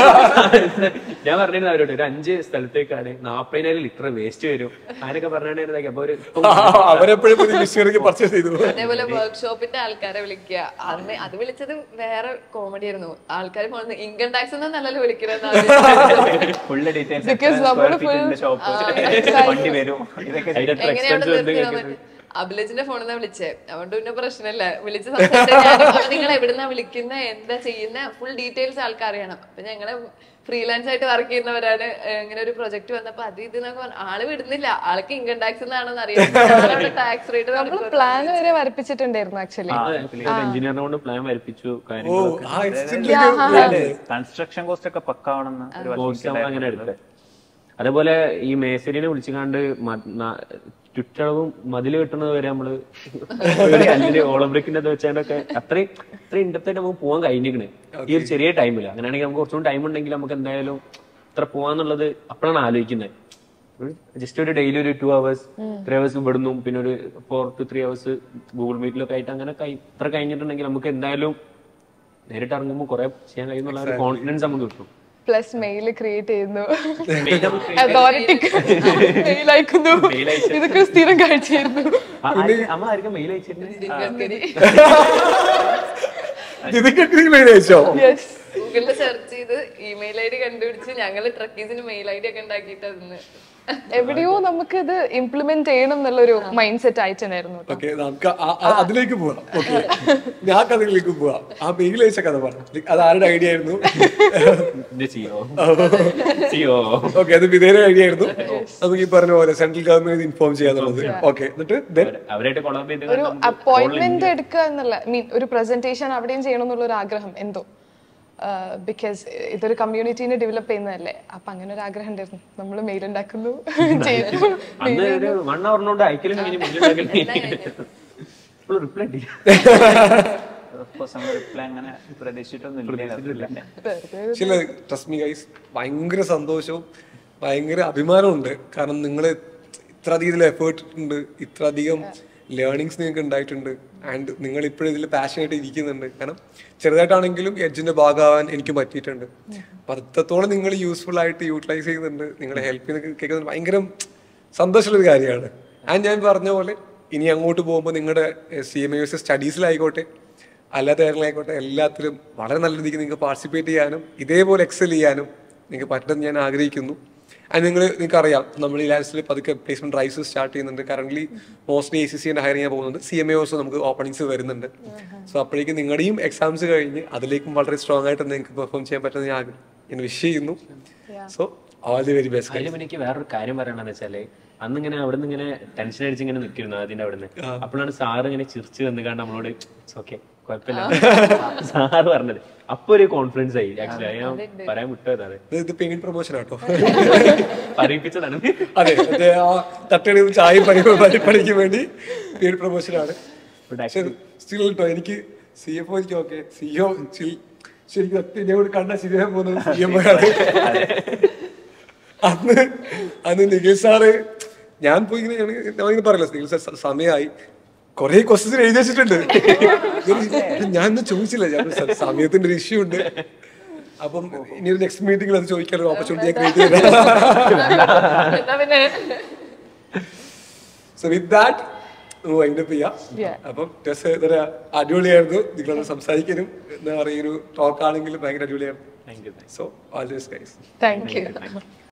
ഞാൻ പറഞ്ഞിരുന്നു അവരോട് ഒരു അഞ്ച് സ്ഥലത്തേക്കാണ് നാപ്പതിനായിരം ലിറ്റർ വേസ്റ്റ് വരും അതിനൊക്കെ പറഞ്ഞിട്ടുണ്ടായിരുന്നെങ്കിൽ അപ്പൊ ഒരു ഇപ്പം അവരെപ്പോഴും പുതിയ മിഷനറിക്ക് പർച്ചേസ് ചെയ്തു അതേപോലെ വർക്ക്ഷോപ്പിന്റെ ആൾക്കാരെ വിളിക്കുക അന്ന് അത് വിളിച്ചത് വേറെ കോമഡി ആയിരുന്നു വിളിക്കായിരുന്നു ആൾക്കാർ പോകുന്നത് ഇൻകം ടാക്സ് എന്നല്ലല്ലോ വിളിക്കുന്നത് ഫുള്ള് ഡീറ്റെയിൽസ് Because നമ്മള് full- ഷോപ്പ് വണ്ടി വരും ഇതൊക്കെ അതിന്റെ എത്ര എങ്ങനെയാണ് എക്സ്പെൻസ് ഉണ്ട് നിർത്തിയത് അഭിലജിന്റെ ഫോണിൽ നിന്ന് വിളിച്ചേ അതുകൊണ്ട് പിന്നെ പ്രശ്നമില്ല വിളിച്ച് സംസാരിച്ചാൽ നിങ്ങൾ എവിടുന്നാ വിളിക്കുന്ന എന്താ ചെയ്യുന്ന ഫുൾ ഡീറ്റെയിൽസ് ആൾക്കാർ അറിയണം അപ്പൊ ഞങ്ങള് ഫ്രീലാൻസ് ആയിട്ട് വർക്ക് ചെയ്യുന്നവരാണ് ഏഹ് ഇങ്ങനെ ഒരു പ്രൊജക്ട് വന്നപ്പോ അത് ഇത് എന്നൊക്കെ പറഞ്ഞു ആള് വിടുന്നില്ല ആൾക്ക് ഇൻകം ടാക്സ് എന്നാണെന്ന് അറിയാം ടാക്സ് റേറ്റ് നമ്മൾ പ്ലാൻ വരെ വരപ്പിച്ചിട്ടുണ്ടായിരുന്നു ആക്ച്വലി എഞ്ചിനീയറിനെ കൊണ്ട് പ്ലാൻ വരപ്പിച്ചു ഓ കാര്യങ്ങളൊക്കെ ആ എക്സ്റ്റെൻഡിലേക്ക് കൺസ്ട്രക്ഷൻ കോസ്റ്റ് ഒക്കെ പക്കാവണമെന്ന് ഒരു കോഴ്സ് നമ്മൾ അങ്ങനെ എടുത്തത് അതേപോലെ ഈ മേസരിനെ വിളിച്ചുകാണ്ട് മ- ന- ചുറ്റളവും മതില് കെട്ടുന്നത് വരെ നമ്മള് ഒരു കല്ലിന് ഓളംബ്രിക്കിന്റെ അത് വെച്ചാണ്ടൊക്കെ അത്രയും അത്രയും ഇണ്ടത്തായിട്ട് നമുക്ക് പോകാൻ കഴിഞ്ഞിരിക്കണ് ഈ ഒരു ചെറിയ ടൈമില് അങ്ങനെയാണെങ്കിൽ നമുക്ക് കുറച്ചുകൂടി ടൈം ഉണ്ടെങ്കിൽ നമുക്ക് എന്തായാലും ഇത്ര പോവാന്നുള്ളത് അപ്പോഴാണ് ആലോചിക്കുന്നത് ജസ്റ്റ് ഒരു ഡെയിലി ഒരു ടു അവേഴ്സ് ത്രീ അവേഴ്സ് ഇവിടുന്നും പിന്നെ ഒരു four two three hours Google മീറ്റിലൊക്കെ ആയിട്ട് അങ്ങനെ കഴി- ഇത്ര കഴിഞ്ഞിട്ടുണ്ടെങ്കിൽ നമുക്ക് എന്തായാലും നേരിട്ട് ഇറങ്ങുമ്പോൾ കുറെ ചെയ്യാൻ കഴിയുന്നുള്ള ഒരു കോൺഫിഡൻസ് നമുക്ക് കിട്ടും പ്ലസ് മെയിൽ ക്രിയേറ്റ് ചെയ്യുന്നു അതോറിറ്റിക്ക് മെയിൽ അയക്കുന്നു ഇതൊക്കെ സ്ഥിരം കാഴ്ചയായിരുന്നു അമ്മ ആയിരിക്കും മെയിൽ അയച്ചിരുന്നത് ഇതിന് മെയിൻ അയച്ചോ യെസ് ഗൂഗിളിൽ സെർച്ച് ചെയ്ത് ഇമെയിൽ ഐ ഡി കണ്ടുപിടിച്ച് ഞങ്ങള് ട്രക്കീസിന് മെയിൽ ഐ ഡി ഒക്കെ ഉണ്ടാക്കിയിട്ട് അതിന് എവിടെയോ നമുക്ക് ഇത് ഇംപ്ലിമെന്റ് ചെയ്യണം എന്നുള്ളൊരു മൈൻഡ് സെറ്റ് ആയിട്ടുണ്ടായിരുന്നു കേട്ടോ. ഓക്കെ നമുക്ക് ആ- ആ- അതിലേക്ക് പോവാം ഓക്കെ ഞാൻ കഥകളിലേക്ക് പോവാം ആ മെയിൽ അയച്ച കഥ പറഞ്ഞു അത് ആരുടെ ഐഡിയ ആയിരുന്നു സിഒ സിഒ ഓക്കെ അത് വിധേയ ഐഡിയ ആയിരുന്നു നമുക്ക് ഈ പറഞ്ഞ പോലെ സെൻട്രൽ ഗവൺമെന്റ് ഇൻഫോം ചെയ്യാന്നുള്ളത് ഓക്കെ എന്നിട്ട് then അവരായിട്ട് കൊളാബ് ചെയ്ത് ഒരു അപ്പോയിന്റ്മെന്റ് എടുക്കുക എന്നുള്ള മീൻ ഒരു പ്രസന്റേഷൻ അവിടെയും ചെയ്യണം എന്നുള്ള ഒരു ആഗ്രഹം എന്തോ ബിക്കോസ് ഇതൊരു കമ്മ്യൂണിറ്റീനെ ഡെവലപ്പ് ചെയ്യുന്നതല്ലേ അപ്പൊ അങ്ങനെ ഒരു ആഗ്രഹം ഉണ്ടായിരുന്നു നമ്മൾ മെയിൽ ഉണ്ടാക്കുന്നു ചെയ്യുന്നു അന്ന് ഒരു വൺ അവറിനോണ്ട് അയക്കലും കഴിഞ്ഞ് മെയിൽ റിപ്ലൈ ഓഫ്കോഴ്സ് നമ്മൾ റിപ്ലൈ അങ്ങനെ പ്രതീക്ഷിച്ചിട്ടൊന്നും ഇല്ല ചില ട്രസ്റ്റ് മീ ഗൈസ് ഭയങ്കര സന്തോഷവും ഭയങ്കര അഭിമാനമുണ്ട് കാരണം നിങ്ങൾ ഇത്ര അധികം ഇതിൽ എഫേർട്ട് ഉണ്ട് ഇത്ര അധികം ലേണിങ്സ് നിങ്ങൾക്ക് ഉണ്ടായിട്ടുണ്ട് ആൻഡ് നിങ്ങൾ ഇപ്പോഴും ഇതിൽ പാഷനായിട്ട് ഇരിക്കുന്നുണ്ട് കാരണം ചെറുതായിട്ടാണെങ്കിലും എഡ്ജിന്റെ ഭാഗമാവാൻ എനിക്ക് പറ്റിയിട്ടുണ്ട് അപ്പൊ അത്രത്തോളം നിങ്ങൾ യൂസ്ഫുൾ ആയിട്ട് യൂട്ടിലൈസ് ചെയ്യുന്നുണ്ട് നിങ്ങളെ ഹെൽപ്പ് ചെയ്യുന്ന കേൾക്കുന്നത് ഭയങ്കര സന്തോഷമുള്ളൊരു കാര്യമാണ് ആൻഡ് ഞാൻ പറഞ്ഞ പോലെ ഇനി അങ്ങോട്ട് പോകുമ്പോൾ നിങ്ങളുടെ സി എം എസ് സ്റ്റഡീസിലായിക്കോട്ടെ അല്ലാത്ത കാര്യങ്ങളായിക്കോട്ടെ എല്ലാത്തിലും വളരെ നല്ല രീതിക്ക് നിങ്ങൾക്ക് പാർട്ടിസിപ്പേറ്റ് ചെയ്യാനും ഇതേപോലെ എക്സൽ ചെയ്യാനും നിങ്ങൾക്ക് പറ്റുമെന്ന് ഞാൻ ആഗ്രഹിക്കുന്നു അത് നിങ്ങൾ നിങ്ങൾക്ക് അറിയാം നമ്മൾ ഈ ലാൻസിൽ പതുക്കെ പ്ലേസ്മെന്റ് ഡ്രൈവ്സ് സ്റ്റാർട്ട് ചെയ്യുന്നുണ്ട് current mostly A C C hire ചെയ്യാൻ പോകുന്നുണ്ട് സി എം എ ഓസ് നമുക്ക് ഓപ്പണിങ്സ് വരുന്നുണ്ട് സോ അപ്പോഴേക്കും നിങ്ങളുടെയും എക്സാംസ് കഴിഞ്ഞ് അതിലേക്കും വളരെ സ്ട്രോങ് ആയിട്ട് നിങ്ങൾക്ക് പെർഫോം ചെയ്യാൻ പറ്റുമെന്ന് ഞാൻ ആഗ്ര- ഞാൻ വിഷ് ചെയ്യുന്നു so all the very best അതിലും എനിക്ക് വേറൊരു കാര്യം പറയണെന്ന് വെച്ചാല് അന്ന് ഇങ്ങനെ അവിടെ നിന്ന് ഇങ്ങനെ ടെൻഷൻ അടിച്ച് ഇങ്ങനെ നിൽക്കുന്നു അതിന്റെ അവിടെ നിന്ന് അപ്പോഴാണ് സാറ് ഇങ്ങനെ ചിരിച്ച് വന്ന് കണ്ട് നമ്മളോട് ഓക്കെ കുഴപ്പമില്ല സാറ് പറഞ്ഞത് അപ്പൊ ഒരു കോൺഫിഡൻസ് ആയി ആക്ച്വലി ഞാൻ പറയാൻ വിട്ടതാണ് ഇത് പെയിന്റ് പ്രൊമോഷൻ ആട്ടോ പറയിപ്പിച്ചതാണ് അതെ മറ്റേ ആ തട്ടടി ചായ പണി പഠിക്കാൻ വേണ്ടി പെയിന്റ് പ്രൊമോഷൻ ആണ് പക്ഷെ സ്റ്റിൽ കേട്ടോ എനിക്ക് സി എഫ് എനിക്ക് ഓക്കെ സിഒ ശരിക്കും സത്യം ഞാൻ ഇവിടെ കണ്ട ശരിയാൻ പോകുന്നത് സി എം ആണ് അന്ന് അന്ന് നിഖിൽ സാറ് ഞാൻ പോയി ഇങ്ങനെ ഞാൻ- ഞാൻ ഇങ്ങനെ പറയല്ലോ നിഖിൽ സാർ സ- സമയമായി കുറെ ക്വസ്റ്റ്യൻ എഴുതി വെച്ചിട്ടുണ്ട് ഞാൻ ഒന്നും ചോദിച്ചില്ല ഞാൻ സ- സമയത്തിന്റെ ഒരു ഇഷ്യൂ ഉണ്ട് അപ്പം ഇനി ഒരു നെക്സ്റ്റ് മീറ്റിംഗിൽ അത് ചോദിക്കാനുള്ള ഓപ്പർച്യൂണിറ്റി ഞാൻ ക്രിയേറ്റ് ചെയ്തത് എന്നാ പിന്നെ സോ വിത്ത് ദാറ്റ് വൈൻഡപ്പ് ചെയ്യാം Yeah. അപ്പം just എന്താ പറയാ അടിപൊളിയായിരുന്നു നിങ്ങളോട് സംസാരിക്കാനും എന്താ പറയുക ഒരു ടോക്ക് ആണെങ്കിലും ഭയങ്കര അടിപൊളിയായിരുന്നു so all this guys thank U